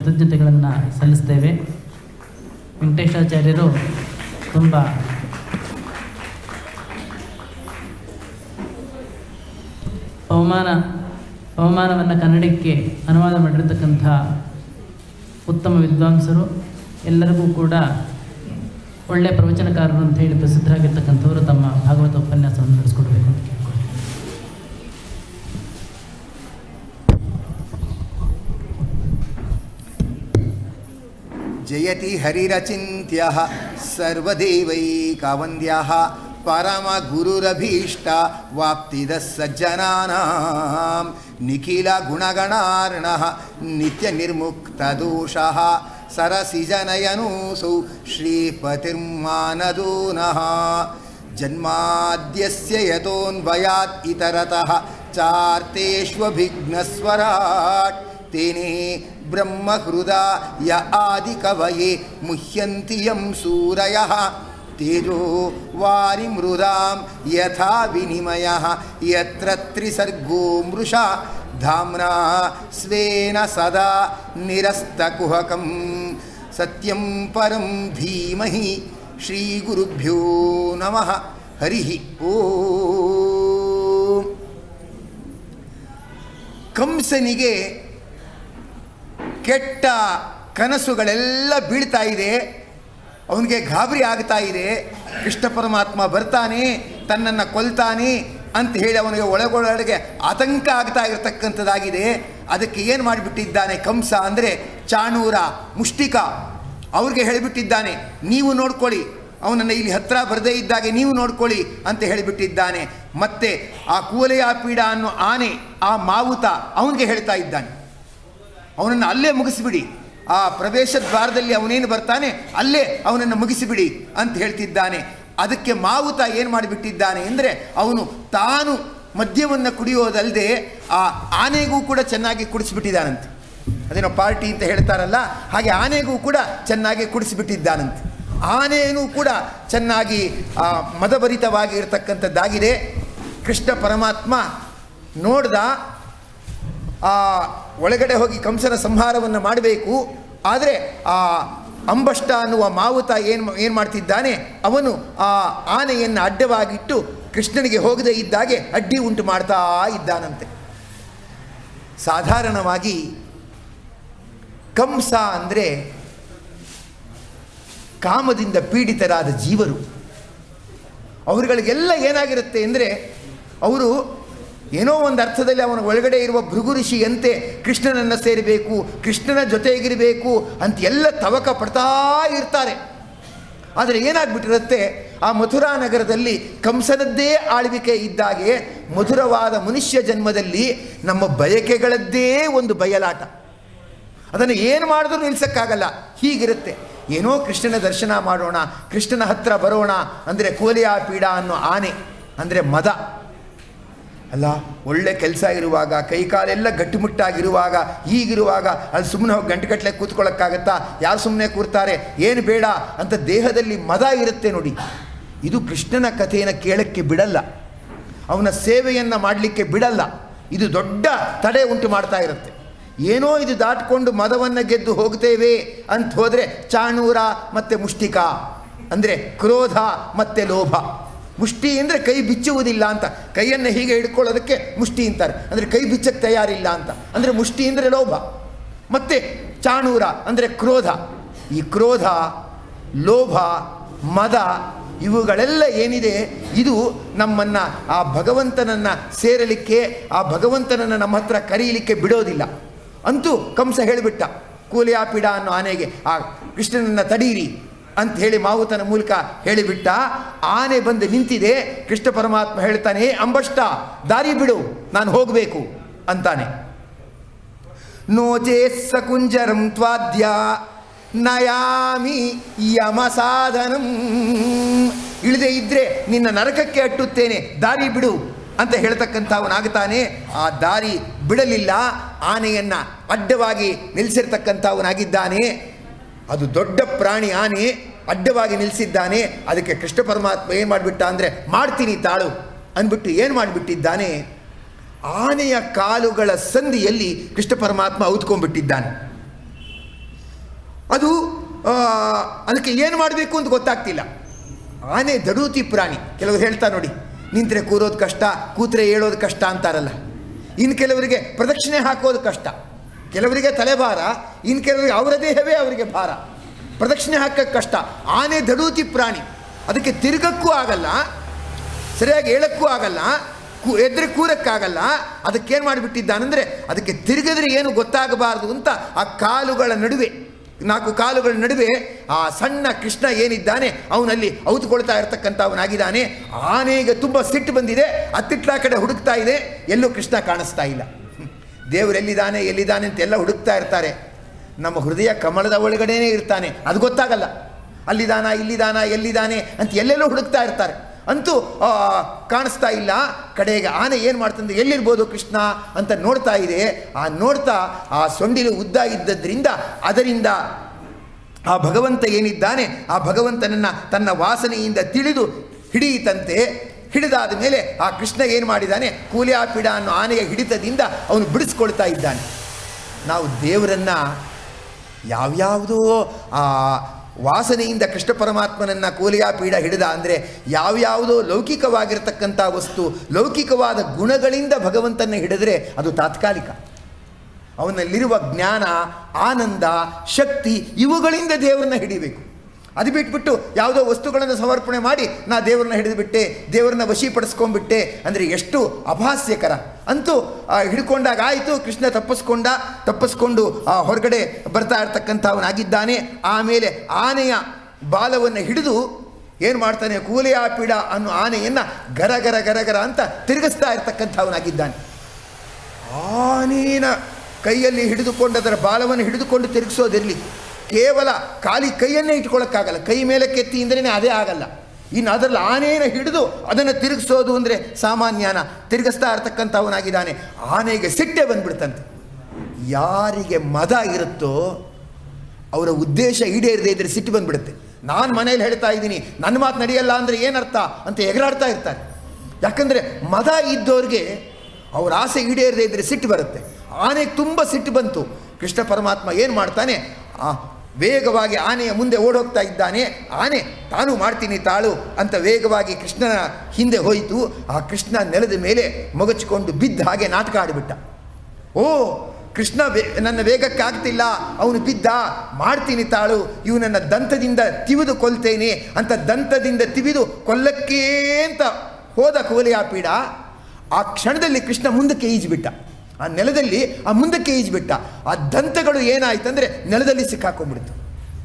ಕೃತಜ್ಞತೆಗಳನ್ನು ಸಲ್ಲಿಸ್ತೇವೆ ವೆಂಕಟೇಶಾಚಾರ್ಯರು ತುಂಬ ಪವಮಾನ ಪವಮಾನವನ್ನು ಕನ್ನಡಕ್ಕೆ ಅನುವಾದ ಮಾಡಿರ್ತಕ್ಕಂಥ ಉತ್ತಮ ವಿದ್ವಾಂಸರು ಎಲ್ಲರಿಗೂ ಕೂಡ ಒಳ್ಳೆಯ ಪ್ರವಚನಕಾರರು ಅಂತ ಹೇಳಿ ಪ್ರಸಿದ್ಧರಾಗಿರ್ತಕ್ಕಂಥವರು ತಮ್ಮ ಭಾಗವತ ಉಪನ್ಯಾಸವನ್ನು ನಡೆಸ್ಕೊಡ್ಬೇಕು ಅಂತ ಕೇಳ್ಕೊಳ್ತೀನಿ ಜಯತಿ ಹರಿರಚಿತ್ಯ ಸರ್ವದೇವೈಕವಂದ್ಯಃ ಪರಮಗುರುರಭೀಷ್ಟ ವಾಪ್ತಿದ ಸಜ್ಜನಾನಾಂ ನಿಖಿಲ ಗುಣಗಣಾರ್ಣಃ ನಿತ್ಯ ನಿರ್ಮುಕ್ತದೋಷಃ ಸರಸಿಜನಯನೂಸೌ ಶ್ರೀಪತಿರ್ಮಾನದೋ ನಃ ಜನ್ಮಾದ್ಯಸ್ಯ ಯತೋನ್ವಯಾತ್ ಇತರತಃ ಚಾರ್ತೇಷ್ವಭಿಘ್ನಸ್ವರಾಟ್ तेने ब्रह्महृदा य आदिकवये मुह्यन्ति यं सूरयः तेजो वारिमृदां यथा विनिमयः यत्र त्रिसर्गो मृषा धाम्ना स्वेन सदा निरस्तकुहकं सत्यं परं धीमहि श्रीगुरुभ्यो नमः हरिः ಓಂ ಕಂಸನಿಗೆ ಕೆಟ್ಟ ಕನಸುಗಳೆಲ್ಲ ಬೀಳ್ತಾ ಇದೆ ಅವನಿಗೆ ಗಾಬರಿ ಆಗ್ತಾ ಇದೆ ಕೃಷ್ಣ ಪರಮಾತ್ಮ ಬರ್ತಾನೆ ತನ್ನನ್ನು ಕೊಲ್ತಾನೆ ಅಂತ ಹೇಳಿ ಅವನಿಗೆ ಒಳಗೊಳಗೆ ಆತಂಕ ಆಗ್ತಾ ಇರತಕ್ಕಂಥದ್ದಾಗಿದೆ ಅದಕ್ಕೆ ಏನು ಮಾಡಿಬಿಟ್ಟಿದ್ದಾನೆ ಕಂಸ ಅಂದರೆ ಚಾಣೂರ ಮುಷ್ಟಿಕ ಅವ್ರಿಗೆ ಹೇಳಿಬಿಟ್ಟಿದ್ದಾನೆ ನೀವು ನೋಡ್ಕೊಳ್ಳಿ ಅವನನ್ನು ಇಲ್ಲಿ ಹತ್ರ ಬರದೇ ಇದ್ದಾಗೆ ನೀವು ನೋಡ್ಕೊಳ್ಳಿ ಅಂತ ಹೇಳಿಬಿಟ್ಟಿದ್ದಾನೆ ಮತ್ತೆ ಆ ಕೂಲೆಯ ಪೀಡ ಅನ್ನೋ ಆನೆ ಆ ಮಾವುತ ಅವನಿಗೆ ಹೇಳ್ತಾ ಇದ್ದಾನೆ ಅವನನ್ನು ಅಲ್ಲೇ ಮುಗಿಸಿಬಿಡಿ ಆ ಪ್ರವೇಶ ದ್ವಾರದಲ್ಲಿ ಅವನೇನು ಬರ್ತಾನೆ ಅಲ್ಲೇ ಅವನನ್ನು ಮುಗಿಸಿಬಿಡಿ ಅಂತ ಹೇಳ್ತಿದ್ದಾನೆ ಅದಕ್ಕೆ ಮಾವುತ ಏನು ಮಾಡಿಬಿಟ್ಟಿದ್ದಾನೆ ಅಂದರೆ ಅವನು ತಾನು ಮದ್ಯವನ್ನು ಕುಡಿಯೋದಲ್ಲದೆ ಆ ಆನೆಗೂ ಕೂಡ ಚೆನ್ನಾಗಿ ಕುಡಿಸ್ಬಿಟ್ಟಿದ್ದಾನಂತೆ ಅದೇನೋ ಪಾರ್ಟಿ ಅಂತ ಹೇಳ್ತಾರಲ್ಲ ಹಾಗೆ ಆನೆಗೂ ಕೂಡ ಚೆನ್ನಾಗಿ ಕುಡಿಸಿಬಿಟ್ಟಿದ್ದಾನಂತೆ ಆನೆಯೂ ಕೂಡ ಚೆನ್ನಾಗಿ ಆ, ಮದಭರಿತವಾಗಿ ಇರತಕ್ಕಂಥದ್ದಾಗಿದೆ ಕೃಷ್ಣ ಪರಮಾತ್ಮ ನೋಡ್ದ ಆ ಒಳಗಡೆ ಹೋಗಿ ಕಂಸನ ಸಂಹಾರವನ್ನು ಮಾಡಬೇಕು ಆದರೆ ಆ ಅಂಬಷ್ಟ ಅನ್ನುವ ಮಾವುತ ಏನು ಏನು ಮಾಡ್ತಿದ್ದಾನೆ ಅವನು ಆ ಆನೆಯನ್ನು ಅಡ್ಡವಾಗಿಟ್ಟು ಕೃಷ್ಣನಿಗೆ ಹೋಗದೇ ಇದ್ದಾಗೆ ಅಡ್ಡಿ ಉಂಟು ಮಾಡ್ತಾ ಇದ್ದಾನಂತೆ ಸಾಧಾರಣವಾಗಿ ಕಂಸ ಅಂದರೆ ಕಾಮದಿಂದ ಪೀಡಿತರಾದ ಜೀವರು ಅವರುಗಳಿಗೆಲ್ಲ ಏನಾಗಿರುತ್ತೆ ಅಂದರೆ ಅವರು ಏನೋ ಒಂದು ಅರ್ಥದಲ್ಲಿ ಅವನ ಒಳಗಡೆ ಇರುವ ಭೃಗು ಋಷಿಯಂತೆ ಕೃಷ್ಣನನ್ನು ಸೇರಬೇಕು ಕೃಷ್ಣನ ಜೊತೆಗಿರಬೇಕು ಅಂತ ಎಲ್ಲ ತವಕ ಪಡ್ತಾ ಇರ್ತಾರೆ ಆದರೆ ಏನಾಗ್ಬಿಟ್ಟಿರುತ್ತೆ ಆ ಮಥುರಾ ನಗರದಲ್ಲಿ ಕಂಸನದ್ದೇ ಆಳ್ವಿಕೆ ಇದ್ದಾಗೆ ಮಧುರವಾದ ಮನುಷ್ಯ ಜನ್ಮದಲ್ಲಿ ನಮ್ಮ ಬಯಕೆಗಳದ್ದೇ ಒಂದು ಬಯಲಾಟ ಅದನ್ನು ಏನು ಮಾಡಿದ್ರೂ ನಿಲ್ಸಕ್ಕಾಗಲ್ಲ ಹೀಗಿರುತ್ತೆ ಏನೋ ಕೃಷ್ಣನ ದರ್ಶನ ಮಾಡೋಣ ಕೃಷ್ಣನ ಹತ್ರ ಬರೋಣ ಅಂದರೆ ಕೋಲಿಯ ಪೀಡ ಅನ್ನೋ ಆನೆ ಅಂದರೆ ಮದ ಅಲ್ಲ ಒಳ್ಳೆ ಕೆಲಸ ಇರುವಾಗ ಕೈಕಾಲೆಲ್ಲ ಗಟ್ಟಿಮುಟ್ಟಾಗಿರುವಾಗ ಹೀಗಿರುವಾಗ ಅಲ್ಲಿ ಸುಮ್ಮನೆ ಹೋಗಿ ಗಂಟೆಗಟ್ಟಲೆ ಕೂತ್ಕೊಳ್ಳೋಕ್ಕಾಗತ್ತಾ ಯಾರು ಸುಮ್ಮನೆ ಕೂರ್ತಾರೆ ಏನು ಬೇಡ ಅಂತ ದೇಹದಲ್ಲಿ ಮದ ಇರುತ್ತೆ ನೋಡಿ ಇದು ಕೃಷ್ಣನ ಕಥೆಯನ್ನು ಕೇಳಕ್ಕೆ ಬಿಡಲ್ಲ ಅವನ ಸೇವೆಯನ್ನು ಮಾಡಲಿಕ್ಕೆ ಬಿಡಲ್ಲ ಇದು ದೊಡ್ಡ ತಡೆ ಉಂಟು ಮಾಡ್ತಾ ಇರುತ್ತೆ ಏನೋ ಇದು ದಾಟ್ಕೊಂಡು ಮದವನ್ನು ಗೆದ್ದು ಹೋಗ್ತೇವೆ ಅಂತ ಹೋದರೆ ಚಾಣೂರ ಮತ್ತು ಮುಷ್ಟಿಕ ಅಂದರೆ ಕ್ರೋಧ ಮತ್ತು ಲೋಭ ಮುಷ್ಟಿ ಅಂದರೆ ಕೈ ಬಿಚ್ಚುವುದಿಲ್ಲ ಅಂತ ಕೈಯನ್ನು ಹೀಗೆ ಹಿಡ್ಕೊಳ್ಳೋದಕ್ಕೆ ಮುಷ್ಟಿ ಅಂತಾರೆ ಅಂದರೆ ಕೈ ಬಿಚ್ಚಕ್ಕೆ ತಯಾರಿಲ್ಲ ಅಂತ ಅಂದರೆ ಮುಷ್ಟಿ ಅಂದರೆ ಲೋಭ ಮತ್ತು ಚಾಣೂರ ಅಂದರೆ ಕ್ರೋಧ ಈ ಕ್ರೋಧ ಲೋಭ ಮದ ಇವುಗಳೆಲ್ಲ ಏನಿದೆ ಇದು ನಮ್ಮನ್ನು ಆ ಭಗವಂತನನ್ನು ಸೇರಲಿಕ್ಕೆ ಆ ಭಗವಂತನನ್ನು ನಮ್ಮ ಹತ್ರ ಕರೀಲಿಕ್ಕೆ ಬಿಡೋದಿಲ್ಲ ಅಂತೂ ಕಂಸ ಹೇಳಿಬಿಟ್ಟ ಕೂಲಿಯಾಪಿಡ ಅನ್ನೋ ಆನೆಗೆ ಆ ಕೃಷ್ಣನನ್ನು ತಡೀರಿ ಅಂತ ಹೇಳಿ ಮಾವುತನ ಮೂಲಕ ಹೇಳಿಬಿಟ್ಟ ಆನೆ ಬಂದು ನಿಂತಿದೆ ಕೃಷ್ಣ ಪರಮಾತ್ಮ ಹೇಳ್ತಾನೆ "ಏ ಅಂಬಷ್ಟ ದಾರಿ ಬಿಡು ನಾನು ಹೋಗಬೇಕು ಅಂತಾನೆ ನೋಚೇ ಸಕುಂಜರಂ ತ್ವಾದ್ಯ ನಯಾಮಿ ಯಮ ಸಾಧನಂ ಇಳಿದೇ ಇದ್ರೆ ನಿನ್ನ ನರಕಕ್ಕೆ ಅಟ್ಟುತ್ತೇನೆ ದಾರಿ ಬಿಡು ಅಂತ ಹೇಳ್ತಕ್ಕಂಥವನಾಗ್ತಾನೆ ಆ ದಾರಿ ಬಿಡಲಿಲ್ಲ ಆನೆಯನ್ನು ಅಡ್ಡವಾಗಿ ನಿಲ್ಲಿಸಿರ್ತಕ್ಕಂಥವನಾಗಿದ್ದಾನೆ ಅದು ದೊಡ್ಡ ಪ್ರಾಣಿ ಆನೆ ಅಡ್ಡವಾಗಿ ನಿಲ್ಲಿಸಿದ್ದಾನೆ ಅದಕ್ಕೆ ಕೃಷ್ಣ ಪರಮಾತ್ಮ ಏನು ಮಾಡಿಬಿಟ್ಟ ಅಂದರೆ ಮಾಡ್ತೀನಿ ತಾಳು ಅಂದ್ಬಿಟ್ಟು ಏನು ಮಾಡಿಬಿಟ್ಟಿದ್ದಾನೆ ಆನೆಯ ಕಾಲುಗಳ ಸಂಧಿಯಲ್ಲಿ ಕೃಷ್ಣ ಪರಮಾತ್ಮ ಔತ್ಕೊಂಡ್ಬಿಟ್ಟಿದ್ದಾನೆ ಅದಕ್ಕೆ ಏನು ಮಾಡಬೇಕು ಅಂತ ಗೊತ್ತಾಗ್ತಿಲ್ಲ ಆನೆ ದಡೂತಿ ಪ್ರಾಣಿ ಕೆಲವರು ಹೇಳ್ತಾ ನೋಡಿ ನಿಂತರೆ ಕೂರೋದು ಕಷ್ಟ ಕೂತ್ರೆ ಏಳೋದು ಕಷ್ಟ ಅಂತಾರಲ್ಲ ಇನ್ನು ಕೆಲವರಿಗೆ ಪ್ರದಕ್ಷಿಣೆ ಹಾಕೋದು ಕಷ್ಟ ಕೆಲವರಿಗೆ ತಲೆಭಾರ ಇನ್ನು ಕೆಲವರಿಗೆ ಅವರ ದೇಹವೇ ಅವರಿಗೆ ಭಾರ ಪ್ರದಕ್ಷಿಣೆ ಹಾಕೋಕ್ಕೆ ಕಷ್ಟ ಆನೆ ದಡೂತಿ ಪ್ರಾಣಿ ಅದಕ್ಕೆ ತಿರುಗಕ್ಕೂ ಆಗಲ್ಲ ಸರಿಯಾಗಿ ಹೇಳಕ್ಕೂ ಆಗಲ್ಲ ಕೂ ಎದ್ರೆ ಕೂರಕ್ಕಾಗಲ್ಲ ಅದಕ್ಕೇನು ಮಾಡಿಬಿಟ್ಟಿದ್ದಾನಂದರೆ ಅದಕ್ಕೆ ತಿರುಗಿದ್ರೆ ಏನು ಗೊತ್ತಾಗಬಾರದು ಅಂತ ಆ ಕಾಲುಗಳ ನಡುವೆ ನಾಲ್ಕು ಕಾಲುಗಳ ನಡುವೆ ಆ ಸಣ್ಣ ಕೃಷ್ಣ ಏನಿದ್ದಾನೆ ಅವನಲ್ಲಿ ಔತುಕೊಳ್ತಾ ಇರ್ತಕ್ಕಂಥ ಅವನಾಗಿದ್ದಾನೆ ಆನೆಗೆ ತುಂಬ ಸಿಟ್ಟು ಬಂದಿದೆ ಅತ್ತಿಟ್ಲ ಕಡೆ ಹುಡುಕ್ತಾ ಇದೆ ಎಲ್ಲೂ ಕೃಷ್ಣ ಕಾಣಿಸ್ತಾ ಇಲ್ಲ ಹ್ಮ್. ದೇವರು ಎಲ್ಲಿದ್ದಾನೆ ಎಲ್ಲಿದ್ದಾನೆ ಅಂತ ಎಲ್ಲ ಹುಡುಕ್ತಾ ಇರ್ತಾರೆ ನಮ್ಮ ಹೃದಯ ಕಮಲದ ಒಳಗಡೆನೇ ಇರ್ತಾನೆ ಅದು ಗೊತ್ತಾಗಲ್ಲ ಅಲ್ಲಿದಾನ ಇಲ್ಲಿದಾನ ಎಲ್ಲಿದ್ದಾನೆ ಅಂತ ಎಲ್ಲೆಲ್ಲೋ ಹುಡುಕ್ತಾ ಇರ್ತಾರೆ ಅಂತೂ ಆ, ಕಾಣಿಸ್ತಾ ಇಲ್ಲ ಕಡೆಗೆ ಆನೆ ಏನು ಮಾಡ್ತಂದ್ರೆ ಎಲ್ಲಿರ್ಬೋದು ಕೃಷ್ಣ ಅಂತ ನೋಡ್ತಾ ಇದೆ ಆ ನೋಡ್ತಾ ಆ ಸೊಂಡಿಲು ಉದ್ದ ಇದ್ದದ್ರಿಂದ ಅದರಿಂದ ಆ ಭಗವಂತ ಏನಿದ್ದಾನೆ ಆ ಭಗವಂತನನ್ನು ತನ್ನ ವಾಸನೆಯಿಂದ ತಿಳಿದು ಹಿಡಿಯಿತಂತೆ ಹಿಡಿದಾದ ಮೇಲೆ ಆ ಕೃಷ್ಣ ಏನು ಮಾಡಿದ್ದಾನೆ ಕೂಲಿಯಾಪಿಡ ಅನ್ನೋ ಆನೆಯ ಹಿಡಿತದಿಂದ ಅವನು ಬಿಡಿಸ್ಕೊಳ್ತಾ ಇದ್ದಾನೆ ನಾವು ದೇವರನ್ನು ಯಾವ್ಯಾವುದೋ ಆ ವಾಸನೆಯಿಂದ ಕೃಷ್ಣ ಪರಮಾತ್ಮನನ್ನು ಕೂಲಿಯಾ ಪೀಡ ಹಿಡಿದ ಅಂದರೆ ಯಾವ್ಯಾವುದೋ ಲೌಕಿಕವಾಗಿರ್ತಕ್ಕಂಥ ವಸ್ತು ಲೌಕಿಕವಾದ ಗುಣಗಳಿಂದ ಭಗವಂತನ ಹಿಡಿದ್ರೆ ಅದು ತಾತ್ಕಾಲಿಕ ಅವನಲ್ಲಿರುವ ಜ್ಞಾನ ಆನಂದ ಶಕ್ತಿ ಇವುಗಳಿಂದ ದೇವರನ್ನ ಹಿಡಿಬೇಕು ಅದು ಬಿಟ್ಬಿಟ್ಟು ಯಾವುದೋ ವಸ್ತುಗಳನ್ನು ಸಮರ್ಪಣೆ ಮಾಡಿ ನಾ ದೇವರನ್ನ ಹಿಡಿದುಬಿಟ್ಟೆ ದೇವರನ್ನ ವಶೀಪಡಿಸ್ಕೊಂಡ್ಬಿಟ್ಟೆ ಅಂದರೆ ಎಷ್ಟು ಅಭಾಸ್ಯಕರ ಅಂತೂ ಆ, ಹಿಡ್ಕೊಂಡಾಗ ಆಯಿತು ಕೃಷ್ಣ ತಪ್ಪಿಸ್ಕೊಂಡ ತಪ್ಪಿಸ್ಕೊಂಡು ಆ ಹೊರಗಡೆ ಬರ್ತಾ ಇರ್ತಕ್ಕಂಥವನಾಗಿದ್ದಾನೆ ಆಮೇಲೆ ಆನೆಯ ಬಾಲವನ್ನು ಹಿಡಿದು ಏನು ಮಾಡ್ತಾನೆ ಕೂಲಿಯಾ ಪೀಡ ಅನ್ನೋ ಆನೆಯನ್ನು ಗರ ಗರ ಗರ ಗರ ಅಂತ ತಿರುಗಿಸ್ತಾ ಇರ್ತಕ್ಕಂಥವನಾಗಿದ್ದಾನೆ ಆನೇನ ಕೈಯಲ್ಲಿ ಹಿಡಿದುಕೊಂಡು ಅದರ ಬಾಲವನ್ನು ಹಿಡಿದುಕೊಂಡು ತಿರುಗಿಸೋದಿರಲಿ ಕೇವಲ ಖಾಲಿ ಕೈಯನ್ನೇ ಇಟ್ಕೊಳ್ಳೋಕ್ಕಾಗಲ್ಲ ಕೈ ಮೇಲೆ ಕೆತ್ತಿ ಅಂದ್ರೇ ಅದೇ ಆಗಲ್ಲ ಇನ್ನು ಅದರಲ್ಲಿ ಆನೆಯನ್ನು ಹಿಡಿದು ಅದನ್ನು ತಿರುಗಿಸೋದು ಅಂದರೆ ಸಾಮಾನ್ಯನ ತಿರುಗಿಸ್ತಾ ಇರ್ತಕ್ಕಂಥವನಾಗಿದ್ದಾನೆ ಆನೆಗೆ ಸಿಟ್ಟೆ ಬಂದ್ಬಿಡ್ತಂತೆ ಯಾರಿಗೆ ಮದ ಇರುತ್ತೋ ಅವರ ಉದ್ದೇಶ ಈಡೇರದೇ ಇದ್ರೆ ಸಿಟ್ಟು ಬಂದ್ಬಿಡುತ್ತೆ ನಾನು ಮನೇಲಿ ಹೇಳ್ತಾ ಇದ್ದೀನಿ ನನ್ನ ಮಾತು ನಡೆಯಲ್ಲ ಅಂದರೆ ಏನರ್ಥ ಅಂತ ಎಗರಾಡ್ತಾ ಇರ್ತಾರೆ ಯಾಕಂದರೆ ಮದ ಇದ್ದವ್ರಿಗೆ ಅವ್ರ ಆಸೆ ಈಡೇರದೇ ಇದ್ರೆ ಸಿಟ್ಟು ಬರುತ್ತೆ ಆನೆಗೆ ತುಂಬ ಸಿಟ್ಟು ಬಂತು ಕೃಷ್ಣ ಪರಮಾತ್ಮ ಏನು ಮಾಡ್ತಾನೆ ಆ ವೇಗವಾಗಿ ಆನೆಯ ಮುಂದೆ ಓಡೋಗ್ತಾ ಇದ್ದಾನೆ ಆನೆ ತಾನು ಮಾಡ್ತೀನಿ ತಾಳು ಅಂತ ವೇಗವಾಗಿ ಕೃಷ್ಣನ ಹಿಂದೆ ಹೋಯಿತು ಆ ಕೃಷ್ಣ ನೆಲದ ಮೇಲೆ ಮೊಗಚಿಕೊಂಡು ಬಿದ್ದ ಹಾಗೆ ನಾಟಕ ಆಡಿಬಿಟ್ಟ ಓ ಕೃಷ್ಣ ವೇ ನನ್ನ ವೇಗಕ್ಕೆ ಆಗ್ತಿಲ್ಲ ಅವನು ಬಿದ್ದ ಮಾಡ್ತೀನಿ ತಾಳು ಇವನನ್ನ ದಂತದಿಂದ ತಿವಿದು ಕೊಲ್ತೇನೆ ಅಂತ ದಂತದಿಂದ ತಿವಿದು ಕೊಲ್ಲಕ್ಕೇ ಅಂತ ಹೋದ ಕೋಲಿಯ ಪೀಡ ಆ ಕ್ಷಣದಲ್ಲಿ ಕೃಷ್ಣ ಮುಂದಕ್ಕೆ ಈಜ್ಬಿಟ್ಟ ಆ ನೆಲದಲ್ಲಿ ಆ ಮುಂದಕ್ಕೆ ಈಜ್ಬಿಟ್ಟ ಆ ದಂತಗಳು ಏನಾಯ್ತಂದ್ರೆ ನೆಲದಲ್ಲಿ ಸಿಕ್ಕಾಕೊಂಡ್ಬಿಡ್ತು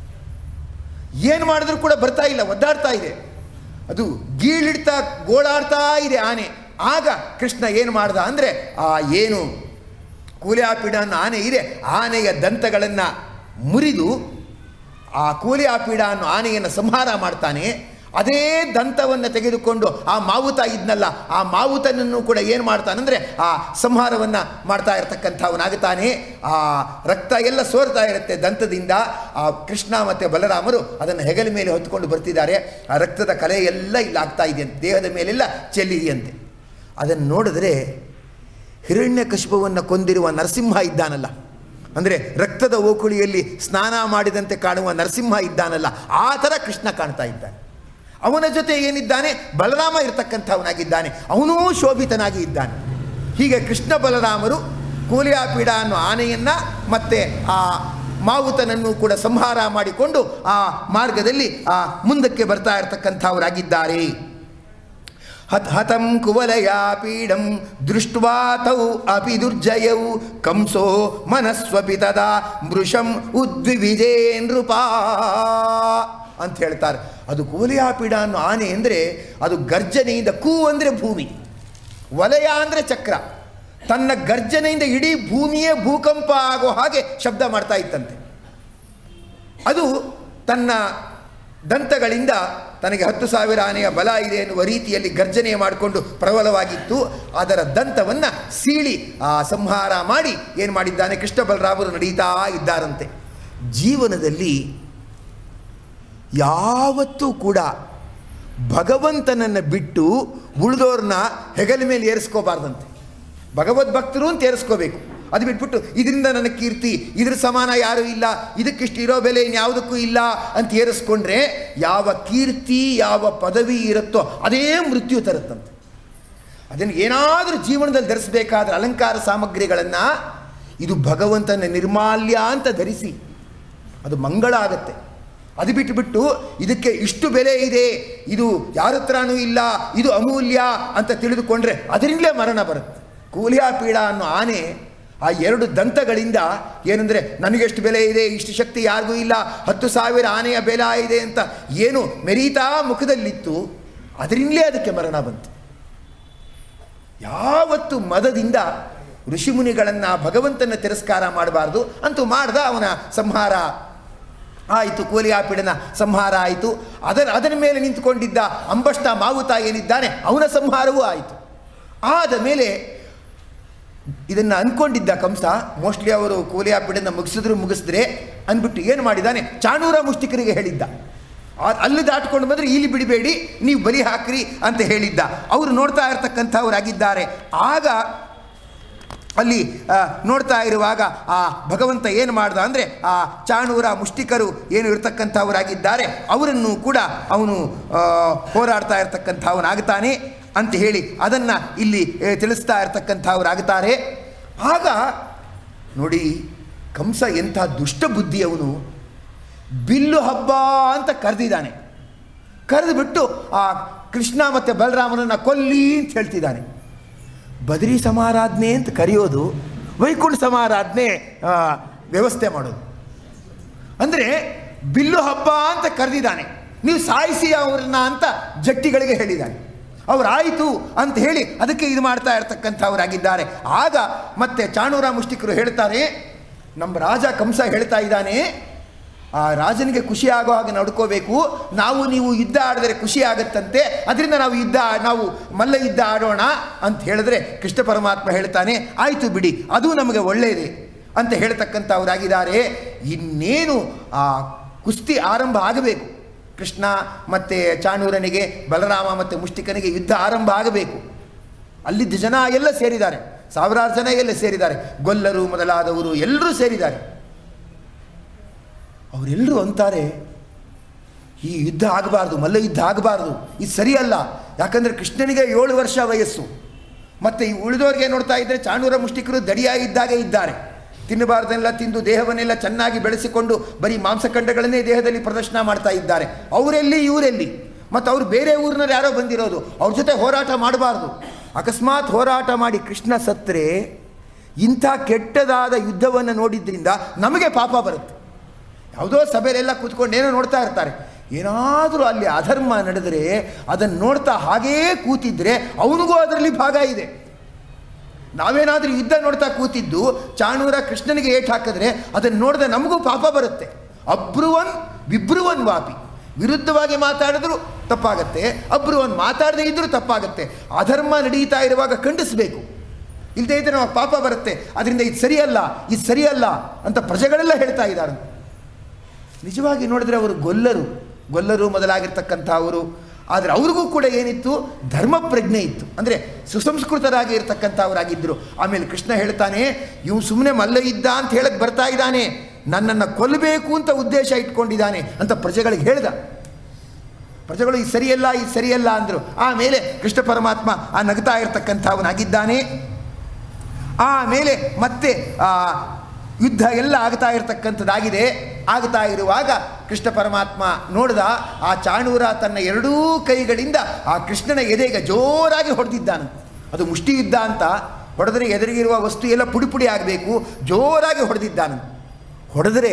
ಏನು ಮಾಡಿದ್ರು ಕೂಡ ಬರ್ತಾ ಇಲ್ಲ ಒದ್ದಾಡ್ತಾ ಇದೆ ಅದು ಗೀಳಿಡ್ತಾ ಗೋಳಾಡ್ತಾ ಇದೆ ಆನೆ ಆಗ ಕೃಷ್ಣ ಏನು ಮಾಡ್ದ ಅಂದರೆ ಆ ಏನು ಕೂಲಿಯಾಪೀಡ ಅನ್ನೋ ಆನೆ ಇದೆ ಆನೆಯ ದಂತಗಳನ್ನು ಮುರಿದು ಆ ಕೂಲಿಯಾಪೀಡ ಅನ್ನೋ ಆನೆಯನ್ನು ಸಂಹಾರ ಮಾಡ್ತಾನೆ ಅದೇ ದಂತವನ್ನು ತೆಗೆದುಕೊಂಡು ಆ ಮಾವುತ ಇದ್ನಲ್ಲ ಆ ಮಾವುತನನ್ನು ಕೂಡ ಏನು ಮಾಡ್ತಾನಂದರೆ ಆ ಸಂಹಾರವನ್ನು ಮಾಡ್ತಾ ಇರತಕ್ಕಂಥವನಾಗುತ್ತಾನೆ ಆ ರಕ್ತ ಎಲ್ಲ ಸೋರ್ತಾ ಇರುತ್ತೆ ದಂತದಿಂದ ಆ ಕೃಷ್ಣ ಮತ್ತು ಬಲರಾಮರು ಅದನ್ನು ಹೆಗಲ ಮೇಲೆ ಹೊತ್ತುಕೊಂಡು ಬರ್ತಿದ್ದಾರೆ ಆ ರಕ್ತದ ಕಲೆ ಎಲ್ಲ ಇಲ್ಲಿ ಆಗ್ತಾ ಇದೆಯಂತೆ ದೇಹದ ಮೇಲೆಲ್ಲ ಚೆಲ್ಲಿದೆಯಂತೆ ಅದನ್ನು ನೋಡಿದ್ರೆ ಹಿರಣ್ಯ ಕಶುಪವನ್ನು ಕೊಂದಿರುವ ನರಸಿಂಹ ಇದ್ದಾನಲ್ಲ ಅಂದರೆ ರಕ್ತದ ಓಕುಳಿಯಲ್ಲಿ ಸ್ನಾನ ಮಾಡಿದಂತೆ ಕಾಣುವ ನರಸಿಂಹ ಇದ್ದಾನಲ್ಲ ಆ ಥರ ಕೃಷ್ಣ ಕಾಣ್ತಾ ಇದ್ದಾನೆ ಅವನ ಜೊತೆ ಏನಿದ್ದಾನೆ ಬಲರಾಮ ಇರ್ತಕ್ಕಂಥವನಾಗಿದ್ದಾನೆ ಅವನೂ ಶೋಭಿತನಾಗಿ ಇದ್ದಾನೆ ಹೀಗೆ ಕೃಷ್ಣ ಬಲರಾಮರು ಕೂಲಿಯಾಪೀಡ ಅನ್ನೋ ಆನೆಯನ್ನು ಮತ್ತು ಆ ಮಾವುತನನ್ನು ಕೂಡ ಸಂಹಾರ ಮಾಡಿಕೊಂಡು ಆ ಮಾರ್ಗದಲ್ಲಿ ಆ ಮುಂದಕ್ಕೆ ಬರ್ತಾ ಇರತಕ್ಕಂಥವರಾಗಿದ್ದಾರೆ ಹತ್ ಹತಂ ಕುವಲಯಾ ಪೀಡಂ ದೃಷ್ಟ್ವಾ ತೌ ಅಪಿ ದುರ್ಜಯೌ ಕಂಸೋ ಮನಸ್ವಪಿ ತದಾ ಮೃಷಂ ಉದ್ವಿವಿಜೇ ನೃಪಾ ಅಂತ ಹೇಳ್ತಾರೆ ಅದು ಕೂಲಿಯಾಪೀಡ ಅನ್ನೋ ಆನೆ ಅಂದರೆ ಅದು ಗರ್ಜನೆಯಿಂದ ಕೂ ಅಂದರೆ ಭೂಮಿ ವಲಯ ಅಂದರೆ ಚಕ್ರ ತನ್ನ ಗರ್ಜನೆಯಿಂದ ಇಡೀ ಭೂಮಿಯೇ ಭೂಕಂಪ ಆಗೋ ಹಾಗೆ ಶಬ್ದ ಮಾಡ್ತಾ ಇತ್ತಂತೆ ಅದು ತನ್ನ ದಂತಗಳಿಂದ ತನಗೆ ಹತ್ತು ಸಾವಿರ ಆನೆಯ ಬಲ ಇದೆ ಎನ್ನುವ ರೀತಿಯಲ್ಲಿ ಗರ್ಜನೆ ಮಾಡಿಕೊಂಡು ಪ್ರಬಲವಾಗಿತ್ತು ಅದರ ದಂತವನ್ನು ಸೀಳಿ ಆ ಸಂಹಾರ ಮಾಡಿ ಏನು ಮಾಡಿದ್ದಾನೆ ಕೃಷ್ಣ ಬಲರಾಮರು ನಡೀತಾ ಇದ್ದಾರಂತೆ ಜೀವನದಲ್ಲಿ ಯಾವತ್ತೂ ಕೂಡ ಭಗವಂತನನ್ನು ಬಿಟ್ಟು ಉಳಿದೋರ್ನ ಹೆಗಲ ಮೇಲೆ ಏರಿಸ್ಕೋಬಾರ್ದಂತೆ ಭಗವದ್ ಭಕ್ತರು ಅಂತ ಏರಿಸ್ಕೋಬೇಕು ಅದು ಬಿಟ್ಬಿಟ್ಟು ಇದರಿಂದ ನನ್ನ ಕೀರ್ತಿ ಇದ್ರ ಸಮಾನ ಯಾರೂ ಇಲ್ಲ ಇದಕ್ಕಿಷ್ಟು ಇರೋ ಬೆಲೆ ಇನ್ಯಾವುದಕ್ಕೂ ಇಲ್ಲ ಅಂತ ಏರಿಸ್ಕೊಂಡ್ರೆ ಯಾವ ಕೀರ್ತಿ ಯಾವ ಪದವಿ ಇರುತ್ತೋ ಅದೇ ಮೃತ್ಯು ತರುತ್ತಂತೆ ಅದನ್ನು ಏನಾದರೂ ಜೀವನದಲ್ಲಿ ಧರಿಸಬೇಕಾದ್ರೆ ಅಲಂಕಾರ ಸಾಮಗ್ರಿಗಳನ್ನು ಇದು ಭಗವಂತನ ನಿರ್ಮಾಲ್ಯ ಅಂತ ಧರಿಸಿ ಅದು ಮಂಗಳ ಆಗತ್ತೆ ಅದು ಬಿಟ್ಟುಬಿಟ್ಟು ಇದಕ್ಕೆ ಇಷ್ಟು ಬೆಲೆ ಇದೆ ಇದು ಯಾರ ಹತ್ರನೂ ಇಲ್ಲ ಇದು ಅಮೂಲ್ಯ ಅಂತ ತಿಳಿದುಕೊಂಡ್ರೆ ಅದರಿಂದಲೇ ಮರಣ ಬರುತ್ತೆ ಕೂಲಿಯಾ ಪೀಡ ಅನ್ನೋ ಆನೆ ಆ ಎರಡು ದಂತಗಳಿಂದ ಏನಂದರೆ ನನಗೆಷ್ಟು ಬೆಲೆ ಇದೆ ಇಷ್ಟು ಶಕ್ತಿ ಯಾರಿಗೂ ಇಲ್ಲ ಹತ್ತು ಸಾವಿರ ಆನೆಯ ಬೆಲೆ ಇದೆ ಅಂತ ಏನು ಮೆರೀತಾ ಮುಖದಲ್ಲಿತ್ತು ಅದರಿಂದಲೇ ಅದಕ್ಕೆ ಮರಣ ಬಂತು ಯಾವತ್ತು ಮದದಿಂದ ಋಷಿಮುನಿಗಳನ್ನು ಭಗವಂತನ ತಿರಸ್ಕಾರ ಮಾಡಬಾರ್ದು ಅಂತೂ ಮಾಡ್ದ ಅವನ ಸಂಹಾರ ಆಯಿತು ಕೋಲಿಯಾಪಿಡನ ಸಂಹಾರ ಆಯಿತು ಅದರ ಅದರ ಮೇಲೆ ನಿಂತುಕೊಂಡಿದ್ದ ಅಂಬಷ್ಟ ಮಾವುತ ಏನಿದ್ದಾನೆ ಅವನ ಸಂಹಾರವೂ ಆಯಿತು ಆದ ಮೇಲೆ ಇದನ್ನು ಅಂದ್ಕೊಂಡಿದ್ದ ಕಂಸ ಮೋಸ್ಟ್ಲಿ ಅವರು ಕೋಲಿಯಾಪಿಡನ್ನ ಮುಗಿಸಿದ್ರು ಮುಗಿಸಿದ್ರೆ ಅಂದ್ಬಿಟ್ಟು ಏನು ಮಾಡಿದ್ದಾನೆ ಚಾಣೂರ ಮುಷ್ಟಿಕರಿಗೆ ಹೇಳಿದ್ದ ಆ- ಅಲ್ಲಿ ದಾಟ್ಕೊಂಡು ಬಂದರೆ ಇಲ್ಲಿ ಬಿಡಬೇಡಿ ನೀವು ಬಲಿ ಹಾಕ್ರಿ ಅಂತ ಹೇಳಿದ್ದ ಅವರು ನೋಡ್ತಾ ಇರ್ತಕ್ಕಂಥವ್ರಾಗಿದ್ದಾರೆ ಆಗ ಅಲ್ಲಿ ಆ, ನೋಡ್ತಾ ಇರುವಾಗ ಆ ಭಗವಂತ ಏನು ಮಾಡ್ದ ಅಂದರೆ ಆ ಚಾಣೂರ ಮುಷ್ಟಿಕರು ಏನು ಇರ್ತಕ್ಕಂಥವರಾಗಿದ್ದಾರೆ ಅವರನ್ನು ಕೂಡ ಅವನು ಆ, ಹೋರಾಡ್ತಾ ಇರ್ತಕ್ಕಂಥವನಾಗ್ತಾನೆ ಅಂತ ಹೇಳಿ ಅದನ್ನು ಇಲ್ಲಿ ಏ, ತಿಳಿಸ್ತಾ ಇರ್ತಕ್ಕಂಥವರಾಗ್ತಾರೆ ಆಗ ನೋಡಿ ಕಂಸ ಎಂಥ ದುಷ್ಟ ಬುದ್ಧಿ ಅವನು ಬಿಲ್ಲು ಹಬ್ಬ ಅಂತ ಕರೆದಿದ್ದಾನೆ ಕರೆದುಬಿಟ್ಟು ಆ ಕೃಷ್ಣ ಮತ್ತು ಬಲರಾಮನನ್ನು ಕೊಲ್ಲಿ ಅಂತ ಹೇಳ್ತಿದ್ದಾನೆ ಬದರಿ ಸಮಾರಾಧನೆ ಅಂತ ಕರೆಯೋದು ವೈಕುಂಠ ಸಮಾರಾಧನೆ ಆ, ವ್ಯವಸ್ಥೆ ಮಾಡೋದು ಅಂದರೆ ಬಿಲ್ಲು ಹಬ್ಬ ಅಂತ ಕರೆದಿದ್ದಾನೆ ನೀವು ಸಾಯಿಸಿ ಅವ್ರನ್ನ ಅಂತ ಜಟ್ಟಿಗಳಿಗೆ ಹೇಳಿದ್ದಾನೆ ಅವರಾಯಿತು ಅಂತ ಹೇಳಿ ಅದಕ್ಕೆ ಇದು ಮಾಡ್ತಾ ಇರ್ತಕ್ಕಂಥವರಾಗಿದ್ದಾರೆ ಆಗ ಮತ್ತೆ ಚಾಣೂರ ಮುಷ್ಟಿಕರು ಹೇಳ್ತಾರೆ ನಮ್ಮ ರಾಜ ಕಂಸ ಹೇಳ್ತಾ ಇದ್ದಾನೆ ಆ ರಾಜನಿಗೆ ಖುಷಿ ಆಗೋ ಹಾಗೆ ನಡ್ಕೋಬೇಕು ನಾವು ನೀವು ಯುದ್ಧ ಆಡಿದ್ರೆ ಖುಷಿ ಆಗುತ್ತಂತೆ ಅದರಿಂದ ನಾವು ಯುದ್ಧ ನಾವು ಮಲ್ಲ ಯುದ್ಧ ಆಡೋಣ ಅಂತ ಹೇಳಿದ್ರೆ ಕೃಷ್ಣ ಪರಮಾತ್ಮ ಹೇಳ್ತಾನೆ ಆಯಿತು ಬಿಡಿ ಅದು ನಮಗೆ ಒಳ್ಳೆಯದೇ ಅಂತ ಹೇಳ್ತಕ್ಕಂಥವರಾಗಿದ್ದಾರೆ ಇನ್ನೇನು ಆ ಕುಸ್ತಿ ಆರಂಭ ಆಗಬೇಕು ಕೃಷ್ಣ ಮತ್ತು ಚಾಣೂರನಿಗೆ ಬಲರಾಮ ಮತ್ತು ಮುಷ್ಟಿಕನಿಗೆ ಯುದ್ಧ ಆರಂಭ ಆಗಬೇಕು ಅಲ್ಲಿದ್ದ ಜನ ಎಲ್ಲ ಸೇರಿದ್ದಾರೆ ಸಾವಿರಾರು ಜನ ಎಲ್ಲ ಸೇರಿದ್ದಾರೆ ಗೊಲ್ಲರು ಮೊದಲಾದವರು ಎಲ್ಲರೂ ಸೇರಿದ್ದಾರೆ ಅವರೆಲ್ಲರೂ ಅಂತಾರೆ ಈ ಯುದ್ಧ ಆಗಬಾರ್ದು ಮಲ್ಲ ಯುದ್ಧ ಆಗಬಾರ್ದು ಇದು ಸರಿಯಲ್ಲ ಯಾಕಂದರೆ ಕೃಷ್ಣನಿಗೆ ಏಳು ವರ್ಷ ವಯಸ್ಸು ಮತ್ತು ಈ ಉಳಿದವ್ರಿಗೆ ನೋಡ್ತಾ ಇದ್ದರೆ ಚಾಣೂರ ಮುಷ್ಟಿಕರು ದಡಿಯಾಗಿದ್ದಾಗೆ ಇದ್ದಾರೆ ತಿನ್ನಬಾರ್ದೆಲ್ಲ ತಿಂದು ದೇಹವನ್ನೆಲ್ಲ ಚೆನ್ನಾಗಿ ಬೆಳೆಸಿಕೊಂಡು ಬರೀ ಮಾಂಸಖಂಡಗಳನ್ನೇ ದೇಹದಲ್ಲಿ ಪ್ರದರ್ಶನ ಮಾಡ್ತಾ ಇದ್ದಾರೆ ಅವರೆಲ್ಲಿ ಇವರೆಲ್ಲಿ ಮತ್ತು ಅವರು ಬೇರೆ ಊರಿನವ್ರು ಯಾರೋ ಬಂದಿರೋದು ಅವ್ರ ಜೊತೆ ಹೋರಾಟ ಮಾಡಬಾರ್ದು ಅಕಸ್ಮಾತ್ ಹೋರಾಟ ಮಾಡಿ ಕೃಷ್ಣ ಸತ್ತರೆ ಇಂಥ ಕೆಟ್ಟದಾದ ಯುದ್ಧವನ್ನು ನೋಡಿದ್ರಿಂದ ನಮಗೆ ಪಾಪ ಬರುತ್ತೆ ಯಾವುದೋ ಸಭೆಯಲ್ಲೆಲ್ಲ ಕೂತ್ಕೊಂಡು ಏನೋ ನೋಡ್ತಾ ಇರ್ತಾರೆ ಏನಾದರೂ ಅಲ್ಲಿ ಅಧರ್ಮ ನಡೆದರೆ ಅದನ್ನು ನೋಡ್ತಾ ಹಾಗೇ ಕೂತಿದ್ರೆ ಅವನಿಗೂ ಅದರಲ್ಲಿ ಭಾಗ ಇದೆ ನಾವೇನಾದರೂ ಯುದ್ಧ ನೋಡ್ತಾ ಕೂತಿದ್ದು ಚಾಣೂರ ಕೃಷ್ಣನಿಗೆ ಏಟ್ ಹಾಕಿದ್ರೆ ಅದನ್ನು ನೋಡಿದ್ರೆ ನಮಗೂ ಪಾಪ ಬರುತ್ತೆ ಅಬ್ರುವನ್ ವಿಬ್ರುವನ್ ವಾಪಿ ವಿರುದ್ಧವಾಗಿ ಮಾತಾಡಿದ್ರು ತಪ್ಪಾಗತ್ತೆ ಅಬ್ರುವನ್ ಮಾತಾಡದೇ ಇದ್ದರೂ ತಪ್ಪಾಗತ್ತೆ ಅಧರ್ಮ ನಡೀತಾ ಇರುವಾಗ ಖಂಡಿಸಬೇಕು ಇಲ್ಲದೇ ಇದ್ದರೆ ನಮಗೆ ಪಾಪ ಬರುತ್ತೆ ಅದರಿಂದ ಇದು ಸರಿಯಲ್ಲ ಇದು ಸರಿಯಲ್ಲ ಅಂತ ಪ್ರಜೆಗಳೆಲ್ಲ ಹೇಳ್ತಾ ಇದ್ದಾರೆ ನಿಜವಾಗಿ ನೋಡಿದ್ರೆ ಅವರು ಗೊಲ್ಲರು ಗೊಲ್ಲರು ಮೊದಲಾಗಿರ್ತಕ್ಕಂಥ ಅವರು ಆದರೆ ಅವ್ರಿಗೂ ಕೂಡ ಏನಿತ್ತು ಧರ್ಮ ಪ್ರಜ್ಞೆ ಇತ್ತು ಅಂದರೆ ಸುಸಂಸ್ಕೃತರಾಗಿ ಇರ್ತಕ್ಕಂಥವರಾಗಿದ್ದರು ಆಮೇಲೆ ಕೃಷ್ಣ ಹೇಳ್ತಾನೆ ಇವು ಸುಮ್ಮನೆ ಮಲ್ಲ ಇದ್ದ ಅಂತ ಹೇಳಕ್ಕೆ ಬರ್ತಾ ಇದ್ದಾನೆ ನನ್ನನ್ನು ಕೊಲ್ಲಬೇಕು ಅಂತ ಉದ್ದೇಶ ಇಟ್ಕೊಂಡಿದ್ದಾನೆ ಅಂತ ಪ್ರಜೆಗಳಿಗೆ ಹೇಳ್ದ ಪ್ರಜೆಗಳು ಇದು ಸರಿಯಲ್ಲ ಇದು ಸರಿಯಲ್ಲ ಅಂದರು ಆಮೇಲೆ ಕೃಷ್ಣ ಪರಮಾತ್ಮ ಆ ನಗ್ತಾ ಇರ್ತಕ್ಕಂಥವನಾಗಿದ್ದಾನೆ ಆಮೇಲೆ ಮತ್ತೆ ಆ ಯುದ್ಧ ಎಲ್ಲ ಆಗ್ತಾ ಇರತಕ್ಕಂಥದ್ದಾಗಿದೆ ಆಗ್ತಾ ಇರುವಾಗ ಕೃಷ್ಣ ಪರಮಾತ್ಮ ನೋಡ್ದ ಆ ಚಾಣೂರ ತನ್ನ ಎರಡೂ ಕೈಗಳಿಂದ ಆ ಕೃಷ್ಣನ ಎದೆಗೆ ಜೋರಾಗಿ ಹೊಡೆದಿದ್ದಾನೆ ಅದು ಮುಷ್ಟಿ ಯುದ್ಧ ಅಂತ ಹೊಡೆದರೆ ಎದುರಿಗಿರುವ ವಸ್ತು ಎಲ್ಲ ಪುಡಿ ಪುಡಿ ಆಗಬೇಕು ಜೋರಾಗಿ ಹೊಡೆದಿದ್ದಾನೆ ಹೊಡೆದರೆ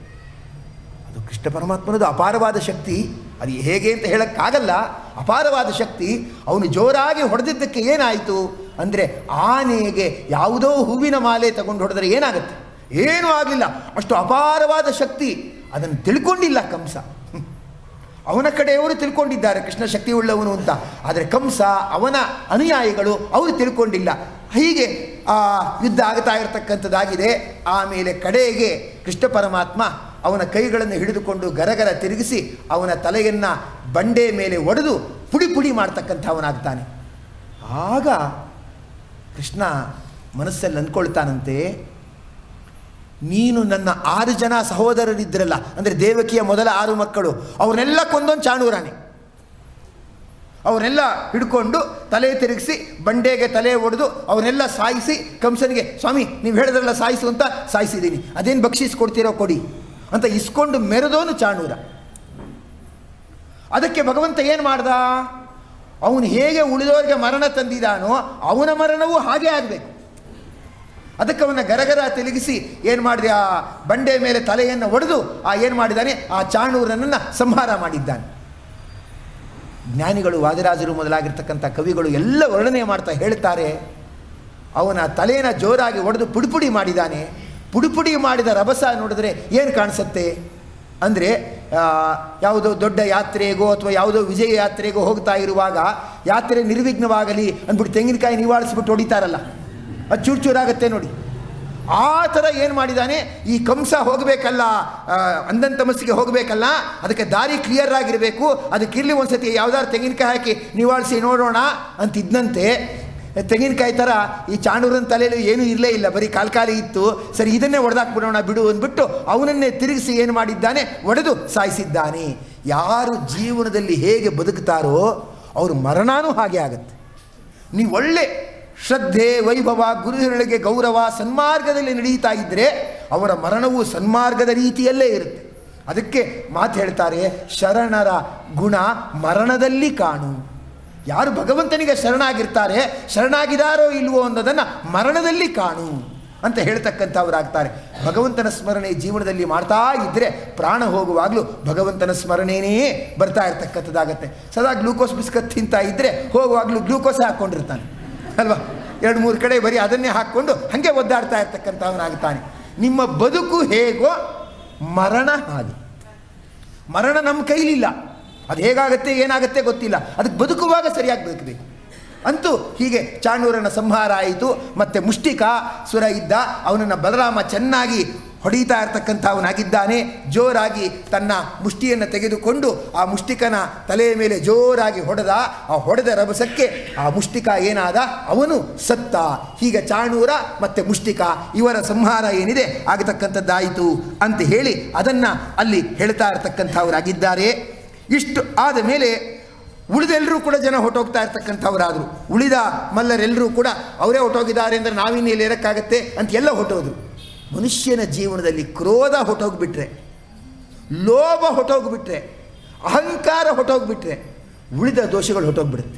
ಅದು ಕೃಷ್ಣ ಪರಮಾತ್ಮನದು ಅಪಾರವಾದ ಶಕ್ತಿ ಅದು ಹೇಗೆ ಅಂತ ಹೇಳೋಕ್ಕಾಗಲ್ಲ ಅಪಾರವಾದ ಶಕ್ತಿ ಅವನು ಜೋರಾಗಿ ಹೊಡೆದಿದ್ದಕ್ಕೆ ಏನಾಯಿತು ಅಂದರೆ ಆನೆಗೆ ಯಾವುದೋ ಹೂವಿನ ಮಾಲೆ ತಗೊಂಡು ಹೊಡೆದರೆ ಏನಾಗುತ್ತೆ ಏನೂ ಆಗಲಿಲ್ಲ ಅಷ್ಟು ಅಪಾರವಾದ ಶಕ್ತಿ ಅದನ್ನು ತಿಳ್ಕೊಂಡಿಲ್ಲ ಕಂಸ ಹ್ಮ್. ಅವನ ಕಡೆಯವರು ತಿಳ್ಕೊಂಡಿದ್ದಾರೆ ಕೃಷ್ಣ ಶಕ್ತಿ ಉಳ್ಳವನು ಅಂತ ಆದರೆ ಕಂಸ ಅವನ ಅನುಯಾಯಿಗಳು ಅವರು ತಿಳ್ಕೊಂಡಿಲ್ಲ ಹೀಗೆ ಆ ಯುದ್ಧ ಆಗ್ತಾ ಇರತಕ್ಕಂಥದ್ದಾಗಿದೆ ಆಮೇಲೆ ಕಡೆಗೆ ಕೃಷ್ಣ ಪರಮಾತ್ಮ ಅವನ ಕೈಗಳನ್ನು ಹಿಡಿದುಕೊಂಡು ಗರಗರ ತಿರುಗಿಸಿ ಅವನ ತಲೆಯನ್ನು ಬಂಡೆ ಮೇಲೆ ಒಡೆದು ಪುಡಿ ಪುಡಿ ಮಾಡ್ತಕ್ಕಂಥವನಾಗ್ತಾನೆ ಆಗ ಕೃಷ್ಣ ಮನಸ್ಸಲ್ಲಿ ಅಂದ್ಕೊಳ್ತಾನಂತೆ ನೀನು ನನ್ನ ಆರು ಜನ ಸಹೋದರರಿದ್ರಲ್ಲ ಅಂದರೆ ದೇವಕಿಯ ಮೊದಲ ಆರು ಮಕ್ಕಳು ಅವ್ರನ್ನೆಲ್ಲ ಕೊಂದೊಂದು ಚಾಣೂರಾನೆ ಅವನ್ನೆಲ್ಲ ಹಿಡ್ಕೊಂಡು ತಲೆ ತಿರುಗಿಸಿ ಬಂಡೆಗೆ ತಲೆ ಒಡೆದು ಅವನ್ನೆಲ್ಲ ಸಾಯಿಸಿ ಕಂಸನಿಗೆ ಸ್ವಾಮಿ ನೀವು ಹೇಳಿದ್ರಲ್ಲ ಸಾಯಿಸು ಅಂತ ಸಾಯಿಸಿದ್ದೀನಿ ಅದೇನು ಬಕ್ಷಿಸ್ ಕೊಡ್ತೀರೋ ಕೊಡಿ ಅಂತ ಇಸ್ಕೊಂಡು ಮೆರೆದೋನು ಚಾಣೂರ ಅದಕ್ಕೆ ಭಗವಂತ ಏನು ಮಾಡ್ದ ಅವನು ಹೇಗೆ ಉಳಿದವರಿಗೆ ಮರಣ ತಂದಿದ್ದಾನೋ ಅವನ ಮರಣವೂ ಹಾಗೆ ಆಗಬೇಕು ಅದಕ್ಕೆ ಅವನ ಗರಗರ ತಿರುಗಿಸಿ ಏನು ಮಾಡಿದೆ ಆ ಬಂಡೆ ಮೇಲೆ ತಲೆಯನ್ನು ಒಡೆದು ಆ ಏನು ಮಾಡಿದ್ದಾನೆ ಆ ಚಾಣೂರನನ್ನು ಸಂಹಾರ ಮಾಡಿದ್ದಾನೆ ಜ್ಞಾನಿಗಳು ವಾದಿರಾಜರು ಮೊದಲಾಗಿರ್ತಕ್ಕಂಥ ಕವಿಗಳು ಎಲ್ಲ ವರ್ಣನೆ ಮಾಡ್ತಾ ಹೇಳ್ತಾರೆ ಅವನ ತಲೆನ ಜೋರಾಗಿ ಒಡೆದು ಪುಡಿಪುಡಿ ಮಾಡಿದ್ದಾನೆ ಪುಡಿಪುಡಿ ಮಾಡಿದ ರಭಸ ನೋಡಿದ್ರೆ ಏನು ಕಾಣಿಸುತ್ತೆ ಅಂದರೆ ಯಾವುದೋ ದೊಡ್ಡ ಯಾತ್ರೆಗೋ ಅಥವಾ ಯಾವುದೋ ವಿಜಯ ಯಾತ್ರೆಗೋ ಹೋಗ್ತಾ ಇರುವಾಗ ಯಾತ್ರೆ ನಿರ್ವಿಘ್ನವಾಗಲಿ ಅಂದ್ಬಿಟ್ಟು ತೆಂಗಿನಕಾಯಿ ನಿವಾಳಿಸ್ಬಿಟ್ಟು ಹೊಡಿತಾರಲ್ಲ ಅದು ಚೂರು ಚೂರಾಗತ್ತೆ ನೋಡಿ ಆ ಥರ ಏನು ಮಾಡಿದ್ದಾನೆ ಈ ಕಂಸ ಹೋಗಬೇಕಲ್ಲ ಅಂದನ್ ತಮಸ್ಸಿಗೆ ಹೋಗಬೇಕಲ್ಲ ಅದಕ್ಕೆ ದಾರಿ ಕ್ಲಿಯರ್ ಆಗಿರಬೇಕು ಅದಕ್ಕಿರಲಿ ಒಂದ್ಸತಿ ಯಾವ್ದಾದ್ರು ತೆಂಗಿನಕಾಯಿ ಹಾಕಿ ನಿವಾಳಿಸಿ ನೋಡೋಣ ಅಂತಿದ್ದಂತೆ ತೆಂಗಿನಕಾಯಿ ಥರ ಈ ಚಾಣೂರನ ತಲೆಯಲ್ಲಿ ಏನೂ ಇರಲೇ ಇಲ್ಲ ಬರೀ ಕಾಲ್ಕಾಲಿ ಇತ್ತು ಸರಿ ಇದನ್ನೇ ಹೊಡೆದಾಕ್ಬಿಡೋಣ ಬಿಡು ಅಂದ್ಬಿಟ್ಟು ಅವನನ್ನೇ ತಿರುಗಿಸಿ ಏನು ಮಾಡಿದ್ದಾನೆ ಒಡೆದು ಸಾಯಿಸಿದ್ದಾನೆ ಯಾರು ಜೀವನದಲ್ಲಿ ಹೇಗೆ ಬದುಕ್ತಾರೋ ಅವ್ರ ಮರಣನೂ ಹಾಗೆ ಆಗುತ್ತೆ ನೀವು ಒಳ್ಳೆ ಶ್ರದ್ಧೆ ವೈಭವ ಗುರುಗಳಿಗೆ ಗೌರವ ಸನ್ಮಾರ್ಗದಲ್ಲಿ ನಡೀತಾ ಇದ್ದರೆ ಅವರ ಮರಣವು ಸನ್ಮಾರ್ಗದ ರೀತಿಯಲ್ಲೇ ಇರುತ್ತೆ ಅದಕ್ಕೆ ಮಾತು ಹೇಳ್ತಾರೆ ಶರಣರ ಗುಣ ಮರಣದಲ್ಲಿ ಕಾಣು ಯಾರು ಭಗವಂತನಿಗೆ ಶರಣಾಗಿರ್ತಾರೆ ಶರಣಾಗಿದಾರೋ ಇಲ್ವೋ ಅನ್ನೋದನ್ನು ಮರಣದಲ್ಲಿ ಕಾಣು ಅಂತ ಹೇಳ್ತಕ್ಕಂಥವ್ರಾಗ್ತಾರೆ ಭಗವಂತನ ಸ್ಮರಣೆ ಜೀವನದಲ್ಲಿ ಮಾಡ್ತಾ ಇದ್ದರೆ ಪ್ರಾಣ ಹೋಗುವಾಗಲೂ ಭಗವಂತನ ಸ್ಮರಣೆನೇ ಬರ್ತಾ ಇರ್ತಕ್ಕಂಥದ್ದಾಗತ್ತೆ ಸದಾ ಗ್ಲೂಕೋಸ್ ಬಿಸ್ಕತ್ ತಿಂತಾ ಇದ್ದರೆ ಹೋಗುವಾಗಲೂ ಗ್ಲೂಕೋಸೇ ಹಾಕ್ಕೊಂಡಿರ್ತಾನೆ ಅಲ್ವಾ ಎರಡು ಮೂರು ಕಡೆ ಬರೀ ಅದನ್ನೇ ಹಾಕ್ಕೊಂಡು ಹಾಗೆ ಒದ್ದಾಡ್ತಾ ಇರ್ತಕ್ಕಂಥವನಾಗ್ತಾನೆ ನಿಮ್ಮ ಬದುಕು ಹೇಗೋ ಮರಣ ಹಾಗೆ ಮರಣ ನಮ್ಮ ಕೈಲಿಲ್ಲ ಅದು ಹೇಗಾಗತ್ತೆ ಏನಾಗುತ್ತೆ ಗೊತ್ತಿಲ್ಲ ಅದಕ್ಕೆ ಬದುಕುವಾಗ ಸರಿಯಾಗಿ ಬದುಕಬೇಕು ಅಂತೂ ಹೀಗೆ ಚಾಣೂರನ ಸಂಹಾರ ಆಯಿತು ಮತ್ತು ಮುಷ್ಟಿಕ ಸುರ ಇದ್ದ ಅವನನ್ನು ಬಲರಾಮ ಚೆನ್ನಾಗಿ ಹೊಡೀತಾ ಇರ್ತಕ್ಕಂಥವನಾಗಿದ್ದಾನೆ ಜೋರಾಗಿ ತನ್ನ ಮುಷ್ಟಿಯನ್ನು ತೆಗೆದುಕೊಂಡು ಆ ಮುಷ್ಟಿಕನ ತಲೆಯ ಮೇಲೆ ಜೋರಾಗಿ ಹೊಡೆದ ಆ ಹೊಡೆದ ರಭಸಕ್ಕೆ ಆ ಮುಷ್ಟಿಕ ಏನಾದ ಅವನು ಸತ್ತ ಹೀಗೆ ಚಾಣೂರ ಮತ್ತು ಮುಷ್ಟಿಕ ಇವರ ಸಂಹಾರ ಏನಿದೆ ಆಗತಕ್ಕಂಥದ್ದಾಯಿತು ಅಂತ ಹೇಳಿ ಅದನ್ನು ಅಲ್ಲಿ ಹೇಳ್ತಾ ಇರ್ತಕ್ಕಂಥವರಾಗಿದ್ದಾರೆ ಇಷ್ಟು ಆದ ಮೇಲೆ ಉಳಿದೆಲ್ಲರೂ ಕೂಡ ಜನ ಹೊಟ್ಟೋಗ್ತಾ ಇರ್ತಕ್ಕಂಥವರಾದರು ಉಳಿದ ಮಲ್ಲರೆಲ್ಲರೂ ಕೂಡ ಅವರೇ ಹೊಟ್ಟೋಗಿದ್ದಾರೆ ಅಂದರೆ ನಾವಿನ್ನು ಇಲ್ಲಿ ಇರೋಕ್ಕಾಗತ್ತೆ ಅಂತ ಎಲ್ಲ ಹೊಟ್ಟೋದ್ರು ಮನುಷ್ಯನ ಜೀವನದಲ್ಲಿ ಕ್ರೋಧ ಹೊಟ್ಟೋಗ್ಬಿಟ್ರೆ ಲೋಭ ಹೊಟ್ಟೋಗ್ಬಿಟ್ರೆ ಅಹಂಕಾರ ಹೊಟ್ಟೋಗ್ಬಿಟ್ರೆ ಉಳಿದ ದೋಷಗಳು ಹೊಟ್ಟೋಗ್ಬಿಡುತ್ತೆ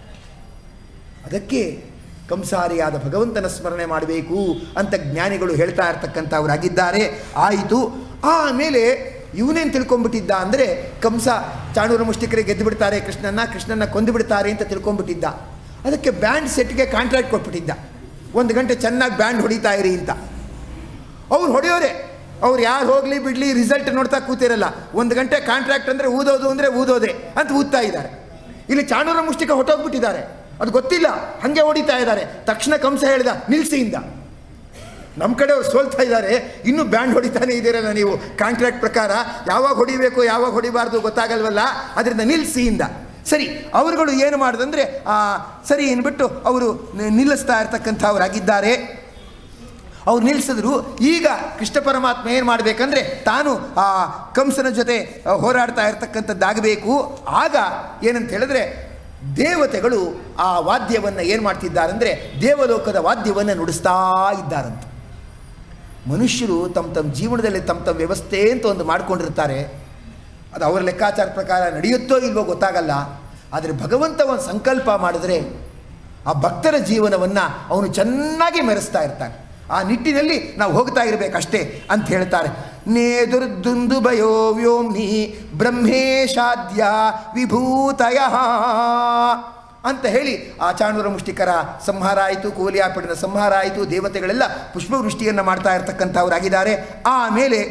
ಅದಕ್ಕೆ ಕಂಸಾರಿಯಾದ ಭಗವಂತನ ಸ್ಮರಣೆ ಮಾಡಬೇಕು ಅಂತ ಜ್ಞಾನಿಗಳು ಹೇಳ್ತಾ ಇರ್ತಕ್ಕಂಥವರಾಗಿದ್ದಾರೆ ಆಯಿತು ಆಮೇಲೆ ಇವನೇನು ತಿಳ್ಕೊಂಡ್ಬಿಟ್ಟಿದ್ದ ಅಂದರೆ ಕಂಸ ಚಾಣೂರ ಮುಷ್ಟಿಕರಿಗೆ ಗೆದ್ದು ಬಿಡ್ತಾರೆ ಕೃಷ್ಣನ ಕೃಷ್ಣನ ಕೊಂದು ಬಿಡ್ತಾರೆ ಅಂತ ತಿಳ್ಕೊಂಡ್ಬಿಟ್ಟಿದ್ದ ಅದಕ್ಕೆ ಬ್ಯಾಂಡ್ ಸೆಟ್ಗೆ ಕಾಂಟ್ರಾಕ್ಟ್ ಕೊಟ್ಬಿಟ್ಟಿದ್ದ ಒಂದು ಗಂಟೆ ಚೆನ್ನಾಗಿ ಬ್ಯಾಂಡ್ ಹೊಡಿತಾ ಇರಿ ಅಂತ ಅವ್ರು ಹೊಡೆಯೋರೆ ಅವ್ರು ಯಾರು ಹೋಗಲಿ ಬಿಡಲಿ ರಿಸಲ್ಟ್ ನೋಡ್ತಾ ಕೂತಿರಲ್ಲ ಒಂದು ಗಂಟೆ ಕಾಂಟ್ರಾಕ್ಟ್ ಅಂದರೆ ಊದೋದು ಅಂದರೆ ಊದೋದೆ ಅಂತ ಊದ್ತಾ ಇದ್ದಾರೆ ಇಲ್ಲಿ ಚಾಣೂರ ಮುಷ್ಟಿಕ ಹೊಟ್ಟೋಗ್ಬಿಟ್ಟಿದ್ದಾರೆ ಅದು ಗೊತ್ತಿಲ್ಲ ಹಾಗೆ ಹೊಡಿತಾ ಇದ್ದಾರೆ ತಕ್ಷಣ ಕಂಸ ಹೇಳಿದ ನಿಲ್ಸಿಯಿಂದ ನಮ್ಮ ಕಡೆ ಅವ್ರು ಸೋಲ್ತಾ ಇದ್ದಾರೆ ಇನ್ನೂ ಬ್ಯಾಂಡ್ ಹೊಡಿತಾನೆ ಇದ್ದೀರಲ್ಲ ನೀವು ಕಾಂಟ್ರಾಕ್ಟ್ ಪ್ರಕಾರ ಯಾವಾಗ ಹೊಡಿಬೇಕು ಯಾವಾಗ ಹೊಡಿಬಾರ್ದು ಗೊತ್ತಾಗಲ್ವಲ್ಲ ಅದರಿಂದ ನಿಲ್ಲಿಸಿಯಿಂದ ಸರಿ ಅವರುಗಳು ಏನು ಮಾಡಿದಂದರೆ ಸರಿ ಅಂದ್ಬಿಟ್ಟು ಅವರು ನಿಲ್ಲಿಸ್ತಾ ಇರ್ತಕ್ಕಂಥವರಾಗಿದ್ದಾರೆ ಅವ್ರು ನಿಲ್ಲಿಸಿದ್ರು ಈಗ ಕೃಷ್ಣ ಪರಮಾತ್ಮ ಏನು ಮಾಡಬೇಕಂದ್ರೆ ತಾನು ಆ ಕಂಸನ ಜೊತೆ ಹೋರಾಡ್ತಾ ಇರ್ತಕ್ಕಂಥದ್ದಾಗಬೇಕು ಆಗ ಏನಂತ ಹೇಳಿದ್ರೆ ದೇವತೆಗಳು ಆ ವಾದ್ಯವನ್ನು ಏನು ಮಾಡ್ತಿದ್ದಾರಂದರೆ ದೇವಲೋಕದ ವಾದ್ಯವನ್ನು ನುಡಿಸ್ತಾ ಇದ್ದಾರಂತೆ ಮನುಷ್ಯರು ತಮ್ಮ ತಮ್ಮ ಜೀವನದಲ್ಲಿ ತಮ್ಮ ತಮ್ಮ ವ್ಯವಸ್ಥೆ ಅಂತ ಒಂದು ಮಾಡ್ಕೊಂಡಿರ್ತಾರೆ ಅದು ಅವರ ಲೆಕ್ಕಾಚಾರ ಪ್ರಕಾರ ನಡೆಯುತ್ತೋ ಇಲ್ವೋ ಗೊತ್ತಾಗಲ್ಲ ಆದರೆ ಭಗವಂತ ಒಂದು ಸಂಕಲ್ಪ ಮಾಡಿದ್ರೆ ಆ ಭಕ್ತರ ಜೀವನವನ್ನು ಅವನು ಚೆನ್ನಾಗಿ ಮೆರೆಸ್ತಾ ಇರ್ತಾನೆ ಆ ನಿಟ್ಟಿನಲ್ಲಿ ನಾವು ಹೋಗ್ತಾ ಇರಬೇಕಷ್ಟೇ ಅಂತ ಹೇಳ್ತಾರೆ ನೇದುರ್ದುಂದು ಭಯೋ ವ್ಯೋಮ್ನಿ ಬ್ರಹ್ಮೇಶಾದ್ಯ ವಿಭೂತಯ ಅಂತ ಹೇಳಿ ಆ ಚಾಣೂರ ಮುಷ್ಟಿಕರ ಸಂಹಾರ ಆಯಿತು ಕೋಲಿಯಾಪಡಿನ ಸಂಹಾರ ಆಯಿತು ದೇವತೆಗಳೆಲ್ಲ ಪುಷ್ಪವೃಷ್ಟಿಯನ್ನು ಮಾಡ್ತಾ ಇರ್ತಕ್ಕಂಥವರಾಗಿದ್ದಾರೆ ಆಮೇಲೆ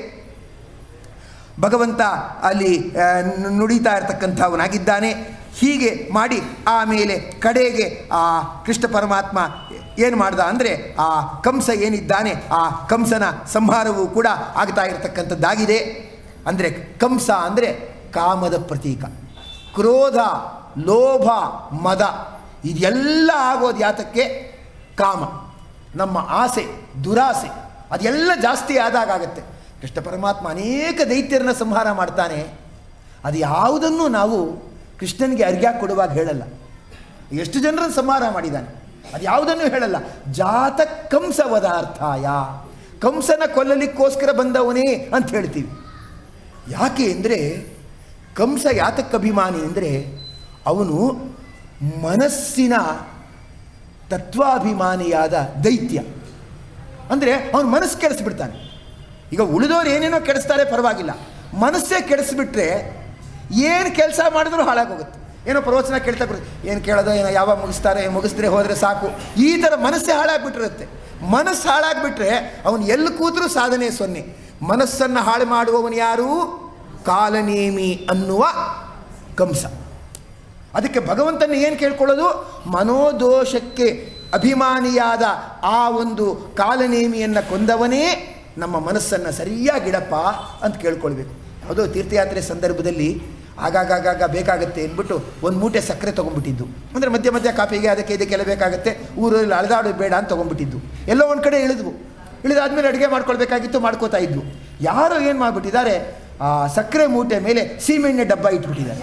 ಭಗವಂತ ಅಲ್ಲಿ ನುಡಿತಾ ಇರ್ತಕ್ಕಂಥವನಾಗಿದ್ದಾನೆ ಹೀಗೆ ಮಾಡಿ ಆಮೇಲೆ ಕಡೆಗೆ ಆ ಕೃಷ್ಣ ಪರಮಾತ್ಮ ಏನು ಮಾಡ್ದ ಅಂದರೆ ಆ ಕಂಸ ಏನಿದ್ದಾನೆ ಆ ಕಂಸನ ಸಂಹಾರವೂ ಕೂಡ ಆಗ್ತಾ ಇರತಕ್ಕಂಥದ್ದಾಗಿದೆ ಅಂದರೆ ಕಂಸ ಅಂದರೆ ಕಾಮದ ಪ್ರತೀಕ ಕ್ರೋಧ ಲೋಭ ಮದ ಇದೆಲ್ಲ ಆಗೋದು ಯಾತಕ್ಕೆ ಕಾಮ ನಮ್ಮ ಆಸೆ ದುರಾಸೆ ಅದೆಲ್ಲ ಜಾಸ್ತಿ ಆದಾಗ ಆಗುತ್ತೆ ಕೃಷ್ಣ ಪರಮಾತ್ಮ ಅನೇಕ ದೈತ್ಯರನ್ನ ಸಂಹಾರ ಮಾಡ್ತಾನೆ ಅದು ಯಾವುದನ್ನು ನಾವು ಕೃಷ್ಣನಿಗೆ ಅರ್ಗ್ಯಾಕ್ ಕೊಡುವಾಗ ಹೇಳಲ್ಲ ಎಷ್ಟು ಜನರನ್ನು ಸಂಹಾರ ಮಾಡಿದ್ದಾನೆ ಅದು ಯಾವುದನ್ನು ಹೇಳಲ್ಲ ಜಾತ ಕಂಸ ವದಾರ್ಥಾಯ ಕಂಸನ ಕೊಲ್ಲಲಿಕ್ಕೋಸ್ಕರ ಬಂದವನೇ ಅಂತ ಹೇಳ್ತೀವಿ ಯಾಕೆ ಅಂದರೆ ಕಂಸ ಯಾತಕ್ಕೆ ಅಭಿಮಾನಿ ಅಂದರೆ ಅವನು ಮನಸ್ಸಿನ ತತ್ವಾಭಿಮಾನಿಯಾದ ದೈತ್ಯ ಅಂದರೆ ಅವನು ಮನಸ್ಸು ಕೆಡಿಸ್ಬಿಡ್ತಾನೆ ಈಗ ಉಳಿದವ್ರು ಏನೇನೋ ಕೆಡಿಸ್ತಾರೆ ಪರವಾಗಿಲ್ಲ ಮನಸ್ಸೇ ಕೆಡಿಸ್ಬಿಟ್ರೆ ಏನು ಕೆಲಸ ಮಾಡಿದ್ರೂ ಹಾಳಾಗೋಗುತ್ತೆ ಏನೋ ಪ್ರವಚನ ಕೇಳ್ತಾ ಬರುತ್ತೆ ಏನು ಕೇಳೋದೋ ಏನೋ ಯಾವಾಗ ಮುಗಿಸ್ತಾರೆ ಮುಗಿಸಿದ್ರೆ ಹೋದರೆ ಸಾಕು ಈ ಥರ ಮನಸ್ಸೇ ಹಾಳಾಗ್ಬಿಟ್ಟಿರುತ್ತೆ ಮನಸ್ಸು ಹಾಳಾಗ್ಬಿಟ್ರೆ ಅವನು ಎಲ್ಲಿ ಕೂತರೂ ಸಾಧನೆ ಸೊನ್ನೆ ಮನಸ್ಸನ್ನು ಹಾಳು ಮಾಡುವವನು ಯಾರು ಕಾಲನೇಮಿ ಅನ್ನುವ ಕಂಸ ಅದಕ್ಕೆ ಭಗವಂತನ ಏನು ಕೇಳ್ಕೊಳ್ಳೋದು ಮನೋದೋಷಕ್ಕೆ ಅಭಿಮಾನಿಯಾದ ಆ ಒಂದು ಕಾಲನೇಮಿಯನ್ನು ಕೊಂದವನೇ ನಮ್ಮ ಮನಸ್ಸನ್ನು ಸರಿಯಾಗಿಡಪ್ಪ ಅಂತ ಕೇಳ್ಕೊಳ್ಬೇಕು ಯಾವುದೋ ತೀರ್ಥಯಾತ್ರೆ ಸಂದರ್ಭದಲ್ಲಿ ಆಗಾಗಾಗ ಬೇಕಾಗುತ್ತೆ ಅಂದ್ಬಿಟ್ಟು ಒಂದು ಮೂಟೆ ಸಕ್ಕರೆ ತೊಗೊಂಡ್ಬಿಟ್ಟಿದ್ದು ಅಂದರೆ ಮಧ್ಯ ಮಧ್ಯ ಕಾಫಿಗೆ ಅದಕ್ಕೆ ಇದಕ್ಕೆಲ್ಲ ಬೇಕಾಗುತ್ತೆ ಊರಲ್ಲಿ ಅಳೆದಾಡೋದು ಬೇಡ ಅಂತ ತೊಗೊಂಡ್ಬಿಟ್ಟಿದ್ದು ಎಲ್ಲೋ ಒಂದು ಕಡೆ ಇಳಿದ್ವು ಇಳಿದಾದ್ಮೇಲೆ ಅಡುಗೆ ಮಾಡ್ಕೊಳ್ಬೇಕಾಗಿತ್ತು ಮಾಡ್ಕೋತಾ ಇದ್ವು ಯಾರೋ ಏನು ಮಾಡಿಬಿಟ್ಟಿದ್ದಾರೆ ಆ ಸಕ್ಕರೆ ಮೂಟೆ ಮೇಲೆ ಸೀಮೆಣ್ಣೆ ಡಬ್ಬ ಇಟ್ಬಿಟ್ಟಿದ್ದಾರೆ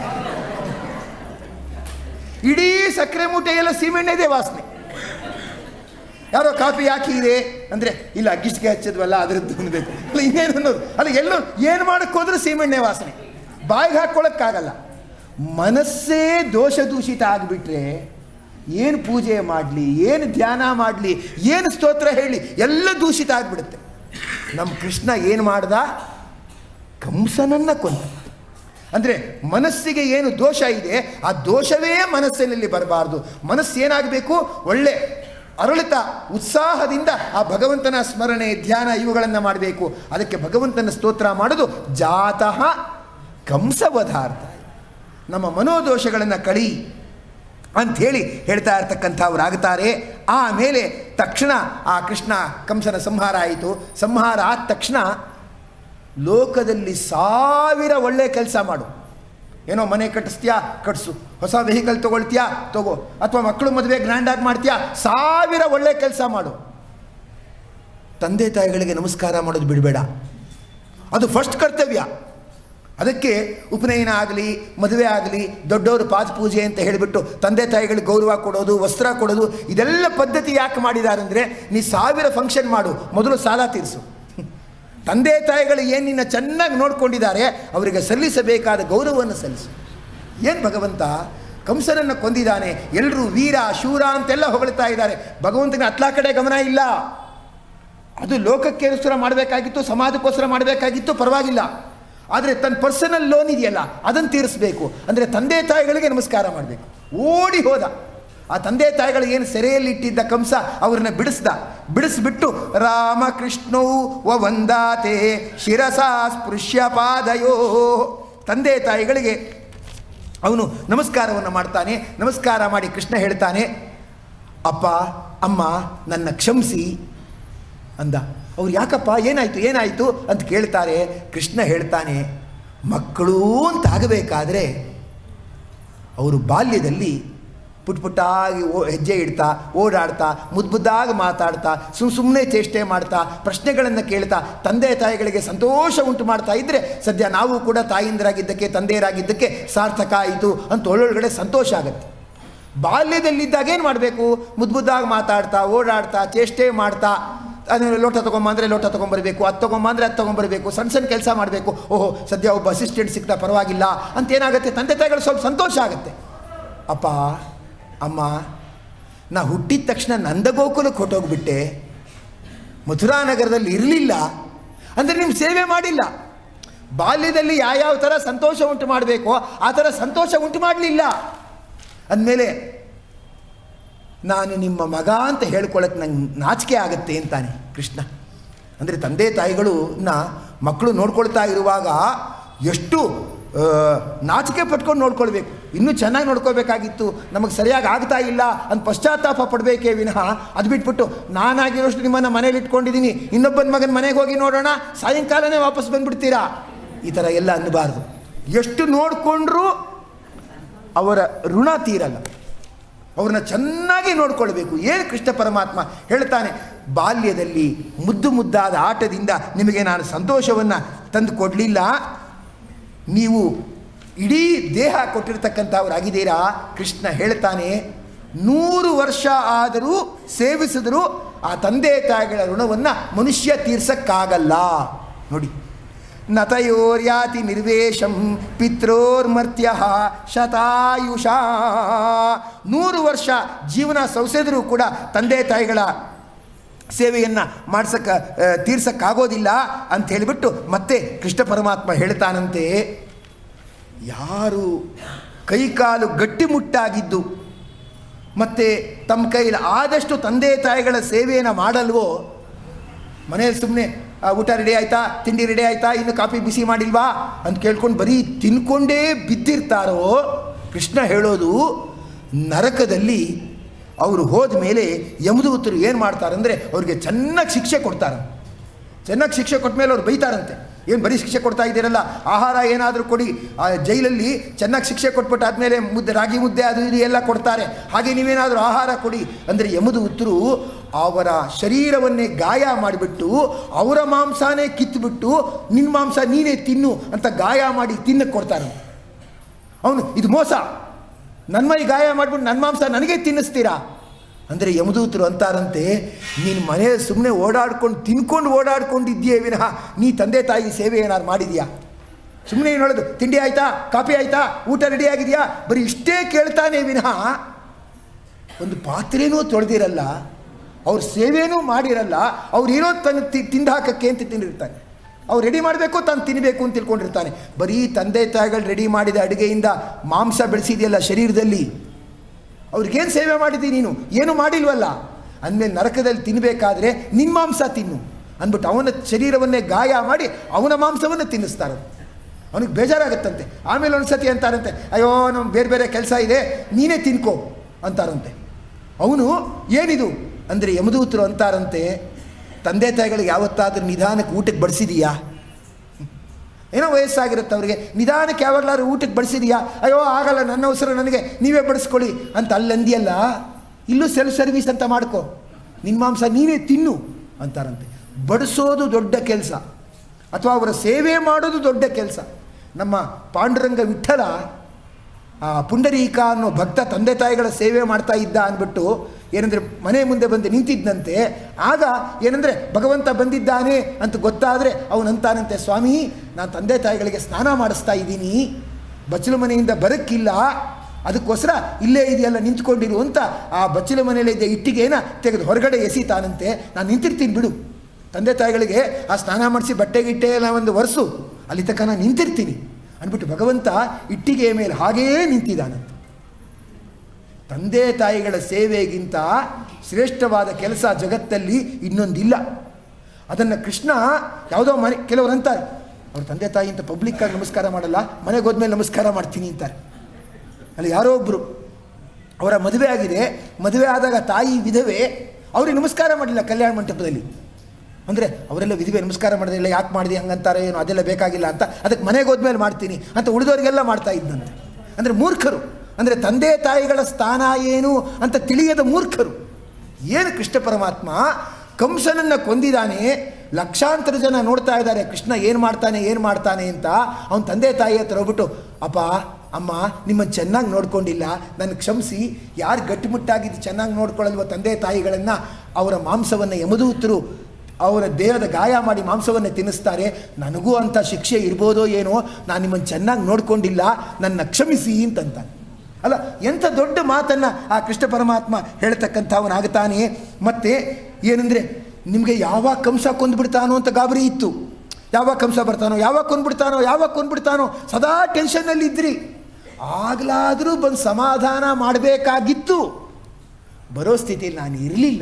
ಇಡೀ ಸಕ್ಕರೆ ಮೂಟೆ ಎಲ್ಲ ಸೀಮೆಣ್ಣೆದೇ ವಾಸನೆ ಯಾರೋ ಕಾಫಿ ಯಾಕೆ ಇದೆ ಅಂದರೆ ಇಲ್ಲ ಅಗ್ಗಿಸ್ಗೆ ಹಚ್ಚಿದ್ವಲ್ಲ ಅದರದ್ದು ಅನ್ಬೇಕು ಅಲ್ಲ ಇನ್ನೇನು ಅನ್ನೋದು ಅಲ್ಲ ಎಲ್ಲೂ ಏನು ಮಾಡಕ್ಕೆ ಹೋದ್ರೂ ಸೀಮೆಣ್ಣೆ ವಾಸನೆ ಬಾಯಿಗೆ ಹಾಕ್ಕೊಳ್ಳೋಕ್ಕಾಗಲ್ಲ ಮನಸ್ಸೇ ದೋಷ ದೂಷಿತ ಆಗಿಬಿಟ್ರೆ ಏನು ಪೂಜೆ ಮಾಡಲಿ ಏನು ಧ್ಯಾನ ಮಾಡಲಿ ಏನು ಸ್ತೋತ್ರ ಹೇಳಿ ಎಲ್ಲ ದೂಷಿತ ಆಗಿಬಿಡುತ್ತೆ ನಮ್ಮ ಕೃಷ್ಣ ಏನು ಮಾಡ್ದ ಕಂಸನನ್ನ ಕೊಂದ ಅಂದರೆ ಮನಸ್ಸಿಗೆ ಏನು ದೋಷ ಇದೆ ಆ ದೋಷವೇ ಮನಸ್ಸಿನಲ್ಲಿ ಬರಬಾರ್ದು ಮನಸ್ಸು ಏನಾಗಬೇಕು ಒಳ್ಳೆ ಅರಳಿತ ಉತ್ಸಾಹದಿಂದ ಆ ಭಗವಂತನ ಸ್ಮರಣೆ ಧ್ಯಾನ ಇವುಗಳನ್ನು ಮಾಡಬೇಕು ಅದಕ್ಕೆ ಭಗವಂತನ ಸ್ತೋತ್ರ ಮಾಡೋದು ಜಾತಃ ಕಂಸವಧಾರ್ಥ ನಮ್ಮ ಮನೋದೋಷಗಳನ್ನು ಕಳಿ ಅಂಥೇಳಿ ಹೇಳ್ತಾ ಇರ್ತಕ್ಕಂಥವ್ರಾಗುತ್ತಾರೆ ಆಮೇಲೆ ತಕ್ಷಣ ಆ ಕೃಷ್ಣ ಕಂಸನ ಸಂಹಾರ ಆಯಿತು ಸಂಹಾರ ಆದ ತಕ್ಷಣ ಲೋಕದಲ್ಲಿ ಸಾವಿರ ಒಳ್ಳೆ ಕೆಲಸ ಮಾಡು ಏನೋ ಮನೆ ಕಟ್ಟಿಸ್ತೀಯಾ ಕಟ್ಸು ಹೊಸ ವೆಹಿಕಲ್ ತೊಗೊಳ್ತೀಯಾ ತಗೋ ಅಥವಾ ಮಕ್ಕಳು ಮದುವೆ ಗ್ರ್ಯಾಂಡಾಗಿ ಮಾಡ್ತೀಯಾ ಸಾವಿರ ಒಳ್ಳೆ ಕೆಲಸ ಮಾಡು ತಂದೆ ತಾಯಿಗಳಿಗೆ ನಮಸ್ಕಾರ ಮಾಡೋದು ಬಿಡಬೇಡ ಅದು ಫಸ್ಟ್ ಕರ್ತವ್ಯ ಅದಕ್ಕೆ ಉಪನಯನ ಆಗಲಿ ಮದುವೆ ಆಗಲಿ ದೊಡ್ಡವರು ಪಾದ ಪೂಜೆ ಅಂತ ಹೇಳಿಬಿಟ್ಟು ತಂದೆ ತಾಯಿಗಳಿಗೆ ಗೌರವ ಕೊಡೋದು ವಸ್ತ್ರ ಕೊಡೋದು ಇದೆಲ್ಲ ಪದ್ಧತಿ ಯಾಕೆ ಮಾಡಿದ್ದಾರೆ ಅಂದರೆ ನೀ ಸಾವಿರ ಫಂಕ್ಷನ್ ಮಾಡು ಮೊದಲು ಸಾಲ ತೀರಿಸು ತಂದೆ ತಾಯಿಗಳು ಏನು ನಿನ್ನ ಚೆನ್ನಾಗಿ ನೋಡ್ಕೊಂಡಿದ್ದಾರೆ ಅವರಿಗೆ ಸಲ್ಲಿಸಬೇಕಾದ ಗೌರವವನ್ನು ಸಲ್ಲಿಸು ಏನು ಭಗವಂತ ಕಂಸನನ್ನು ಕೊಂದಿದ್ದಾನೆ ಎಲ್ಲರೂ ವೀರ ಶೂರ ಅಂತೆಲ್ಲ ಹೊಗಳ್ತಾ ಇದ್ದಾರೆ ಭಗವಂತನ ಅತ್ಲಾ ಕಡೆ ಗಮನ ಇಲ್ಲ ಅದು ಲೋಕಕ್ಕೋಸ್ಕರ ಮಾಡಬೇಕಾಗಿತ್ತು ಸಮಾಜಕ್ಕೋಸ್ಕರ ಮಾಡಬೇಕಾಗಿತ್ತು ಪರವಾಗಿಲ್ಲ ಆದರೆ ತನ್ನ ಪರ್ಸನಲ್ ಲೋನ್ ಇದೆಯಲ್ಲ ಅದನ್ನು ತೀರಿಸಬೇಕು ಅಂದರೆ ತಂದೆ ತಾಯಿಗಳಿಗೆ ನಮಸ್ಕಾರ ಮಾಡಬೇಕು ಓಡಿ ಹೋದ ಆ ತಂದೆ ತಾಯಿಗಳು ಏನು ಸೆರೆಯಲ್ಲಿ ಇಟ್ಟಿದ್ದ ಕಂಸ ಅವ್ರನ್ನ ಬಿಡಿಸ್ದ ಬಿಡಿಸ್ಬಿಟ್ಟು ರಾಮಕೃಷ್ಣವು ವ ವಂದಾತೆ ಶಿರಸ ಸ್ಪೃಶ್ಯ ಪಾದಯೋ ತಂದೆ ತಾಯಿಗಳಿಗೆ ಅವನು ನಮಸ್ಕಾರವನ್ನು ಮಾಡ್ತಾನೆ ನಮಸ್ಕಾರ ಮಾಡಿ ಕೃಷ್ಣ ಹೇಳ್ತಾನೆ ಅಪ್ಪ ಅಮ್ಮ ನನ್ನ ಕ್ಷಮಿಸಿ ಅಂದ ಅವ್ರು ಯಾಕಪ್ಪ ಏನಾಯಿತು ಏನಾಯಿತು ಅಂತ ಕೇಳ್ತಾರೆ ಕೃಷ್ಣ ಹೇಳ್ತಾನೆ ಮಕ್ಕಳು ಅಂತ ಆಗಬೇಕಾದ್ರೆ ಅವರು ಬಾಲ್ಯದಲ್ಲಿ ಪುಟ್ ಪುಟ್ಟಾಗಿ ಓ ಹೆಜ್ಜೆ ಇಡ್ತಾ ಓಡಾಡ್ತಾ ಮುದ್ದು ಮುದ್ದಾಗಿ ಮಾತಾಡ್ತಾ ಸುಮ್ ಸುಮ್ಮನೆ ಚೇಷ್ಟೆ ಮಾಡ್ತಾ ಪ್ರಶ್ನೆಗಳನ್ನು ಕೇಳ್ತಾ ತಂದೆ ತಾಯಿಗಳಿಗೆ ಸಂತೋಷ ಉಂಟು ಮಾಡ್ತಾ ಇದ್ದರೆ ಸದ್ಯ ನಾವು ಕೂಡ ತಾಯಿಂದರಾಗಿದ್ದಕ್ಕೆ ತಂದೆಯರಾಗಿದ್ದಕ್ಕೆ ಸಾರ್ಥಕ ಆಯಿತು ಅಂತ ಒಳ್ಳೊಳಗಡೆ ಸಂತೋಷ ಆಗುತ್ತೆ ಬಾಲ್ಯದಲ್ಲಿದ್ದಾಗ ಏನು ಮಾಡಬೇಕು ಮುದ್ದು ಮುದ್ದಾಗಿ ಮಾತಾಡ್ತಾ ಓಡಾಡ್ತಾ ಚೇಷ್ಟೆ ಮಾಡ್ತಾ ಅದನ್ನು ಲೋಟ ತೊಗೊಂಬ ಅಂದರೆ ಲೋಟ ತೊಗೊಂಬರ್ಬೇಕು ಅದು ತೊಗೊಂಬ ಅಂದರೆ ಅದು ತೊಗೊಂಬರ್ಬೇಕು ಸಣ್ಣ ಸಣ್ಣ ಕೆಲಸ ಮಾಡಬೇಕು ಓಹೋ ಸದ್ಯ ಒಬ್ಬ ಅಸಿಸ್ಟೆಂಟ್ ಸಿಗ್ತಾ ಪರವಾಗಿಲ್ಲ ಅಂತ ಏನಾಗುತ್ತೆ ತಂದೆ ತಾಯಿಗಳು ಸ್ವಲ್ಪ ಸಂತೋಷ ಆಗುತ್ತೆ ಅಪ್ಪ ಅಮ್ಮ ನಾ ಹುಟ್ಟಿದ ತಕ್ಷಣ ನಂದಗೋಕುಲಕ್ಕೆ ಹೊಟ್ಟೋಗ್ಬಿಟ್ಟೆ ಮಥುರಾನಗರದಲ್ಲಿ ಇರಲಿಲ್ಲ ಅಂದರೆ ನಿಮ್ಮ ಸೇವೆ ಮಾಡಿಲ್ಲ ಬಾಲ್ಯದಲ್ಲಿ ಯಾವ್ಯಾವ ಥರ ಸಂತೋಷ ಉಂಟು ಮಾಡಬೇಕೋ ಆ ಥರ ಸಂತೋಷ ಉಂಟು ಮಾಡಲಿಲ್ಲ ಅಂದಮೇಲೆ ನಾನು ನಿಮ್ಮ ಮಗ ಅಂತ ಹೇಳ್ಕೊಳ್ಳೋಕೆ ನಂಗೆ ನಾಚಿಕೆ ಆಗುತ್ತೆ ಅಂತಾನೆ ಕೃಷ್ಣ ಅಂದರೆ ತಂದೆ ತಾಯಿಗಳು ನ ಮಕ್ಕಳು ನೋಡ್ಕೊಳ್ತಾ ಇರುವಾಗ ಎಷ್ಟು ಆ, ನಾಚಿಕೆ ಪಟ್ಕೊಂಡು ನೋಡ್ಕೊಳ್ಬೇಕು ಇನ್ನೂ ಚೆನ್ನಾಗಿ ನೋಡ್ಕೋಬೇಕಾಗಿತ್ತು ನಮಗೆ ಸರಿಯಾಗಿ ಆಗ್ತಾ ಇಲ್ಲ ಅಂತ ಪಶ್ಚಾತ್ತಾಪ ಪಡಬೇಕೇ ವಿನಃ ಅದು ಬಿಟ್ಬಿಟ್ಟು ನಾನಾಗಿರೋಷ್ಟು ನಿಮ್ಮನ್ನು ಮನೇಲಿ ಇಟ್ಕೊಂಡಿದ್ದೀನಿ ಇನ್ನೊಬ್ಬನ ಮಗನ ಮನೆಗೆ ಹೋಗಿ ನೋಡೋಣ ಸಾಯಂಕಾಲನೇ ವಾಪಸ್ ಬಂದುಬಿಡ್ತೀರಾ ಈ ಥರ ಎಲ್ಲ ಅನ್ನಬಾರ್ದು ಎಷ್ಟು ನೋಡಿಕೊಂಡ್ರೂ ಅವರ ಋಣ ತೀರಲ್ಲ ಅವ್ರನ್ನ ಚೆನ್ನಾಗಿ ನೋಡ್ಕೊಳ್ಬೇಕು ಏನು ಕೃಷ್ಣ ಪರಮಾತ್ಮ ಹೇಳ್ತಾನೆ ಬಾಲ್ಯದಲ್ಲಿ ಮುದ್ದು ಮುದ್ದಾದ ಆಟದಿಂದ ನಿಮಗೆ ನಾನು ಸಂತೋಷವನ್ನು ತಂದು ಕೊಡಲಿಲ್ಲ ನೀವು ಇಡೀ ದೇಹ ಕೊಟ್ಟಿರ್ತಕ್ಕಂಥವರಾಗಿದ್ದೀರಾ ಕೃಷ್ಣ ಹೇಳ್ತಾನೆ ನೂರು ವರ್ಷ ಆದರೂ ಸೇವಿಸಿದರೂ ಆ ತಂದೆ ತಾಯಿಗಳ ಋಣವನ್ನು ಮನುಷ್ಯ ತೀರ್ಸಕ್ಕಾಗಲ್ಲ ನೋಡಿ ನತಯೋರ್ಯಾತಿ ನಿರ್ವೇಶಂ ಪಿತ್ರೋರ್ಮರ್ತ್ಯ ಶತಾಯುಷ ನೂರು ವರ್ಷ ಜೀವನ ಸೌಸೆದರೂ ಕೂಡ ತಂದೆ ತಾಯಿಗಳ ಸೇವೆಯನ್ನು ಮಾಡ್ಸಕ್ಕ ಆ, ತೀರ್ಸಕ್ಕಾಗೋದಿಲ್ಲ ಅಂತ ಹೇಳಿಬಿಟ್ಟು ಮತ್ತೆ ಕೃಷ್ಣ ಪರಮಾತ್ಮ ಹೇಳ್ತಾನಂತೆ ಯಾರು ಕೈಕಾಲು ಗಟ್ಟಿಮುಟ್ಟಾಗಿದ್ದು ಮತ್ತು ತಮ್ಮ ಕೈಲಿ ಆದಷ್ಟು ತಂದೆ ತಾಯಿಗಳ ಸೇವೆಯನ್ನು ಮಾಡಲ್ವೋ ಮನೇಲಿ ಸುಮ್ಮನೆ ಊಟ ರೆಡಿ ಆಯ್ತಾ ತಿಂಡಿ ರೆಡಿ ಆಯ್ತಾ ಇನ್ನು ಕಾಫಿ ಬಿಸಿ ಮಾಡಿಲ್ವಾ ಅಂತ ಕೇಳ್ಕೊಂಡು ಬರೀ ತಿನ್ಕೊಂಡೇ ಬಿದ್ದಿರ್ತಾರೋ ಕೃಷ್ಣ ಹೇಳೋದು ನರಕದಲ್ಲಿ ಅವರು ಹೋದ ಮೇಲೆ ಯಮದೂತರು ಏನು ಮಾಡ್ತಾರಂದರೆ ಅವ್ರಿಗೆ ಚೆನ್ನಾಗಿ ಶಿಕ್ಷೆ ಕೊಡ್ತಾರೆ ಚೆನ್ನಾಗಿ ಶಿಕ್ಷೆ ಕೊಟ್ಟ ಮೇಲೆ ಅವ್ರು ಬೈತಾರಂತೆ ಏನು ಬರೀ ಶಿಕ್ಷೆ ಕೊಡ್ತಾ ಇದ್ದೀರಲ್ಲ ಆಹಾರ ಏನಾದರೂ ಕೊಡಿ ಆ ಜೈಲಲ್ಲಿ ಚೆನ್ನಾಗಿ ಶಿಕ್ಷೆ ಕೊಟ್ಬಿಟ್ಟು ಆದಮೇಲೆ ಮುದ್ದೆ ರಾಗಿ ಮುದ್ದೆ ಅದು ಇದು ಎಲ್ಲ ಕೊಡ್ತಾರೆ ಹಾಗೆ ನೀವೇನಾದರೂ ಆಹಾರ ಕೊಡಿ ಅಂದರೆ ಯಮದೂತರು ಅವರ ಶರೀರವನ್ನೇ ಗಾಯ ಮಾಡಿಬಿಟ್ಟು ಅವರ ಮಾಂಸನೇ ಕಿತ್ತುಬಿಟ್ಟು ನಿನ್ನ ಮಾಂಸ ನೀನೇ ತಿನ್ನು ಅಂತ ಗಾಯ ಮಾಡಿ ತಿನ್ನಕ್ಕೆ ಕೊಡ್ತಾರೆ ಅವನು ಇದು ಮೋಸ ನನ್ನ ಮೈ ಗಾಯ ಮಾಡಿಬಿಟ್ಟು ನನ್ನ ಮಾಂಸ ನನಗೆ ತಿನ್ನಿಸ್ತೀರಾ ಅಂದರೆ ಯಮದೂತರು ಅಂತಾರಂತೆ ನೀನು ಮನೆ ಸುಮ್ಮನೆ ಓಡಾಡ್ಕೊಂಡು ತಿನ್ಕೊಂಡು ಓಡಾಡ್ಕೊಂಡಿದ್ದೀಯೇ ವಿನಃ ನೀ ತಂದೆ ತಾಯಿ ಸೇವೆ ಏನಾದ್ರು ಮಾಡಿದೀಯಾ ಸುಮ್ಮನೆ ಏನು ಹೇಳೋದು ತಿಂಡಿ ಆಯ್ತಾ ಕಾಫಿ ಆಯ್ತಾ ಊಟ ರೆಡಿ ಆಗಿದೆಯಾ ಬರೀ ಇಷ್ಟೇ ಕೇಳ್ತಾನೆ ವಿನಃ ಒಂದು ಪಾತ್ರೆನೂ ತೊಳೆದಿರಲ್ಲ ಅವ್ರ ಸೇವೆನೂ ಮಾಡಿರಲ್ಲ ಅವ್ರು ಏನೋ ತನ್ನ ತಿ- ತಿಂದು ಹಾಕಕ್ಕೆ ಅಂತ ತಿಂದಿರ್ತಾನೆ ಅವ್ರು ರೆಡಿ ಮಾಡಬೇಕು ತಾನು ತಿನ್ನಬೇಕು ಅಂತ ತಿಳ್ಕೊಂಡಿರ್ತಾನೆ ಬರೀ ತಂದೆ ತಾಯಿಗಳು ರೆಡಿ ಮಾಡಿದ ಅಡುಗೆಯಿಂದ ಮಾಂಸ ಬೆಳೆಸಿದೆಯಲ್ಲ ಶರೀರದಲ್ಲಿ ಅವ್ರಿಗೇನು ಸೇವೆ ಮಾಡಿದ್ದೀನಿ ನೀನು ಏನು ಮಾಡಿಲ್ವಲ್ಲ ಅಂದಮೇಲೆ ನರಕದಲ್ಲಿ ತಿನ್ನಬೇಕಾದ್ರೆ ನಿನ್ನ ಮಾಂಸ ತಿನ್ನು ಅಂದ್ಬಿಟ್ಟು ಅವನ ಶರೀರವನ್ನೇ ಗಾಯ ಮಾಡಿ ಅವನ ಮಾಂಸವನ್ನು ತಿನ್ನಿಸ್ತಾರೆ ಅವನಿಗೆ ಬೇಜಾರಾಗುತ್ತಂತೆ ಆಮೇಲೆ ಒಂದು ಸತಿ ಅಂತಾರಂತೆ ಅಯ್ಯೋ ನಮ್ಮ ಬೇರೆ ಬೇರೆ ಕೆಲಸ ಇದೆ ನೀನೇ ತಿನ್ಕೋ ಅಂತಾರಂತೆ ಅವನು ಏನಿದು ಅಂದರೆ ಯಮದೂತರು ಅಂತಾರಂತೆ ತಂದೆ ತಾಯಿಗಳಿಗೆ ಯಾವತ್ತಾದ್ರೂ ನಿಧಾನಕ್ಕೆ ಊಟಕ್ಕೆ ಬಡಿಸಿದೀಯಾ ಏನೋ ವಯಸ್ಸಾಗಿರುತ್ತೆ ಅವರಿಗೆ ನಿಧಾನಕ್ಕೆ ಯಾವಾಗಲಾದ್ರು ಊಟಕ್ಕೆ ಬಡಿಸಿದೀಯಾ ಅಯ್ಯೋ ಆಗಲ್ಲ ನನ್ನ ಅವಸರ ನನಗೆ ನೀವೇ ಬಡಿಸ್ಕೊಳ್ಳಿ ಅಂತ ಅಲ್ಲಂದಿಯಲ್ಲ ಇಲ್ಲೂ ಸೆಲ್ಫ್ ಸರ್ವಿಸ್ ಅಂತ ಮಾಡ್ಕೊ ನಿನ್ನ ಮಾಂಸ ನೀವೇ ತಿನ್ನು ಅಂತಾರಂತೆ ಬಡಿಸೋದು ದೊಡ್ಡ ಕೆಲಸ ಅಥವಾ ಅವರ ಸೇವೆ ಮಾಡೋದು ದೊಡ್ಡ ಕೆಲಸ ನಮ್ಮ ಪಾಂಡುರಂಗ ವಿಠಲ ಆ ಪುಂಡರೀಕ ಅನ್ನೋ ಭಕ್ತ ತಂದೆ ತಾಯಿಗಳ ಸೇವೆ ಮಾಡ್ತಾ ಇದ್ದ ಅಂದ್ಬಿಟ್ಟು ಏನಂದರೆ ಮನೆ ಮುಂದೆ ಬಂದು ನಿಂತಿದ್ದಂತೆ ಆಗ ಏನಂದರೆ ಭಗವಂತ ಬಂದಿದ್ದಾನೆ ಅಂತ ಗೊತ್ತಾದರೆ ಅವನಂತಾನಂತೆ ಸ್ವಾಮಿ ನಾನು ತಂದೆ ತಾಯಿಗಳಿಗೆ ಸ್ನಾನ ಮಾಡಿಸ್ತಾ ಇದ್ದೀನಿ ಬಚ್ಚಲು ಮನೆಯಿಂದ ಬರೋಕ್ಕಿಲ್ಲ ಅದಕ್ಕೋಸ್ಕರ ಇಲ್ಲೇ ಇದೆಯಲ್ಲ ನಿಂತ್ಕೊಂಡಿರು ಅಂತ ಆ ಬಚ್ಚಲು ಮನೆಯಲ್ಲಿದ್ದ ಇಟ್ಟಿಗೆನ ತೆಗೆದು ಹೊರಗಡೆ ಎಸಿತಾನಂತೆ ನಾನು ನಿಂತಿರ್ತೀನಿ ಬಿಡು ತಂದೆ ತಾಯಿಗಳಿಗೆ ಆ ಸ್ನಾನ ಮಾಡಿಸಿ ಬಟ್ಟೆ ಗಿಟ್ಟೆ ಎಲ್ಲ ಒಂದು ವರ್ಷು ಅಲ್ಲಿ ತನಕ ನಾನು ನಿಂತಿರ್ತೀನಿ ಅಂದ್ಬಿಟ್ಟು ಭಗವಂತ ಇಟ್ಟಿಗೆಯ ಮೇಲೆ ಹಾಗೇ ನಿಂತಿದ್ದಾನಂತೆ ತಂದೆ ತಾಯಿಗಳ ಸೇವೆಗಿಂತ ಶ್ರೇಷ್ಠವಾದ ಕೆಲಸ ಜಗತ್ತಲ್ಲಿ ಇನ್ನೊಂದಿಲ್ಲ ಅದನ್ನು ಕೃಷ್ಣ ಯಾವುದೋ ಮನೆ ಕೆಲವರು ಅಂತಾರೆ ಅವ್ರ ತಂದೆ ತಾಯಿ ಅಂತ ಪಬ್ಲಿಕ್ಕಾಗಿ ನಮಸ್ಕಾರ ಮಾಡಲ್ಲ ಮನೆಗೆ ಹೋದ್ಮೇಲೆ ನಮಸ್ಕಾರ ಮಾಡ್ತೀನಿ ಅಂತಾರೆ ಅಲ್ಲಿ ಯಾರೋ ಒಬ್ಬರು ಅವರ ಮದುವೆ ಆಗಿದೆ ಮದುವೆ ಆದಾಗ ತಾಯಿ ವಿಧವೆ ಅವ್ರಿಗೆ ನಮಸ್ಕಾರ ಮಾಡಲಿಲ್ಲ ಕಲ್ಯಾಣ ಮಂಟಪದಲ್ಲಿ ಅಂದರೆ ಅವರೆಲ್ಲ ವಿಧಿವೆ ನಮಸ್ಕಾರ ಮಾಡೋದಿಲ್ಲ ಯಾಕೆ ಮಾಡಿದೆ ಹಂಗಂತಾರೆ ಏನು ಅದೆಲ್ಲ ಬೇಕಾಗಿಲ್ಲ ಅಂತ ಅದಕ್ಕೆ ಮನೆಗೆ ಹೋದ್ಮೇಲೆ ಮಾಡ್ತೀನಿ ಅಂತ ಉಳಿದವರಿಗೆಲ್ಲ ಮಾಡ್ತಾ ಇದ್ದಂತೆ ಅಂದರೆ ಮೂರ್ಖರು ಅಂದರೆ ತಂದೆ ತಾಯಿಗಳ ಸ್ಥಾನ ಏನು ಅಂತ ತಿಳಿಯದ ಮೂರ್ಖರು ಏನು ಕೃಷ್ಣ ಪರಮಾತ್ಮ ಕಂಸನನ್ನು ಕೊಂದಿದ್ದಾನೆ ಲಕ್ಷಾಂತರ ಜನ ನೋಡ್ತಾ ಇದ್ದಾರೆ ಕೃಷ್ಣ ಏನು ಮಾಡ್ತಾನೆ ಏನು ಮಾಡ್ತಾನೆ ಅಂತ ಅವನ ತಂದೆ ತಾಯಿ ಹತ್ರ ಹೋಗ್ಬಿಟ್ಟು ಅಪ್ಪ ಅಮ್ಮ ನಿಮ್ಮನ್ನು ಚೆನ್ನಾಗಿ ನೋಡ್ಕೊಂಡಿಲ್ಲ ನನ್ನ ಕ್ಷಮಿಸಿ ಯಾರು ಗಟ್ಟಿಮುಟ್ಟಾಗಿದ್ದು ಚೆನ್ನಾಗಿ ನೋಡ್ಕೊಳ್ಳಲ್ವ ತಂದೆ ತಾಯಿಗಳನ್ನು ಅವರ ಮಾಂಸವನ್ನು ಯಮದೂತರು ಅವರ ದೇಹದ ಗಾಯ ಮಾಡಿ ಮಾಂಸವನ್ನು ತಿನ್ನಿಸ್ತಾರೆ ನನಗೂ ಅಂಥ ಶಿಕ್ಷೆ ಇರ್ಬೋದೋ ಏನೋ ನಾನು ನಿಮ್ಮನ್ನು ಚೆನ್ನಾಗಿ ನೋಡ್ಕೊಂಡಿಲ್ಲ ನನ್ನ ಕ್ಷಮಿಸಿ ಅಂತಂತಾನೆ ಅಲ್ಲ ಎಂಥ ದೊಡ್ಡ ಮಾತನ್ನು ಆ ಕೃಷ್ಣ ಪರಮಾತ್ಮ ಹೇಳ್ತಕ್ಕಂಥವನಾಗ್ತಾನೆ ಮತ್ತು ಏನಂದರೆ ನಿಮಗೆ ಯಾವಾಗ ಕಂಸ ಕೊಂದ್ಬಿಡ್ತಾನೋ ಅಂತ ಗಾಬರಿ ಇತ್ತು ಯಾವಾಗ ಕಂಸ ಬರ್ತಾನೋ ಯಾವಾಗ ಕೊಂದ್ಬಿಡ್ತಾನೋ ಯಾವಾಗ ಕೊಂದ್ಬಿಡ್ತಾನೋ ಸದಾ ಟೆನ್ಷನ್ನಲ್ಲಿ ಇದ್ರಿ ಆಗಲಾದರೂ ಬಂದು ಸಮಾಧಾನ ಮಾಡಬೇಕಾಗಿತ್ತು ಬರೋ ಸ್ಥಿತಿಯಲ್ಲಿ ನಾನು ಇರಲಿಲ್ಲ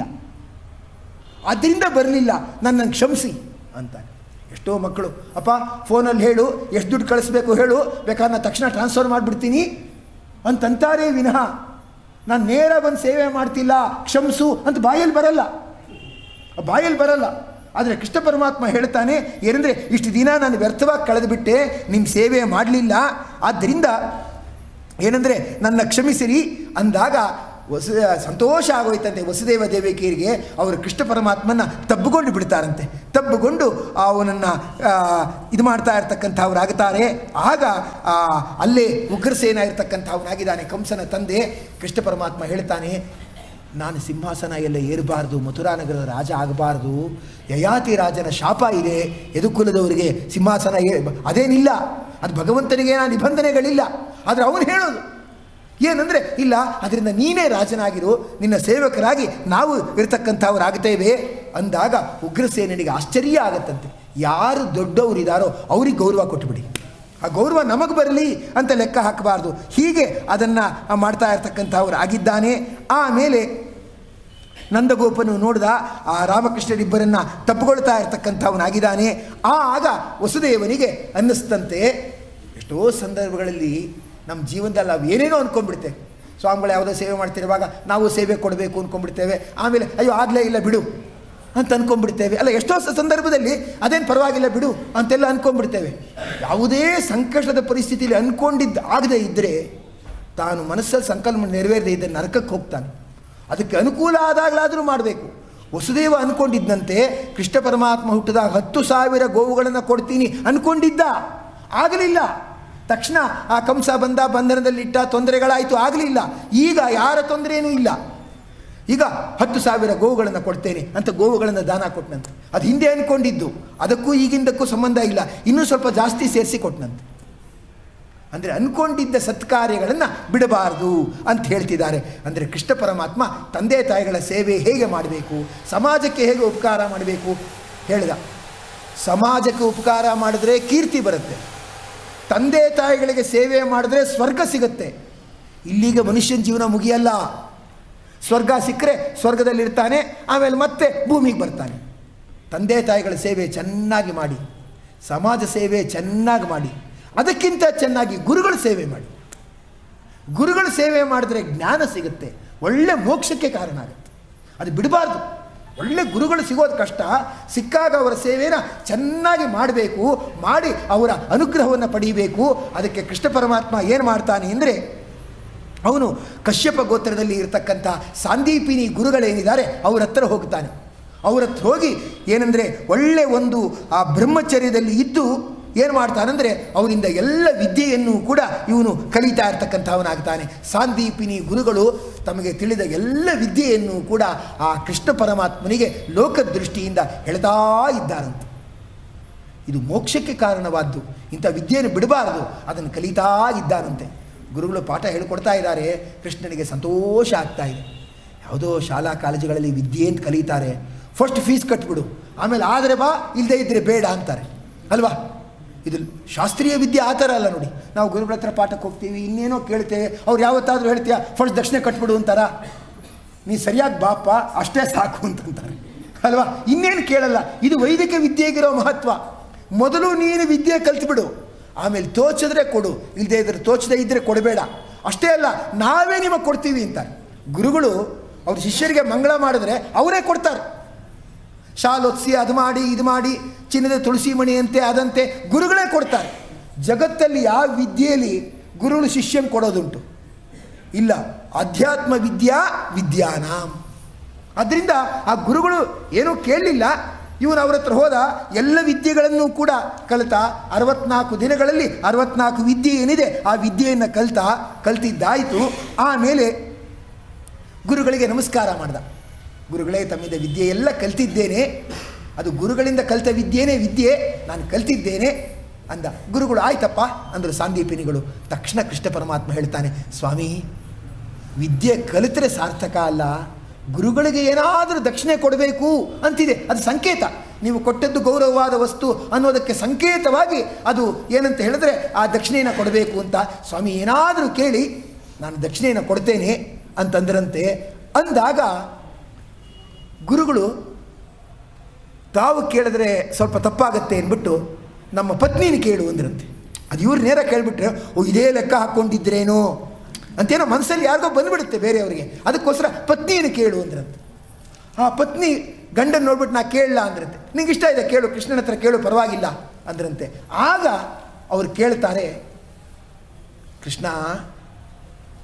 ಅದರಿಂದ ಬರಲಿಲ್ಲ ನನ್ನನ್ನು ಕ್ಷಮಿಸಿ ಅಂತಾನೆ ಎಷ್ಟೋ ಮಕ್ಕಳು ಅಪ್ಪ ಫೋನಲ್ಲಿ ಹೇಳು ಎಷ್ಟು ದುಡ್ಡು ಕಳಿಸ್ಬೇಕು ಹೇಳು ಬೇಕಾದ್ರೆ ನಾನು ತಕ್ಷಣ ಟ್ರಾನ್ಸ್ಫರ್ ಮಾಡಿಬಿಡ್ತೀನಿ ಅಂತಂತಾರೆ ವಿನಃ ನಾನು ನೇರ ಬಂದು ಸೇವೆ ಮಾಡ್ತಿಲ್ಲ ಕ್ಷಮಿಸು ಅಂತ ಬಾಯಲ್ಲಿ ಬರಲ್ಲ ಬಾಯಲ್ಲಿ ಬರಲ್ಲ ಆದರೆ ಕೃಷ್ಣ ಪರಮಾತ್ಮ ಹೇಳ್ತಾನೆ ಏನಂದರೆ ಇಷ್ಟು ದಿನ ನಾನು ವ್ಯರ್ಥವಾಗಿ ಕಳೆದುಬಿಟ್ಟೆ ನಿಮ್ಮ ಸೇವೆ ಮಾಡಲಿಲ್ಲ ಆದ್ದರಿಂದ ಏನಂದರೆ ನನ್ನ ಕ್ಷಮಿಸಿರಿ ಅಂದಾಗ ವಸು ಸಂತೋಷ ಆಗೋಯ್ತಂತೆ ವಸುದೇವ ದೇವಿಕೆಯರಿಗೆ ಅವರು ಕೃಷ್ಣ ಪರಮಾತ್ಮನ ತಬ್ಬಿಕೊಂಡು ಬಿಡ್ತಾರಂತೆ ತಬ್ಬಿಕೊಂಡು ಅವನನ್ನು ಇದು ಮಾಡ್ತಾ ಇರ್ತಕ್ಕಂಥವ್ರಾಗುತ್ತಾರೆ ಆಗ ಆ, ಅಲ್ಲೇ ಉಗ್ರಸೇನ ಇರ್ತಕ್ಕಂಥವನಾಗಿದ್ದಾನೆ ಕಂಸನ ತಂದೆ ಕೃಷ್ಣ ಪರಮಾತ್ಮ ಹೇಳ್ತಾನೆ ನಾನು ಸಿಂಹಾಸನ ಎಲ್ಲ ಏರಬಾರ್ದು ಮಥುರಾನಗರದ ರಾಜ ಆಗಬಾರ್ದು ಯಯಾತಿ ರಾಜನ ಶಾಪ ಇದೆ ಯದುಕುಲದವರಿಗೆ ಸಿಂಹಾಸನ ಏ ಅದೇನಿಲ್ಲ ಅದು ಭಗವಂತನಿಗೆ ಆ ನಿಬಂಧನೆಗಳಿಲ್ಲ ಆದರೆ ಅವನು ಹೇಳೋದು ಏನಂದರೆ ಇಲ್ಲ ಅದರಿಂದ ನೀನೇ ರಾಜನಾಗಿರು ನಿನ್ನ ಸೇವಕರಾಗಿ ನಾವು ಇರ್ತಕ್ಕಂಥವರಾಗ್ತೇವೆ ಅಂದಾಗ ಉಗ್ರಸೇನಿಗೆ ಆಶ್ಚರ್ಯ ಆಗತ್ತಂತೆ ಯಾರು ದೊಡ್ಡವರಿದ್ದಾರೋ ಅವ್ರಿಗೆ ಗೌರವ ಕೊಟ್ಟುಬಿಡಿ ಆ ಗೌರವ ನಮಗೆ ಬರಲಿ ಅಂತ ಲೆಕ್ಕ ಹಾಕಬಾರ್ದು ಹೀಗೆ ಅದನ್ನು ಮಾಡ್ತಾ ಇರ್ತಕ್ಕಂಥವ್ರು ಆಗಿದ್ದಾನೆ ಆಮೇಲೆ ನಂದಗೋಪನು ನೋಡಿದ ಆ ರಾಮಕೃಷ್ಣರಿಬ್ಬರನ್ನ ತಪ್ಪುಕೊಳ್ತಾ ಇರ್ತಕ್ಕಂಥವನಾಗಿದ್ದಾನೆ ಆ ಆಗ ವಸುದೇವನಿಗೆ ಅನ್ನಿಸ್ತಂತೆ ಎಷ್ಟೋ ಸಂದರ್ಭಗಳಲ್ಲಿ ನಮ್ಮ ಜೀವನದಲ್ಲಿ ನಾವು ಏನೇನೋ ಅಂದ್ಕೊಂಡ್ಬಿಡ್ತೇವೆ ಸ್ವಾಮಿಗಳು ಯಾವುದೋ ಸೇವೆ ಮಾಡ್ತಿರುವಾಗ ನಾವು ಸೇವೆ ಕೊಡಬೇಕು ಅಂದ್ಕೊಂಡ್ಬಿಡ್ತೇವೆ ಆಮೇಲೆ ಅಯ್ಯೋ ಆಗಲೇ ಇಲ್ಲ ಬಿಡು ಅಂತ ಅಂದ್ಕೊಂಡ್ಬಿಡ್ತೇವೆ ಅಲ್ಲ ಎಷ್ಟೋ ಸ- ಸಂದರ್ಭದಲ್ಲಿ ಅದೇನು ಪರವಾಗಿಲ್ಲ ಬಿಡು ಅಂತೆಲ್ಲ ಅಂದ್ಕೊಂಡ್ಬಿಡ್ತೇವೆ ಯಾವುದೇ ಸಂಕಷ್ಟದ ಪರಿಸ್ಥಿತಿಯಲ್ಲಿ ಅಂದ್ಕೊಂಡಿದ್ದು ಆಗದೇ ಇದ್ದರೆ ತಾನು ಮನಸ್ಸಲ್ಲಿ ಸಂಕಲ್ಪ ನೆರವೇರದೇ ಇದ್ದರೆ ನರಕಕ್ಕೆ ಹೋಗ್ತಾನೆ ಅದಕ್ಕೆ ಅನುಕೂಲ ಆದಾಗಲಾದರೂ ಮಾಡಬೇಕು ವಸುದೇವ ಅಂದ್ಕೊಂಡಿದ್ದಂತೆ ಕೃಷ್ಣ ಪರಮಾತ್ಮ ಹುಟ್ಟಿದಾಗ ಹತ್ತು ಸಾವಿರ ಗೋವುಗಳನ್ನು ಕೊಡ್ತೀನಿ ಅಂದ್ಕೊಂಡಿದ್ದ ಆಗಲಿಲ್ಲ ತಕ್ಷಣ ಆ ಕಂಸ ಬಂದ ಬಂಧನದಲ್ಲಿಟ್ಟ ತೊಂದರೆಗಳಾಯಿತು ಆಗಲಿಲ್ಲ ಈಗ ಯಾರ ತೊಂದರೆಯೂ ಇಲ್ಲ ಈಗ ಹತ್ತು ಸಾವಿರ ಗೋವುಗಳನ್ನು ಕೊಡ್ತೇನೆ ಅಂತ ಗೋವುಗಳನ್ನು ದಾನ ಕೊಟ್ಟನಂತೆ ಅದು ಹಿಂದೆ ಅಂದ್ಕೊಂಡಿದ್ದು ಅದಕ್ಕೂ ಈಗಿಂದಕ್ಕೂ ಸಂಬಂಧ ಇಲ್ಲ ಇನ್ನೂ ಸ್ವಲ್ಪ ಜಾಸ್ತಿ ಸೇರಿಸಿ ಕೊಟ್ಟನಂತೆ ಅಂದರೆ ಅಂದ್ಕೊಂಡಿದ್ದ ಸತ್ಕಾರ್ಯಗಳನ್ನು ಬಿಡಬಾರದು ಅಂತ ಹೇಳ್ತಿದ್ದಾರೆ ಅಂದರೆ ಕೃಷ್ಣ ಪರಮಾತ್ಮ ತಂದೆ ತಾಯಿಗಳ ಸೇವೆ ಹೇಗೆ ಮಾಡಬೇಕು ಸಮಾಜಕ್ಕೆ ಹೇಗೆ ಉಪಕಾರ ಮಾಡಬೇಕು ಹೇಳಿದ ಸಮಾಜಕ್ಕೆ ಉಪಕಾರ ಮಾಡಿದ್ರೆ ಕೀರ್ತಿ ಬರುತ್ತೆ ತಂದೆ ತಾಯಿಗಳಿಗೆ ಸೇವೆ ಮಾಡಿದ್ರೆ ಸ್ವರ್ಗ ಸಿಗುತ್ತೆ ಇಲ್ಲಿಗೆ ಮನುಷ್ಯನ ಜೀವನ ಮುಗಿಯಲ್ಲ ಸ್ವರ್ಗ ಸಿಕ್ಕರೆ ಸ್ವರ್ಗದಲ್ಲಿರ್ತಾನೆ ಆಮೇಲೆ ಮತ್ತೆ ಭೂಮಿಗೆ ಬರ್ತಾನೆ ತಂದೆ ತಾಯಿಗಳ ಸೇವೆ ಚೆನ್ನಾಗಿ ಮಾಡಿ ಸಮಾಜ ಸೇವೆ ಚೆನ್ನಾಗಿ ಮಾಡಿ ಅದಕ್ಕಿಂತ ಚೆನ್ನಾಗಿ ಗುರುಗಳ ಸೇವೆ ಮಾಡಿ ಗುರುಗಳ ಸೇವೆ ಮಾಡಿದ್ರೆ ಜ್ಞಾನ ಸಿಗುತ್ತೆ ಒಳ್ಳೆ ಮೋಕ್ಷಕ್ಕೆ ಕಾರಣ ಆಗುತ್ತೆ ಅದು ಬಿಡಬಾರ್ದು ಒಳ್ಳೆ ಗುರುಗಳು ಸಿಗೋದು ಕಷ್ಟ ಸಿಕ್ಕಾಗ ಅವರ ಸೇವೆನ ಚೆನ್ನಾಗಿ ಮಾಡಬೇಕು ಮಾಡಿ ಅವರ ಅನುಗ್ರಹವನ್ನು ಪಡೀಬೇಕು ಅದಕ್ಕೆ ಕೃಷ್ಣ ಪರಮಾತ್ಮ ಏನು ಮಾಡ್ತಾನೆ ಅಂದರೆ ಅವನು ಕಶ್ಯಪ ಗೋತ್ರದಲ್ಲಿ ಇರತಕ್ಕಂಥ ಸಾಂದೀಪಿನಿ ಗುರುಗಳೇನಿದ್ದಾರೆ ಅವ್ರ ಹತ್ರ ಹೋಗ್ತಾನೆ ಅವ್ರ ಹತ್ರ ಹೋಗಿ ಏನಂದರೆ ಒಳ್ಳೆ ಒಂದು ಆ ಬ್ರಹ್ಮಚರ್ಯದಲ್ಲಿ ಇದ್ದು ಏನು ಮಾಡ್ತಾನಂದರೆ ಅವರಿಂದ ಎಲ್ಲ ವಿದ್ಯೆಯನ್ನು ಕೂಡ ಇವನು ಕಲಿತಾ ಇರ್ತಕ್ಕಂಥವನಾಗ್ತಾನೆ ಸಾಂದೀಪಿನಿ ಗುರುಗಳು ತಮಗೆ ತಿಳಿದ ಎಲ್ಲ ವಿದ್ಯೆಯನ್ನು ಕೂಡ ಆ ಕೃಷ್ಣ ಪರಮಾತ್ಮನಿಗೆ ಲೋಕದೃಷ್ಟಿಯಿಂದ ಹೇಳ್ತಾ ಇದ್ದಾರಂತೆ ಇದು ಮೋಕ್ಷಕ್ಕೆ ಕಾರಣವಾದ್ದು ಇಂಥ ವಿದ್ಯೆಯನ್ನು ಬಿಡಬಾರದು ಅದನ್ನು ಕಲಿತಾ ಇದ್ದಾನಂತೆ ಗುರುಗಳು ಪಾಠ ಹೇಳಿಕೊಡ್ತಾ ಇದ್ದಾರೆ ಕೃಷ್ಣನಿಗೆ ಸಂತೋಷ ಆಗ್ತಾ ಇದೆ ಯಾವುದೋ ಶಾಲಾ ಕಾಲೇಜುಗಳಲ್ಲಿ ವಿದ್ಯೆ ಅಂತ ಕಲಿತಾರೆ ಫಸ್ಟ್ ಫೀಸ್ ಕಟ್ಬಿಡು ಆಮೇಲೆ ಆದರೆ ಬಾ ಇಲ್ಲದೇ ಇದ್ದರೆ ಬೇಡ ಅಂತಾರೆ ಅಲ್ವಾ ಇದು ಶಾಸ್ತ್ರೀಯ ವಿದ್ಯೆ ಆ ಥರ ಅಲ್ಲ ನೋಡಿ ನಾವು ಗುರುಗಳ ಹತ್ರ ಪಾಠಕ್ಕೆ ಹೋಗ್ತೀವಿ ಇನ್ನೇನೋ ಕೇಳ್ತೇವೆ ಅವ್ರು ಯಾವತ್ತಾದರೂ ಹೇಳ್ತೀಯ ಫಸ್ಟ್ ದಕ್ಷಿಣೆ ಕಟ್ಬಿಡು ಅಂತಾರ ನೀ ಸರಿಯಾಗಿ ಬಾಪ ಅಷ್ಟೇ ಸಾಕು ಅಂತಂತಾರೆ ಅಲ್ವಾ ಇನ್ನೇನು ಕೇಳಲ್ಲ ಇದು ವೈದಿಕ ವಿದ್ಯೆಗಿರೋ ಮಹತ್ವ ಮೊದಲು ನೀನು ವಿದ್ಯೆ ಕಲ್ತ್ಬಿಡು ಆಮೇಲೆ ತೋಚಿದ್ರೆ ಕೊಡು ಇಲ್ಲದೆ ಇದ್ರೆ ತೋಚದೇ ಇದ್ದರೆ ಕೊಡಬೇಡ ಅಷ್ಟೇ ಅಲ್ಲ ನಾವೇ ನಿಮಗೆ ಕೊಡ್ತೀವಿ ಅಂತಾರೆ ಗುರುಗಳು ಅವ್ರ ಶಿಷ್ಯರಿಗೆ ಮಂಗಳ ಮಾಡಿದ್ರೆ ಅವರೇ ಕೊಡ್ತಾರೆ ಶಾಲೊತ್ಸಿ ಅದು ಮಾಡಿ ಇದು ಮಾಡಿ ಚಿನ್ನದ ತುಳಸಿ ಮಣಿಯಂತೆ ಅದಂತೆ ಗುರುಗಳೇ ಕೊಡ್ತಾರೆ ಜಗತ್ತಲ್ಲಿ ಯಾವ ವಿದ್ಯೆಯಲ್ಲಿ ಗುರುಗಳು ಶಿಷ್ಯನ್ ಕೊಡೋದುಂಟು ಇಲ್ಲ ಅಧ್ಯಾತ್ಮ ವಿದ್ಯಾ ವಿದ್ಯಾನಾಂ ಅದರಿಂದ ಆ ಗುರುಗಳು ಏನೂ ಕೇಳಲಿಲ್ಲ ಇವನು ಅವ್ರ ಹತ್ರ ಹೋದ ಎಲ್ಲ ವಿದ್ಯೆಗಳನ್ನು ಕೂಡ ಕಲಿತ ಅರವತ್ನಾಲ್ಕು ದಿನಗಳಲ್ಲಿ ಅರವತ್ನಾಲ್ಕು ವಿದ್ಯೆ ಏನಿದೆ ಆ ವಿದ್ಯೆಯನ್ನು ಕಲಿತ ಕಲ್ತಿದ್ದಾಯಿತು ಆಮೇಲೆ ಗುರುಗಳಿಗೆ ನಮಸ್ಕಾರ ಮಾಡ್ದ ಗುರುಗಳೇ ತಮ್ಮಿಂದ ವಿದ್ಯೆ ಎಲ್ಲ ಕಲ್ತಿದ್ದೇನೆ ಅದು ಗುರುಗಳಿಂದ ಕಲಿತ ವಿದ್ಯೆನೇ ವಿದ್ಯೆ ನಾನು ಕಲ್ತಿದ್ದೇನೆ ಅಂದ ಗುರುಗಳು ಆಯ್ತಪ್ಪ ಅಂದರು ಸಾಂದೀಪಿನಿಗಳು ತಕ್ಷಣ ಕೃಷ್ಣ ಪರಮಾತ್ಮ ಹೇಳ್ತಾನೆ ಸ್ವಾಮಿ ವಿದ್ಯೆ ಕಲಿತರೆ ಸಾರ್ಥಕ ಅಲ್ಲ ಗುರುಗಳಿಗೆ ಏನಾದರೂ ದಕ್ಷಿಣೆ ಕೊಡಬೇಕು ಅಂತಿದೆ ಅದು ಸಂಕೇತ ನೀವು ಕೊಟ್ಟದ್ದು ಗೌರವವಾದ ವಸ್ತು ಅನ್ನೋದಕ್ಕೆ ಸಂಕೇತವಾಗಿ ಅದು ಏನಂತ ಹೇಳಿದ್ರೆ ಆ ದಕ್ಷಿಣೆಯನ್ನು ಕೊಡಬೇಕು ಅಂತ ಸ್ವಾಮಿ ಏನಾದರೂ ಕೇಳಿ ನಾನು ದಕ್ಷಿಣೆಯನ್ನು ಕೊಡ್ತೇನೆ ಅಂತಂದ್ರಂತೆ ಅಂದಾಗ ಗುರುಗಳು ತಾವು ಕೇಳಿದ್ರೆ ಸ್ವಲ್ಪ ತಪ್ಪಾಗತ್ತೆ ಅಂದ್ಬಿಟ್ಟು ನಮ್ಮ ಪತ್ನಿನ ಕೇಳು ಅಂದ್ರಂತೆ ಅದು ಇವ್ರು ನೇರ ಕೇಳಿಬಿಟ್ರೆ ಓ ಇದೇ ಲೆಕ್ಕ ಹಾಕ್ಕೊಂಡಿದ್ರೇನೋ ಅಂತೇನೋ ಮನಸ್ಸಲ್ಲಿ ಯಾರಿಗೋ ಬಂದುಬಿಡುತ್ತೆ ಬೇರೆಯವರಿಗೆ ಅದಕ್ಕೋಸ್ಕರ ಪತ್ನಿಯನ್ನು ಕೇಳು ಅಂದ್ರಂತೆ ಆ ಪತ್ನಿ ಗಂಡನ ನೋಡ್ಬಿಟ್ಟು ನಾ ಕೇಳಲ್ಲ ಅಂದ್ರಂತೆ ನಿಂಗೆ ಇಷ್ಟ ಇದೆ ಕೇಳು ಕೃಷ್ಣನ ಹತ್ರ ಕೇಳು ಪರವಾಗಿಲ್ಲ ಅಂದ್ರಂತೆ ಆಗ ಅವ್ರು ಕೇಳ್ತಾರೆ ಕೃಷ್ಣ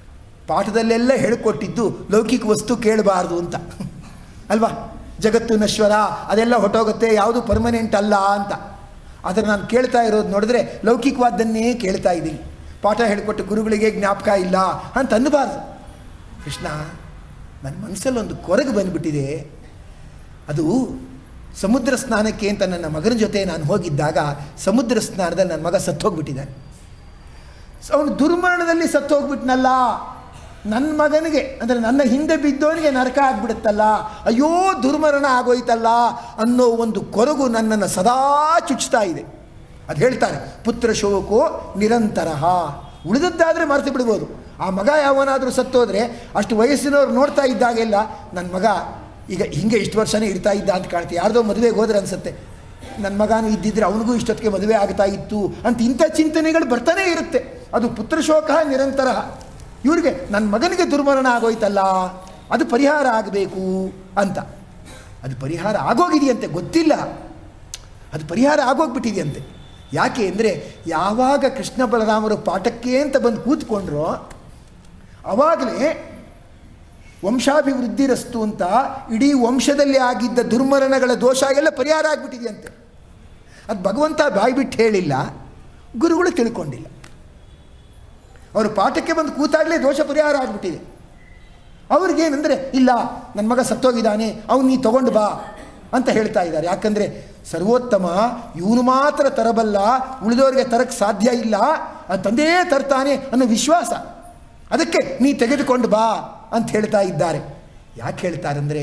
ಪಾಠದಲ್ಲೆಲ್ಲ ಹೇಳಿಕೊಟ್ಟಿದ್ದು ಲೌಕಿಕ ವಸ್ತು ಕೇಳಬಾರ್ದು ಅಂತ ಅಲ್ವಾ ಜಗತ್ತು ನಶ್ವರ ಅದೆಲ್ಲ ಹೊಟ್ಟೋಗುತ್ತೆ ಯಾವುದು ಪರ್ಮನೆಂಟ್ ಅಲ್ಲ ಅಂತ ಆದರೆ ನಾನು ಕೇಳ್ತಾ ಇರೋದು ನೋಡಿದ್ರೆ ಲೌಕಿಕವಾದ್ದನ್ನೇ ಕೇಳ್ತಾ ಇದ್ದೀನಿ ಪಾಠ ಹೇಳಿಕೊಟ್ಟು ಗುರುಗಳಿಗೆ ಜ್ಞಾಪಕ ಇಲ್ಲ ಅಂತ ಅನ್ನಬಾರ್ದು ಕೃಷ್ಣ ನನ್ನ ಮನಸ್ಸಲ್ಲಿ ಒಂದು ಕೊರಗು ಬಂದುಬಿಟ್ಟಿದೆ ಅದು ಸಮುದ್ರ ಸ್ನಾನಕ್ಕೆ ಅಂತ ನನ್ನ ಮಗನ ಜೊತೆ ನಾನು ಹೋಗಿದ್ದಾಗ ಸಮುದ್ರ ಸ್ನಾನದಲ್ಲಿ ನನ್ನ ಮಗ ಸತ್ತೋಗ್ಬಿಟ್ಟಿದ್ದಾನೆ ಅವನು ದುರ್ಮರಣದಲ್ಲಿ ಸತ್ತೋಗ್ಬಿಟ್ನಲ್ಲ ನನ್ನ ಮಗನಿಗೆ ಅಂದರೆ ನನ್ನ ಹಿಂದೆ ಬಿದ್ದವನಿಗೆ ನರಕ ಆಗ್ಬಿಡುತ್ತಲ್ಲ ಅಯ್ಯೋ ದುರ್ಮರಣ ಆಗೋಯ್ತಲ್ಲ ಅನ್ನೋ ಒಂದು ಕೊರಗು ನನ್ನನ್ನು ಸದಾ ಚುಚ್ತಾ ಇದೆ ಅದು ಹೇಳ್ತಾರೆ ಪುತ್ರ ಶೋಕೋ ನಿರಂತರ ಉಳಿದದ್ದಾದರೆ ಮರೆತು ಬಿಡ್ಬೋದು ಆ ಮಗ ಯಾವನಾದರೂ ಸತ್ತೋದ್ರೆ ಅಷ್ಟು ವಯಸ್ಸಿನವ್ರು ನೋಡ್ತಾ ಇದ್ದಾಗೆಲ್ಲ ನನ್ನ ಮಗ ಈಗ ಹಿಂಗೆ ಇಷ್ಟು ವರ್ಷನೇ ಇರ್ತಾ ಇದ್ದ ಅಂತ ಕಾಣ್ತೀವಿ ಯಾರ್ದೋ ಮದುವೆಗೆ ಹೋದ್ರೆ ಅನಿಸುತ್ತೆ ನನ್ನ ಮಗನೂ ಇದ್ದಿದ್ರೆ ಅವನಿಗೂ ಇಷ್ಟೊತ್ತಿಗೆ ಮದುವೆ ಆಗ್ತಾ ಇತ್ತು ಅಂತ ಇಂಥ ಚಿಂತನೆಗಳು ಬರ್ತಾನೇ ಇರುತ್ತೆ ಅದು ಪುತ್ರಶೋಕ ನಿರಂತರ ಇವ್ರಿಗೆ ನನ್ನ ಮಗನಿಗೆ ದುರ್ಮರಣ ಆಗೋಯ್ತಲ್ಲ ಅದು ಪರಿಹಾರ ಆಗಬೇಕು ಅಂತ ಅದು ಪರಿಹಾರ ಆಗೋಗಿದೆಯಂತೆ ಗೊತ್ತಿಲ್ಲ ಅದು ಪರಿಹಾರ ಆಗೋಗ್ಬಿಟ್ಟಿದೆಯಂತೆ ಯಾಕೆ ಅಂದರೆ ಯಾವಾಗ ಕೃಷ್ಣ ಬಲರಾಮರು ಪಾಠಕ್ಕೆ ಅಂತ ಬಂದು ಕೂತ್ಕೊಂಡ್ರೋ ಅವಾಗಲೇ ವಂಶಾಭಿವೃದ್ಧಿರಸ್ತು ಅಂತ ಇಡೀ ವಂಶದಲ್ಲಿ ಆಗಿದ್ದ ದುರ್ಮರಣಗಳ ದೋಷ ಎಲ್ಲ ಪರಿಹಾರ ಆಗಿಬಿಟ್ಟಿದೆಯಂತೆ ಅದು ಭಗವಂತ ಬಾಯ್ಬಿಟ್ಟು ಹೇಳಿಲ್ಲ ಗುರುಗಳು ತಿಳ್ಕೊಂಡಿಲ್ಲ ಅವರು ಪಾಠಕ್ಕೆ ಬಂದು ಕೂತಾಗಲೇ ದೋಷ ಪರಿಹಾರ ಆಗಿಬಿಟ್ಟಿದೆ ಅವ್ರಿಗೇನೆಂದರೆ ಇಲ್ಲ ನನ್ನ ಮಗ ಸತ್ತೋಗಿದ್ದಾನೆ ಅವನು ನೀ ತಗೊಂಡು ಬಾ ಅಂತ ಹೇಳ್ತಾ ಇದ್ದಾರೆ ಯಾಕಂದರೆ ಸರ್ವೋತ್ತಮ ಇವನು ಮಾತ್ರ ತರಬಲ್ಲ ಉಳಿದವರಿಗೆ ತರಕ್ಕೆ ಸಾಧ್ಯ ಇಲ್ಲ ಆ ತಂದೇ ತರ್ತಾನೆ ಅನ್ನೋ ವಿಶ್ವಾಸ ಅದಕ್ಕೆ ನೀ ತೆಗೆದುಕೊಂಡು ಬಾ ಅಂತ ಹೇಳ್ತಾ ಇದ್ದಾರೆ ಯಾಕೆ ಹೇಳ್ತಾರಂದರೆ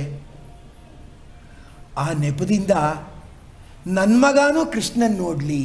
ಆ ನೆಪದಿಂದ ನನ್ನ ಮಗನೂ ಕೃಷ್ಣನ್ ನೋಡಲಿ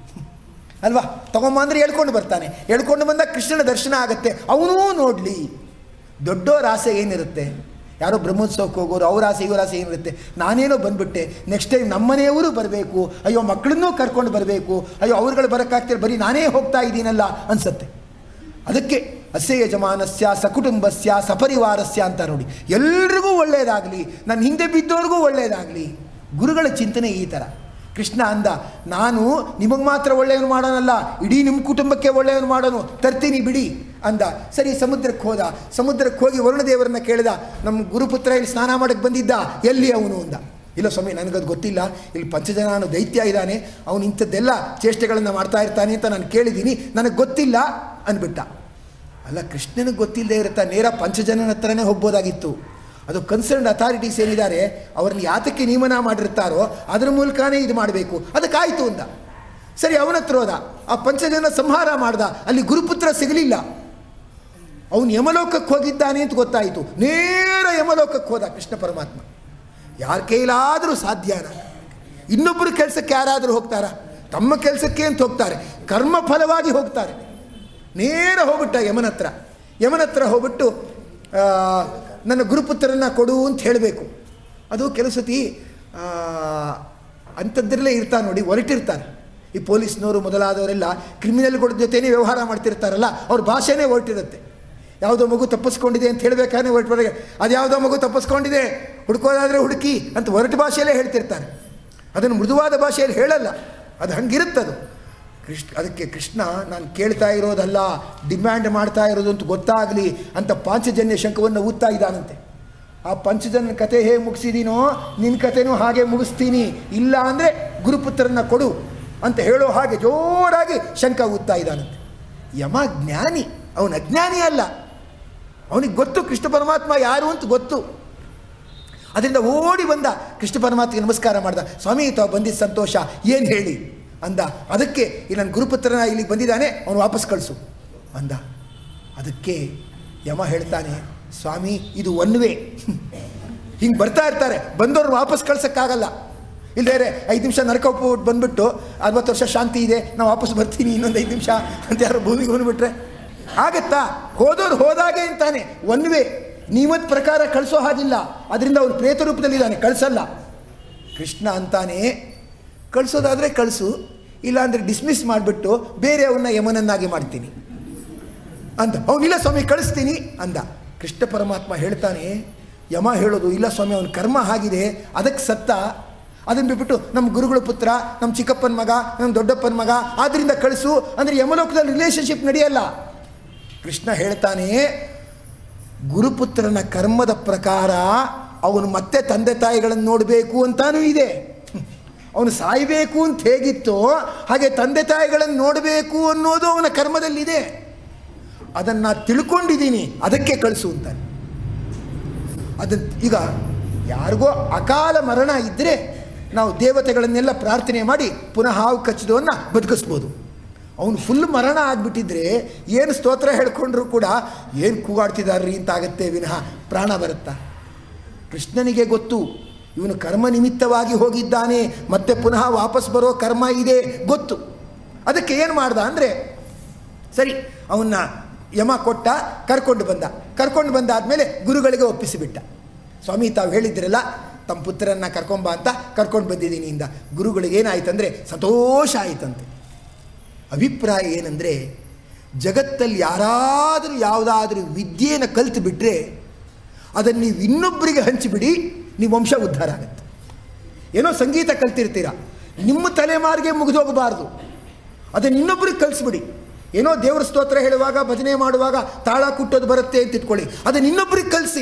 ಅಲ್ವಾ ತಗೊಂಬ ಅಂದರೆ ಹೇಳ್ಕೊಂಡು ಬರ್ತಾನೆ ಹೇಳ್ಕೊಂಡು ಬಂದಾಗ ಕೃಷ್ಣನ ದರ್ಶನ ಆಗುತ್ತೆ ಅವನೂ ನೋಡಲಿ ದೊಡ್ಡೋರ ಆಸೆ ಏನಿರುತ್ತೆ ಯಾರೋ ಬ್ರಹ್ಮೋತ್ಸವಕ್ಕೆ ಹೋಗೋರು ಅವ್ರ ಆಸೆ ಇವ್ರ ಆಸೆ ಏನಿರುತ್ತೆ ನಾನೇನೋ ಬಂದ್ಬಿಟ್ಟೆ ನೆಕ್ಸ್ಟ್ ಟೈಮ್ ನಮ್ಮನೆಯವರು ಬರಬೇಕು ಅಯ್ಯೋ ಮಕ್ಕಳನ್ನೂ ಕರ್ಕೊಂಡು ಬರಬೇಕು ಅಯ್ಯೋ ಅವ್ರುಗಳು ಬರೋಕ್ಕಾಗ್ತಿಲ್ಲ ಬರೀ ನಾನೇ ಹೋಗ್ತಾ ಇದ್ದೀನಲ್ಲ ಅನಿಸುತ್ತೆ ಅದಕ್ಕೆ ಅಸ್ಯ ಯಜಮಾನಸ್ಯ ಸಕುಟುಂಬಸ್ಯ ಸಪರಿವಾರಸ್ಯ ಅಂತ ನೋಡಿ ಎಲ್ರಿಗೂ ಒಳ್ಳೆಯದಾಗಲಿ ನನ್ನ ಹಿಂದೆ ಬಿದ್ದವ್ರಿಗೂ ಒಳ್ಳೆಯದಾಗಲಿ ಗುರುಗಳ ಚಿಂತನೆ ಈ ಥರ ಕೃಷ್ಣ ಅಂದ ನಾನು ನಿಮಗೆ ಮಾತ್ರ ಒಳ್ಳೆಯವನು ಮಾಡೋನಲ್ಲ ಇಡೀ ನಿಮ್ಮ ಕುಟುಂಬಕ್ಕೆ ಒಳ್ಳೆಯವನು ಮಾಡೋನು ತರ್ತೀನಿ ಬಿಡಿ ಅಂದ ಸರಿ ಸಮುದ್ರಕ್ಕೆ ಹೋದ ಸಮುದ್ರಕ್ಕೆ ಹೋಗಿ ವರುಣದೇವರನ್ನ ಕೇಳಿದ ನಮ್ಮ ಗುರುಪುತ್ರ ಇಲ್ಲಿ ಸ್ನಾನ ಮಾಡಕ್ಕೆ ಬಂದಿದ್ದ ಎಲ್ಲಿ ಅವನು ಅಂದ ಇಲ್ಲ ಸ್ವಾಮಿ ನನಗದು ಗೊತ್ತಿಲ್ಲ ಇಲ್ಲಿ ಪಂಚಜನ ಅನ್ನೋ ದೈತ್ಯ ಇದ್ದಾನೆ ಅವನು ಇಂಥದ್ದೆಲ್ಲ ಚೇಷ್ಟೆಗಳನ್ನು ಮಾಡ್ತಾ ಇರ್ತಾನೆ ಅಂತ ನಾನು ಕೇಳಿದ್ದೀನಿ ನನಗೆ ಗೊತ್ತಿಲ್ಲ ಅಂದ್ಬಿಟ್ಟ ಅಲ್ಲ ಕೃಷ್ಣನಿಗೆ ಗೊತ್ತಿಲ್ಲದೆ ಇರುತ್ತಾ ನೇರ ಪಂಚಜನನ ಹತ್ರನೇ ಹೋಗ್ಬೋದಾಗಿತ್ತು ಅದು ಕನ್ಸರ್ನ್ಡ್ ಅಥಾರಿಟೀಸ್ ಏನಿದ್ದಾರೆ ಅವ್ರನ್ನ ಯಾತಕ್ಕೆ ನೇಮನ ಮಾಡಿರ್ತಾರೋ ಅದರ ಮೂಲಕನೇ ಇದು ಮಾಡಬೇಕು ಅದಕ್ಕಾಯ್ತು ಅಂದ ಸರಿ ಅವನ ಹತ್ರ ಹೋದ ಆ ಪಂಚಜನ ಸಂಹಾರ ಮಾಡ್ದ ಅಲ್ಲಿ ಗುರುಪುತ್ರ ಸಿಗಲಿಲ್ಲ ಅವನು ಯಮಲೋಕಕ್ಕೆ ಹೋಗಿದ್ದಾನೆ ಅಂತ ಗೊತ್ತಾಯಿತು ನೇರ ಯಮಲೋಕಕ್ಕೆ ಹೋದ ಕೃಷ್ಣ ಪರಮಾತ್ಮ ಯಾರ ಕೈಲಾದರೂ ಸಾಧ್ಯನ ಇನ್ನೊಬ್ಬರ ಕೆಲಸಕ್ಕೆ ಯಾರಾದರೂ ಹೋಗ್ತಾರಾ ತಮ್ಮ ಕೆಲಸಕ್ಕೆ ಅಂತ ಹೋಗ್ತಾರೆ ಕರ್ಮ ಫಲವಾಗಿ ಹೋಗ್ತಾರೆ ನೇರ ಹೋಗ್ಬಿಟ್ಟ ಯಮನ ಹತ್ರ ಯಮನ ಹತ್ರ ಹೋಗ್ಬಿಟ್ಟು ಆ, ನನ್ನ ಗುರುಪುತ್ರರನ್ನ ಕೊಡು ಅಂತ ಹೇಳಬೇಕು ಅದು ಕೆಲವು ಸತಿ ಆ, ಅಂಥದ್ರಲ್ಲೇ ಇರ್ತಾರೆ ನೋಡಿ ಹೊರಟಿರ್ತಾರೆ ಈ ಪೊಲೀಸ್ನವರು ಮೊದಲಾದವರೆಲ್ಲ ಕ್ರಿಮಿನಲ್ಗಳ ಜೊತೆನೇ ವ್ಯವಹಾರ ಮಾಡ್ತಿರ್ತಾರಲ್ಲ ಅವ್ರ ಭಾಷೆನೇ ಹೊರಟಿರುತ್ತೆ ಯಾವುದೋ ಮಗು ತಪ್ಪಿಸ್ಕೊಂಡಿದೆ ಅಂತ ಹೇಳಬೇಕಾದ್ರೆ ಹೊರಟು ಅದು ಯಾವುದೋ ಮಗು ತಪ್ಪಿಸ್ಕೊಂಡಿದೆ ಹುಡ್ಕೋದಾದರೆ ಹುಡುಕಿ ಅಂತ ಹೊರಟು ಭಾಷೆಯಲ್ಲೇ ಹೇಳ್ತಿರ್ತಾರೆ ಅದನ್ನು ಮೃದುವಾದ ಭಾಷೆಯಲ್ಲಿ ಹೇಳಲ್ಲ ಅದು ಹಂಗಿರುತ್ತದು ಕೃಷ್ಣ ಅದಕ್ಕೆ ಕೃಷ್ಣ ನಾನು ಕೇಳ್ತಾ ಇರೋದಲ್ಲ ಡಿಮ್ಯಾಂಡ್ ಮಾಡ್ತಾ ಇರೋದು ಅಂತ ಗೊತ್ತಾಗಲಿ ಅಂತ ಪಾಂಚಜನ್ಯ ಶಂಕವನ್ನು ಊದ್ತಾ ಇದ್ದಾನಂತೆ ಆ ಪಂಚಜನ ಕತೆ ಹೇಗೆ ಮುಗಿಸಿದೀನೋ ನಿನ್ನ ಕತೆನೂ ಹಾಗೆ ಮುಗಿಸ್ತೀನಿ ಇಲ್ಲ ಅಂದರೆ ಗುರುಪುತ್ರನ ಕೊಡು ಅಂತ ಹೇಳೋ ಹಾಗೆ ಜೋರಾಗಿ ಶಂಕ ಊದ್ತಾ ಇದ್ದಾನಂತೆ ಯಮ ಜ್ಞಾನಿ ಅವನ ಅಜ್ಞಾನಿ ಅಲ್ಲ ಅವನಿಗೆ ಗೊತ್ತು ಕೃಷ್ಣ ಪರಮಾತ್ಮ ಯಾರು ಅಂತ ಗೊತ್ತು ಅದರಿಂದ ಓಡಿ ಬಂದ ಕೃಷ್ಣ ಪರಮಾತ್ಮಗೆ ನಮಸ್ಕಾರ ಮಾಡ್ದ ಸ್ವಾಮಿ ತಾವು ಬಂದಿದ್ದ ಸಂತೋಷ ಏನು ಹೇಳಿ ಅಂದ ಅದಕ್ಕೆ ಈ ನನ್ನ ಗುರುಪುತ್ರನ ಇಲ್ಲಿಗೆ ಬಂದಿದ್ದಾನೆ ಅವನು ವಾಪಸ್ ಕಳಿಸು ಅಂದ ಅದಕ್ಕೆ ಯಮ ಹೇಳ್ತಾನೆ ಸ್ವಾಮಿ ಇದು ಒನ್ ವೇ ಹಿಂಗೆ ಬರ್ತಾ ಇರ್ತಾರೆ ಬಂದವ್ರು ವಾಪಸ್ ಕಳ್ಸೋಕ್ಕಾಗಲ್ಲ ಇಲ್ಲದೇ ಐದು ನಿಮಿಷ ನರಕೋಗ್ಬಿಟ್ಟು ಬಂದ್ಬಿಟ್ಟು ಅರವತ್ತು ವರ್ಷ ಶಾಂತಿ ಇದೆ ನಾನು ವಾಪಸ್ ಬರ್ತೀನಿ ಇನ್ನೊಂದು ಐದು ನಿಮಿಷ ಅಂತ ಯಾರು ಭೂಮಿಗೆ ಬಂದುಬಿಟ್ರೆ ಆಗತ್ತಾ ಹೋದವ್ರು ಹೋದಾಗೆ ಅಂತಾನೆ ಒನ್ ವೇ ನಿಯಮದ ಪ್ರಕಾರ ಕಳಿಸೋ ಹಾಗಿಲ್ಲ ಅದರಿಂದ ಅವ್ರು ಪ್ರೇತ ರೂಪದಲ್ಲಿದ್ದಾನೆ ಕಳಿಸಲ್ಲ ಕೃಷ್ಣ ಅಂತಾನೆ ಕಳಿಸೋದಾದರೆ ಕಳಿಸು ಇಲ್ಲಾಂದರೆ ಡಿಸ್ಮಿಸ್ ಮಾಡಿಬಿಟ್ಟು ಬೇರೆ ಅವನ್ನ ಯಮನನ್ನಾಗಿ ಮಾಡ್ತೀನಿ ಅಂತ ಅವನಿಲ್ಲ ಸ್ವಾಮಿ ಕಳಿಸ್ತೀನಿ ಅಂದ ಕೃಷ್ಣ ಪರಮಾತ್ಮ ಹೇಳ್ತಾನೆ ಯಮ ಹೇಳೋದು ಇಲ್ಲ ಸ್ವಾಮಿ ಅವನ ಕರ್ಮ ಆಗಿದೆ ಅದಕ್ಕೆ ಸತ್ತ ಅದನ್ನು ಬಿಟ್ಬಿಟ್ಟು ನಮ್ಮ ಗುರುಗಳ ಪುತ್ರ ನಮ್ಮ ಚಿಕ್ಕಪ್ಪನ ಮಗ ನಮ್ಮ ದೊಡ್ಡಪ್ಪನ ಮಗ ಆದ್ದರಿಂದ ಕಳಿಸು ಅಂದರೆ ಯಮಲೋಕದಲ್ಲಿ ರಿಲೇಷನ್ಶಿಪ್ ನಡೆಯಲ್ಲ ಕೃಷ್ಣ ಹೇಳ್ತಾನೆ ಗುರುಪುತ್ರನ ಕರ್ಮದ ಪ್ರಕಾರ ಅವನು ಮತ್ತೆ ತಂದೆ ತಾಯಿಗಳನ್ನು ನೋಡಬೇಕು ಅಂತಾನೂ ಇದೆ ಅವನು ಸಾಯಬೇಕು ಅಂತ ಹೇಗಿತ್ತೋ ಹಾಗೆ ತಂದೆ ತಾಯಿಗಳನ್ನು ನೋಡಬೇಕು ಅನ್ನೋದು ಅವನ ಕರ್ಮದಲ್ಲಿದೆ ಅದನ್ನು ತಿಳ್ಕೊಂಡಿದ್ದೀನಿ ಅದಕ್ಕೆ ಕಳಿಸು ಅಂತಾನೆ ಅದನ್ನ ಈಗ ಯಾರಿಗೋ ಅಕಾಲ ಮರಣ ಇದ್ದರೆ ನಾವು ದೇವತೆಗಳನ್ನೆಲ್ಲ ಪ್ರಾರ್ಥನೆ ಮಾಡಿ ಪುನಃ ಹಾವು ಕಚ್ಚಿದವನ್ನ ಬದುಕಿಸ್ಬೋದು ಅವನು ಫುಲ್ ಮರಣ ಆಗಿಬಿಟ್ಟಿದ್ರೆ ಏನು ಸ್ತೋತ್ರ ಹೇಳ್ಕೊಂಡ್ರು ಕೂಡ ಏನು ಕೂಗಾಡ್ತಿದಾರ್ರಿ ಅಂತ ಆಗತ್ತೆ ವಿನಃ ಪ್ರಾಣ ಬರುತ್ತಾ ಕೃಷ್ಣನಿಗೆ ಗೊತ್ತು ಇವನು ಕರ್ಮ ನಿಮಿತ್ತವಾಗಿ ಹೋಗಿದ್ದಾನೆ ಮತ್ತೆ ಪುನಃ ವಾಪಸ್ ಬರೋ ಕರ್ಮ ಇದೆ ಗೊತ್ತು ಅದಕ್ಕೆ ಏನು ಮಾಡ್ದ ಅಂದರೆ ಸರಿ ಅವನ್ನ ಯಮ ಕೊಟ್ಟ ಕರ್ಕೊಂಡು ಬಂದ ಕರ್ಕೊಂಡು ಬಂದಾದಮೇಲೆ ಗುರುಗಳಿಗೆ ಒಪ್ಪಿಸಿಬಿಟ್ಟ ಸ್ವಾಮಿ ತಾವು ಹೇಳಿದ್ರಲ್ಲ ತಮ್ಮ ಪುತ್ರರನ್ನ ಕರ್ಕೊಂಬ ಅಂತ ಕರ್ಕೊಂಡು ಬಂದಿದ್ದೀನಿ ಇಂದ ಗುರುಗಳಿಗೆ ಏನಾಯ್ತಂದರೆ ಸಂತೋಷ ಆಯ್ತಂತೆ ಅಭಿಪ್ರಾಯ ಏನಂದರೆ ಜಗತ್ತಲ್ಲಿ ಯಾರಾದರೂ ಯಾವುದಾದ್ರೂ ವಿದ್ಯೆಯನ್ನು ಕಲ್ತು ಬಿಟ್ಟರೆ ಅದನ್ನು ನೀವು ಇನ್ನೊಬ್ಬರಿಗೆ ಹಂಚಿಬಿಡಿ ನೀವು ವಂಶ ಉದ್ಧಾರ ಆಗುತ್ತೆ ಏನೋ ಸಂಗೀತ ಕಲ್ತಿರ್ತೀರ ನಿಮ್ಮ ತಲೆಮಾರಿಗೆ ಮುಗಿದೋಗಬಾರ್ದು ಅದನ್ನು ಇನ್ನೊಬ್ಬರಿಗೆ ಕಲಿಸ್ಬಿಡಿ ಏನೋ ದೇವರ ಸ್ತೋತ್ರ ಹೇಳುವಾಗ ಭಜನೆ ಮಾಡುವಾಗ ತಾಳ ಕುಟ್ಟೋದು ಬರುತ್ತೆ ಅಂತ ಇಟ್ಕೊಳ್ಳಿ ಅದನ್ನು ಇನ್ನೊಬ್ಬರಿಗೆ ಕಲಿಸಿ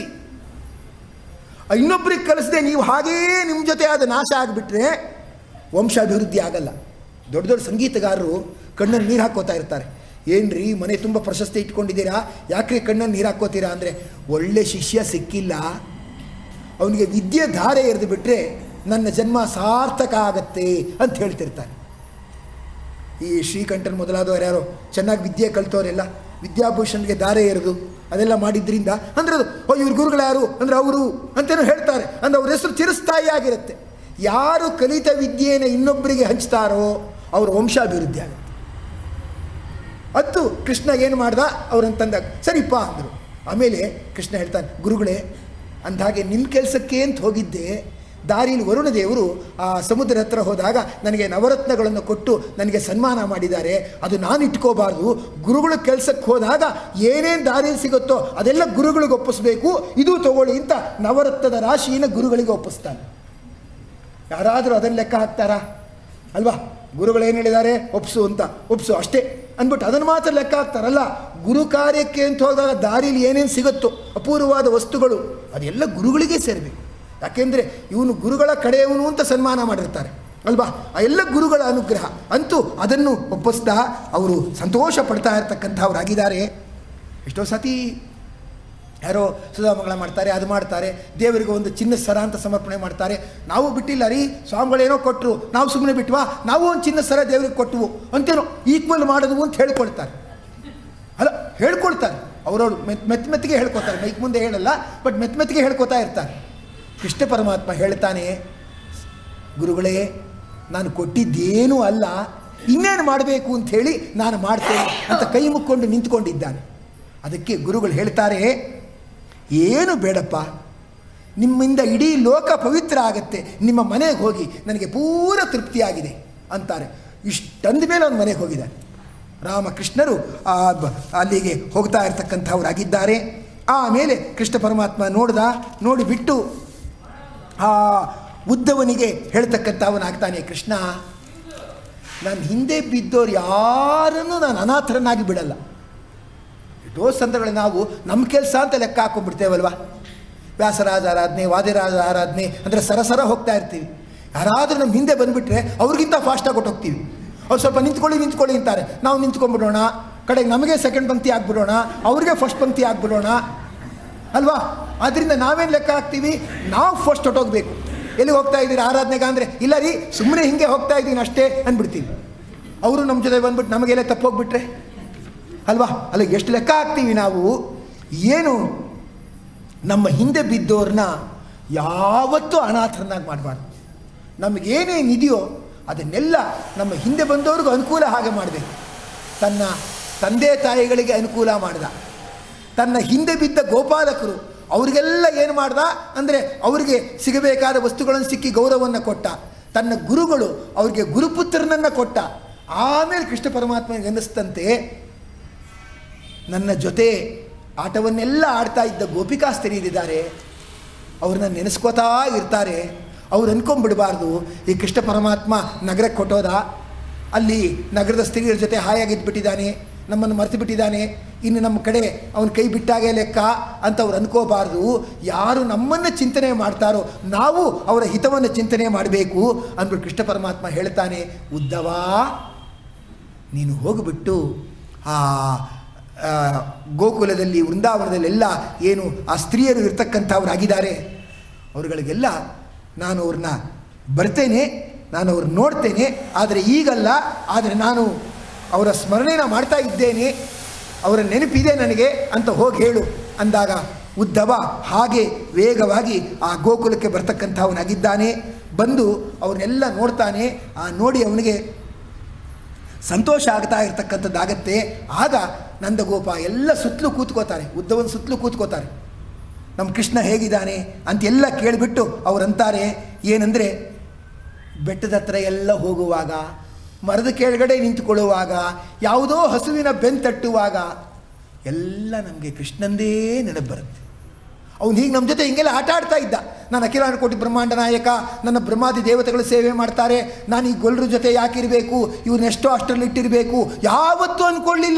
ಇನ್ನೊಬ್ಬರಿಗೆ ಕಲಿಸದೆ ನೀವು ಹಾಗೇ ನಿಮ್ಮ ಜೊತೆ ಅದು ನಾಶ ಆಗಿಬಿಟ್ರೆ ವಂಶಾಭಿವೃದ್ಧಿ ಆಗಲ್ಲ ದೊಡ್ಡ ದೊಡ್ಡ ಸಂಗೀತಗಾರರು ಕಣ್ಣಲ್ಲಿ ನೀರು ಹಾಕೋತಾ ಇರ್ತಾರೆ ಏನ್ರಿ ಮನೆ ತುಂಬ ಪ್ರಶಸ್ತಿ ಇಟ್ಕೊಂಡಿದ್ದೀರಾ ಯಾಕ್ರಿ ಕಣ್ಣಲ್ಲಿ ನೀರು ಹಾಕೋತೀರಾ ಅಂದರೆ ಒಳ್ಳೆ ಶಿಷ್ಯ ಸಿಕ್ಕಿಲ್ಲ ಅವನಿಗೆ ವಿದ್ಯೆ ಧಾರೆ ಎರೆದು ಬಿಟ್ಟರೆ ನನ್ನ ಜನ್ಮ ಸಾರ್ಥಕ ಆಗತ್ತೆ ಅಂತ ಹೇಳ್ತಿರ್ತಾರೆ ಈ ಶ್ರೀಕಂಠನ್ ಮೊದಲಾದವರು ಯಾರೋ ಚೆನ್ನಾಗಿ ವಿದ್ಯೆ ಕಲ್ತವರೆಲ್ಲ ವಿದ್ಯಾಭೂಷಣ್ಗೆ ದಾರೆ ಎರೆದು ಅದೆಲ್ಲ ಮಾಡಿದ್ರಿಂದ ಅಂದ್ರೆ ಅದು ಓ ಇವ್ರ ಗುರುಗಳು ಯಾರು ಅಂದ್ರೆ ಅವರು ಅಂತೇನೋ ಹೇಳ್ತಾರೆ ಅಂದ್ರೆ ಅವ್ರ ಹೆಸರು ಚಿರಸ್ಥಾಯಿ ಆಗಿರುತ್ತೆ ಯಾರು ಕಲಿತ ವಿದ್ಯೆಯನ್ನು ಇನ್ನೊಬ್ಬರಿಗೆ ಹಂಚ್ತಾರೋ ಅವ್ರ ವಂಶಾಭಿವೃದ್ಧಿ ಆಗುತ್ತೆ ಅದು ಕೃಷ್ಣ ಏನು ಮಾಡ್ದ ಅವ್ರಂತಂದ ಸರಿಪ್ಪ ಅಂದರು ಆಮೇಲೆ ಕೃಷ್ಣ ಹೇಳ್ತಾನೆ ಗುರುಗಳೇ ಅಂದಹಾಗೆ ನಿಮ್ಮ ಕೆಲಸಕ್ಕೆ ಅಂತ ಹೋಗಿದ್ದೆ ದಾರಿಯಲ್ಲಿ ವರುಣ ದೇವರು ಆ ಸಮುದ್ರ ಹತ್ರ ಹೋದಾಗ ನನಗೆ ನವರತ್ನಗಳನ್ನು ಕೊಟ್ಟು ನನಗೆ ಸನ್ಮಾನ ಮಾಡಿದ್ದಾರೆ ಅದು ನಾನು ಇಟ್ಕೋಬಾರ್ದು ಗುರುಗಳ ಕೆಲಸಕ್ಕೆ ಹೋದಾಗ ಏನೇನು ದಾರಿಯಲ್ಲಿ ಸಿಗುತ್ತೋ ಅದೆಲ್ಲ ಗುರುಗಳಿಗೆ ಒಪ್ಪಿಸ್ಬೇಕು ಇದು ತಗೊಳ್ಳಿ ಅಂತ ನವರತ್ನದ ರಾಶಿಯನ್ನು ಗುರುಗಳಿಗೆ ಒಪ್ಪಿಸ್ತಾನೆ ಯಾರಾದರೂ ಅದನ್ನು ಲೆಕ್ಕ ಹಾಕ್ತಾರಾ ಅಲ್ವಾ ಗುರುಗಳು ಏನು ಹೇಳಿದ್ದಾರೆ ಒಪ್ಸು ಅಂತ ಒಪ್ಸು ಅಷ್ಟೇ ಅಂದ್ಬಿಟ್ಟು ಅದನ್ನು ಮಾತ್ರ ಲೆಕ್ಕ ಹಾಕ್ತಾರಲ್ಲ ಗುರು ಕಾರ್ಯಕ್ಕೆ ಅಂತ ಹೋದಾಗ ದಾರಿಲಿ ಏನೇನು ಸಿಗುತ್ತೋ ಅಪೂರ್ವವಾದ ವಸ್ತುಗಳು ಅದೆಲ್ಲ ಗುರುಗಳಿಗೆ ಸೇರಬೇಕು ಯಾಕೆಂದರೆ ಇವನು ಗುರುಗಳ ಕಡೆಯವನು ಅಂತ ಸನ್ಮಾನ ಮಾಡಿರ್ತಾರೆ ಅಲ್ವಾ ಆ ಎಲ್ಲ ಗುರುಗಳ ಅನುಗ್ರಹ ಅಂತೂ ಅದನ್ನು ಒಪ್ಪಿಸ್ತಾ ಅವರು ಸಂತೋಷ ಪಡ್ತಾ ಇರ್ತಕ್ಕಂಥವ್ರಾಗಿದ್ದಾರೆ ಎಷ್ಟೋ ಸತಿ ಯಾರೋ ಸುಧಾಮಂಗಳ ಮಾಡ್ತಾರೆ ಅದು ಮಾಡ್ತಾರೆ ದೇವರಿಗೆ ಒಂದು ಚಿನ್ನ ಸರ ಅಂತ ಸಮರ್ಪಣೆ ಮಾಡ್ತಾರೆ ನಾವು ಬಿಟ್ಟಿಲ್ಲ ರೀ ಸ್ವಾಮಿಗಳೇನೋ ಕೊಟ್ಟರು ನಾವು ಸುಮ್ಮನೆ ಬಿಟ್ವಾ ನಾವು ಒಂದು ಚಿನ್ನ ಸರ ದೇವರಿಗೆ ಕೊಟ್ಟವು ಅಂತೇನೋ ಈಕ್ವಲ್ ಮಾಡೋದು ಅಂತ ಹೇಳ್ಕೊಳ್ತಾರೆ ಅಲ್ಲ ಹೇಳ್ಕೊಳ್ತಾರೆ ಅವರವರು ಮೆತ್ ಮೆತ್ತ ಮೆತ್ತಿಗೆ ಹೇಳ್ಕೊತಾರೆ ಮೈಕ್ ಮುಂದೆ ಹೇಳಲ್ಲ ಬಟ್ ಮೆತ್ತ ಮೆತ್ತಿಗೆ ಹೇಳ್ಕೊತಾ ಇರ್ತಾರೆ ಕೃಷ್ಣ ಪರಮಾತ್ಮ ಹೇಳ್ತಾನೆ ಗುರುಗಳೇ ನಾನು ಕೊಟ್ಟಿದ್ದೇನೂ ಅಲ್ಲ ಇನ್ನೇನು ಮಾಡಬೇಕು ಅಂತ ಹೇಳಿ ನಾನು ಮಾಡ್ತೇನೆ ಅಂತ ಕೈ ಮುಕ್ಕೊಂಡು ನಿಂತ್ಕೊಂಡಿದ್ದಾನೆ ಅದಕ್ಕೆ ಗುರುಗಳು ಹೇಳ್ತಾರೆ ಏನು ಬೇಡಪ್ಪ ನಿಮ್ಮಿಂದ ಇಡೀ ಲೋಕ ಪವಿತ್ರ ಆಗುತ್ತೆ ನಿಮ್ಮ ಮನೆಗೆ ಹೋಗಿ ನನಗೆ ಪೂರ ತೃಪ್ತಿಯಾಗಿದೆ ಅಂತಾರೆ ಇಷ್ಟಂದ ಮೇಲೆ ಅವನ ಮನೆಗೆ ಹೋಗಿದ್ದಾನೆ ರಾಮಕೃಷ್ಣರು ಆ ಬ- ಅಲ್ಲಿಗೆ ಹೋಗ್ತಾ ಇರ್ತಕ್ಕಂಥವರಾಗಿದ್ದಾರೆ ಆಮೇಲೆ ಕೃಷ್ಣ ಪರಮಾತ್ಮ ನೋಡ್ದ ನೋಡಿಬಿಟ್ಟು ಆ ಉದ್ದವನಿಗೆ ಹೇಳ್ತಕ್ಕಂಥವನಾಗ್ತಾನೆ ಕೃಷ್ಣ ನಾನು ಹಿಂದೆ ಬಿದ್ದೋರು ಯಾರನ್ನೂ ನಾನು ಅನಾಥರನ್ನಾಗಿ ಬಿಡಲ್ಲ ಎಷ್ಟೋ ಸಂದರ್ಭಗಳು ನಾವು ನಮ್ಮ ಕೆಲಸ ಅಂತ ಲೆಕ್ಕ ಹಾಕೊಂಡ್ಬಿಡ್ತೇವಲ್ವ ವ್ಯಾಸರಾಜ ಆರಾಧನೆ ವಾದಿರಾಜ ಆರಾಧನೆ ಅಂದರೆ ಸರಸರ ಹೋಗ್ತಾ ಇರ್ತೀವಿ ಯಾರಾದರೂ ನಮ್ಮ ಹಿಂದೆ ಬಂದುಬಿಟ್ರೆ ಅವ್ರಿಗಿಂತ ಫಾಸ್ಟಾಗಿ ಕೊಟ್ಟೋಗ್ತೀವಿ ಅವ್ರು ಸ್ವಲ್ಪ ನಿಂತ್ಕೊಳ್ಳಿ ನಿಂತ್ಕೊಳ್ಳಿ ಅಂತಾರೆ ನಾವು ನಿಂತ್ಕೊಂಡ್ಬಿಡೋಣ ಕಡೆಗೆ ನಮಗೆ ಸೆಕೆಂಡ್ ಪಂಕ್ತಿ ಆಗ್ಬಿಡೋಣ ಅವ್ರಿಗೆ ಫಸ್ಟ್ ಪಂಕ್ತಿ ಆಗ್ಬಿಡೋಣ ಅಲ್ವಾ ಆದ್ದರಿಂದ ನಾವೇನು ಲೆಕ್ಕ ಹಾಕ್ತೀವಿ ನಾವು ಫಸ್ಟ್ ಹೊಟ್ಟೋಗ್ಬೇಕು ಎಲ್ಲಿ ಹೋಗ್ತಾ ಇದ್ದೀರಿ ಆರಾಧನೆಗೆ ಅಂದರೆ ಇಲ್ಲ ರೀ ಸುಮ್ಮನೆ ಹಿಂಗೆ ಹೋಗ್ತಾ ಇದ್ದೀನಿ ಅಷ್ಟೇ ಅಂದ್ಬಿಡ್ತೀವಿ ಅವರು ನಮ್ಮ ಜೊತೆ ಬಂದ್ಬಿಟ್ಟು ನಮಗೆಲ್ಲ ತಪ್ಪೋಗ್ಬಿಟ್ರೆ ಅಲ್ವಾ ಅಲ್ಲ ಎಷ್ಟು ಲೆಕ್ಕ ಹಾಕ್ತೀವಿ ನಾವು ಏನು ನಮ್ಮ ಹಿಂದೆ ಬಿದ್ದೋರನ್ನ ಯಾವತ್ತೂ ಅನಾಥರನ್ನಾಗಿ ಮಾಡಬಾರ್ದು ನಮಗೇನೇನಿದೆಯೋ ಅದನ್ನೆಲ್ಲ ನಮ್ಮ ಹಿಂದೆ ಬಂದವ್ರಿಗೂ ಅನುಕೂಲ ಹಾಗೆ ಮಾಡಬೇಕು ತನ್ನ ತಂದೆ ತಾಯಿಗಳಿಗೆ ಅನುಕೂಲ ಮಾಡ್ದ ತನ್ನ ಹಿಂದೆ ಬಿದ್ದ ಗೋಪಾಲಕರು ಅವರಿಗೆಲ್ಲ ಏನು ಮಾಡ್ದ ಅಂದರೆ ಅವರಿಗೆ ಸಿಗಬೇಕಾದ ವಸ್ತುಗಳನ್ನು ಸಿಕ್ಕಿ ಗೌರವವನ್ನು ಕೊಟ್ಟ ತನ್ನ ಗುರುಗಳು ಅವರಿಗೆ ಗುರುಪುತ್ರನನ್ನು ಕೊಟ್ಟ ಆಮೇಲೆ ಕೃಷ್ಣ ಪರಮಾತ್ಮನಿಗೆ ಅನ್ನಿಸ್ತಂತೆ ನನ್ನ ಜೊತೆ ಆಟವನ್ನೆಲ್ಲ ಆಡ್ತಾ ಇದ್ದ ಗೋಪಿಕಾ ಸ್ತ್ರೀಯರಿದ್ದಾರೆ ಅವ್ರನ್ನ ನೆನೆಸ್ಕೋತಾ ಇರ್ತಾರೆ ಅವ್ರು ಅನ್ಕೊಂಬಿಡಬಾರ್ದು ಈ ಕೃಷ್ಣ ಪರಮಾತ್ಮ ನಗರಕ್ಕೆ ಕೊಟ್ಟೋದ ಅಲ್ಲಿ ನಗರದ ಸ್ತ್ರೀಯರ ಜೊತೆ ಹಾಯಾಗಿದ್ಬಿಟ್ಟಿದ್ದಾನೆ ನಮ್ಮನ್ನು ಮರೆತು ಬಿಟ್ಟಿದ್ದಾನೆ ಇನ್ನು ನಮ್ಮ ಕಡೆ ಅವನ ಕೈ ಬಿಟ್ಟಾಗೆ ಲೆಕ್ಕ ಅಂತ ಅವ್ರು ಅನ್ಕೋಬಾರ್ದು ಯಾರು ನಮ್ಮನ್ನು ಚಿಂತನೆ ಮಾಡ್ತಾರೋ ನಾವು ಅವರ ಹಿತವನ್ನು ಚಿಂತನೆ ಮಾಡಬೇಕು ಅಂದ್ಬಿಟ್ಟು ಕೃಷ್ಣ ಪರಮಾತ್ಮ ಹೇಳ್ತಾನೆ ಉದ್ದವಾ ನೀನು ಹೋಗಿಬಿಟ್ಟು ಆ ಆ, ಗೋಕುಲದಲ್ಲಿ ವೃಂದಾವನದಲ್ಲೆಲ್ಲ ಏನು ಆ ಸ್ತ್ರೀಯರು ಇರ್ತಕ್ಕಂಥವ್ರಾಗಿದ್ದಾರೆ ಅವರುಗಳಿಗೆಲ್ಲ ನಾನು ಅವ್ರನ್ನ ಬರ್ತೇನೆ ನಾನು ಅವ್ರನ್ನ ನೋಡ್ತೇನೆ ಆದರೆ ಈಗಲ್ಲ ಆದರೆ ನಾನು ಅವರ ಸ್ಮರಣೆನ ಮಾಡ್ತಾ ಇದ್ದೇನೆ ಅವರ ನೆನಪಿದೆ ನನಗೆ ಅಂತ ಹೋಗಿ ಹೇಳು ಅಂದಾಗ ಉದ್ದವ ಹಾಗೆ ವೇಗವಾಗಿ ಆ ಗೋಕುಲಕ್ಕೆ ಬರ್ತಕ್ಕಂಥವನಾಗಿದ್ದಾನೆ ಬಂದು ಅವ್ರನ್ನೆಲ್ಲ ನೋಡ್ತಾನೆ ಆ ನೋಡಿ ಅವನಿಗೆ ಸಂತೋಷ ಆಗ್ತಾ ಇರ್ತಕ್ಕಂಥದ್ದಾಗತ್ತೆ ಆಗ ನಂದಗೋಪ ಎಲ್ಲ ಸುತ್ತಲೂ ಕೂತ್ಕೋತಾರೆ ಉದ್ದವನ ಸುತ್ತಲೂ ಕೂತ್ಕೋತಾರೆ ನಮ್ಮ ಕೃಷ್ಣ ಹೇಗಿದ್ದಾನೆ ಅಂತೆಲ್ಲ ಕೇಳಿಬಿಟ್ಟು ಅವರಂತಾರೆ ಏನಂದರೆ ಬೆಟ್ಟದ ಹತ್ರ ಎಲ್ಲ ಹೋಗುವಾಗ ಮರದ ಕೆಳಗಡೆ ನಿಂತುಕೊಳ್ಳುವಾಗ ಯಾವುದೋ ಹಸುವಿನ ಬೆಂತಟ್ಟುವಾಗ ಎಲ್ಲ ನಮಗೆ ಕೃಷ್ಣಂದೇ ನೆನಪು ಬರುತ್ತೆ ಅವ್ನು ಹೀಗೆ ನಮ್ಮ ಜೊತೆ ಹಿಂಗೆಲ್ಲ ಆಟ ಆಡ್ತಾ ಇದ್ದ ನಾನು ಅಖಿಲಾಂಡ ಕೋಟಿ ಬ್ರಹ್ಮಾಂಡ ನಾಯಕ ನನ್ನ ಬ್ರಹ್ಮಾದಿ ದೇವತೆಗಳು ಸೇವೆ ಮಾಡ್ತಾರೆ ನಾನು ಈ ಗೊಲ್ಲರ ಜೊತೆ ಯಾಕಿರಬೇಕು ಇವ್ರನ್ನೆಷ್ಟೋ ಅಷ್ಟರಲ್ಲಿ ಇಟ್ಟಿರಬೇಕು ಯಾವತ್ತೂ ಅಂದ್ಕೊಳ್ಳಿಲ್ಲ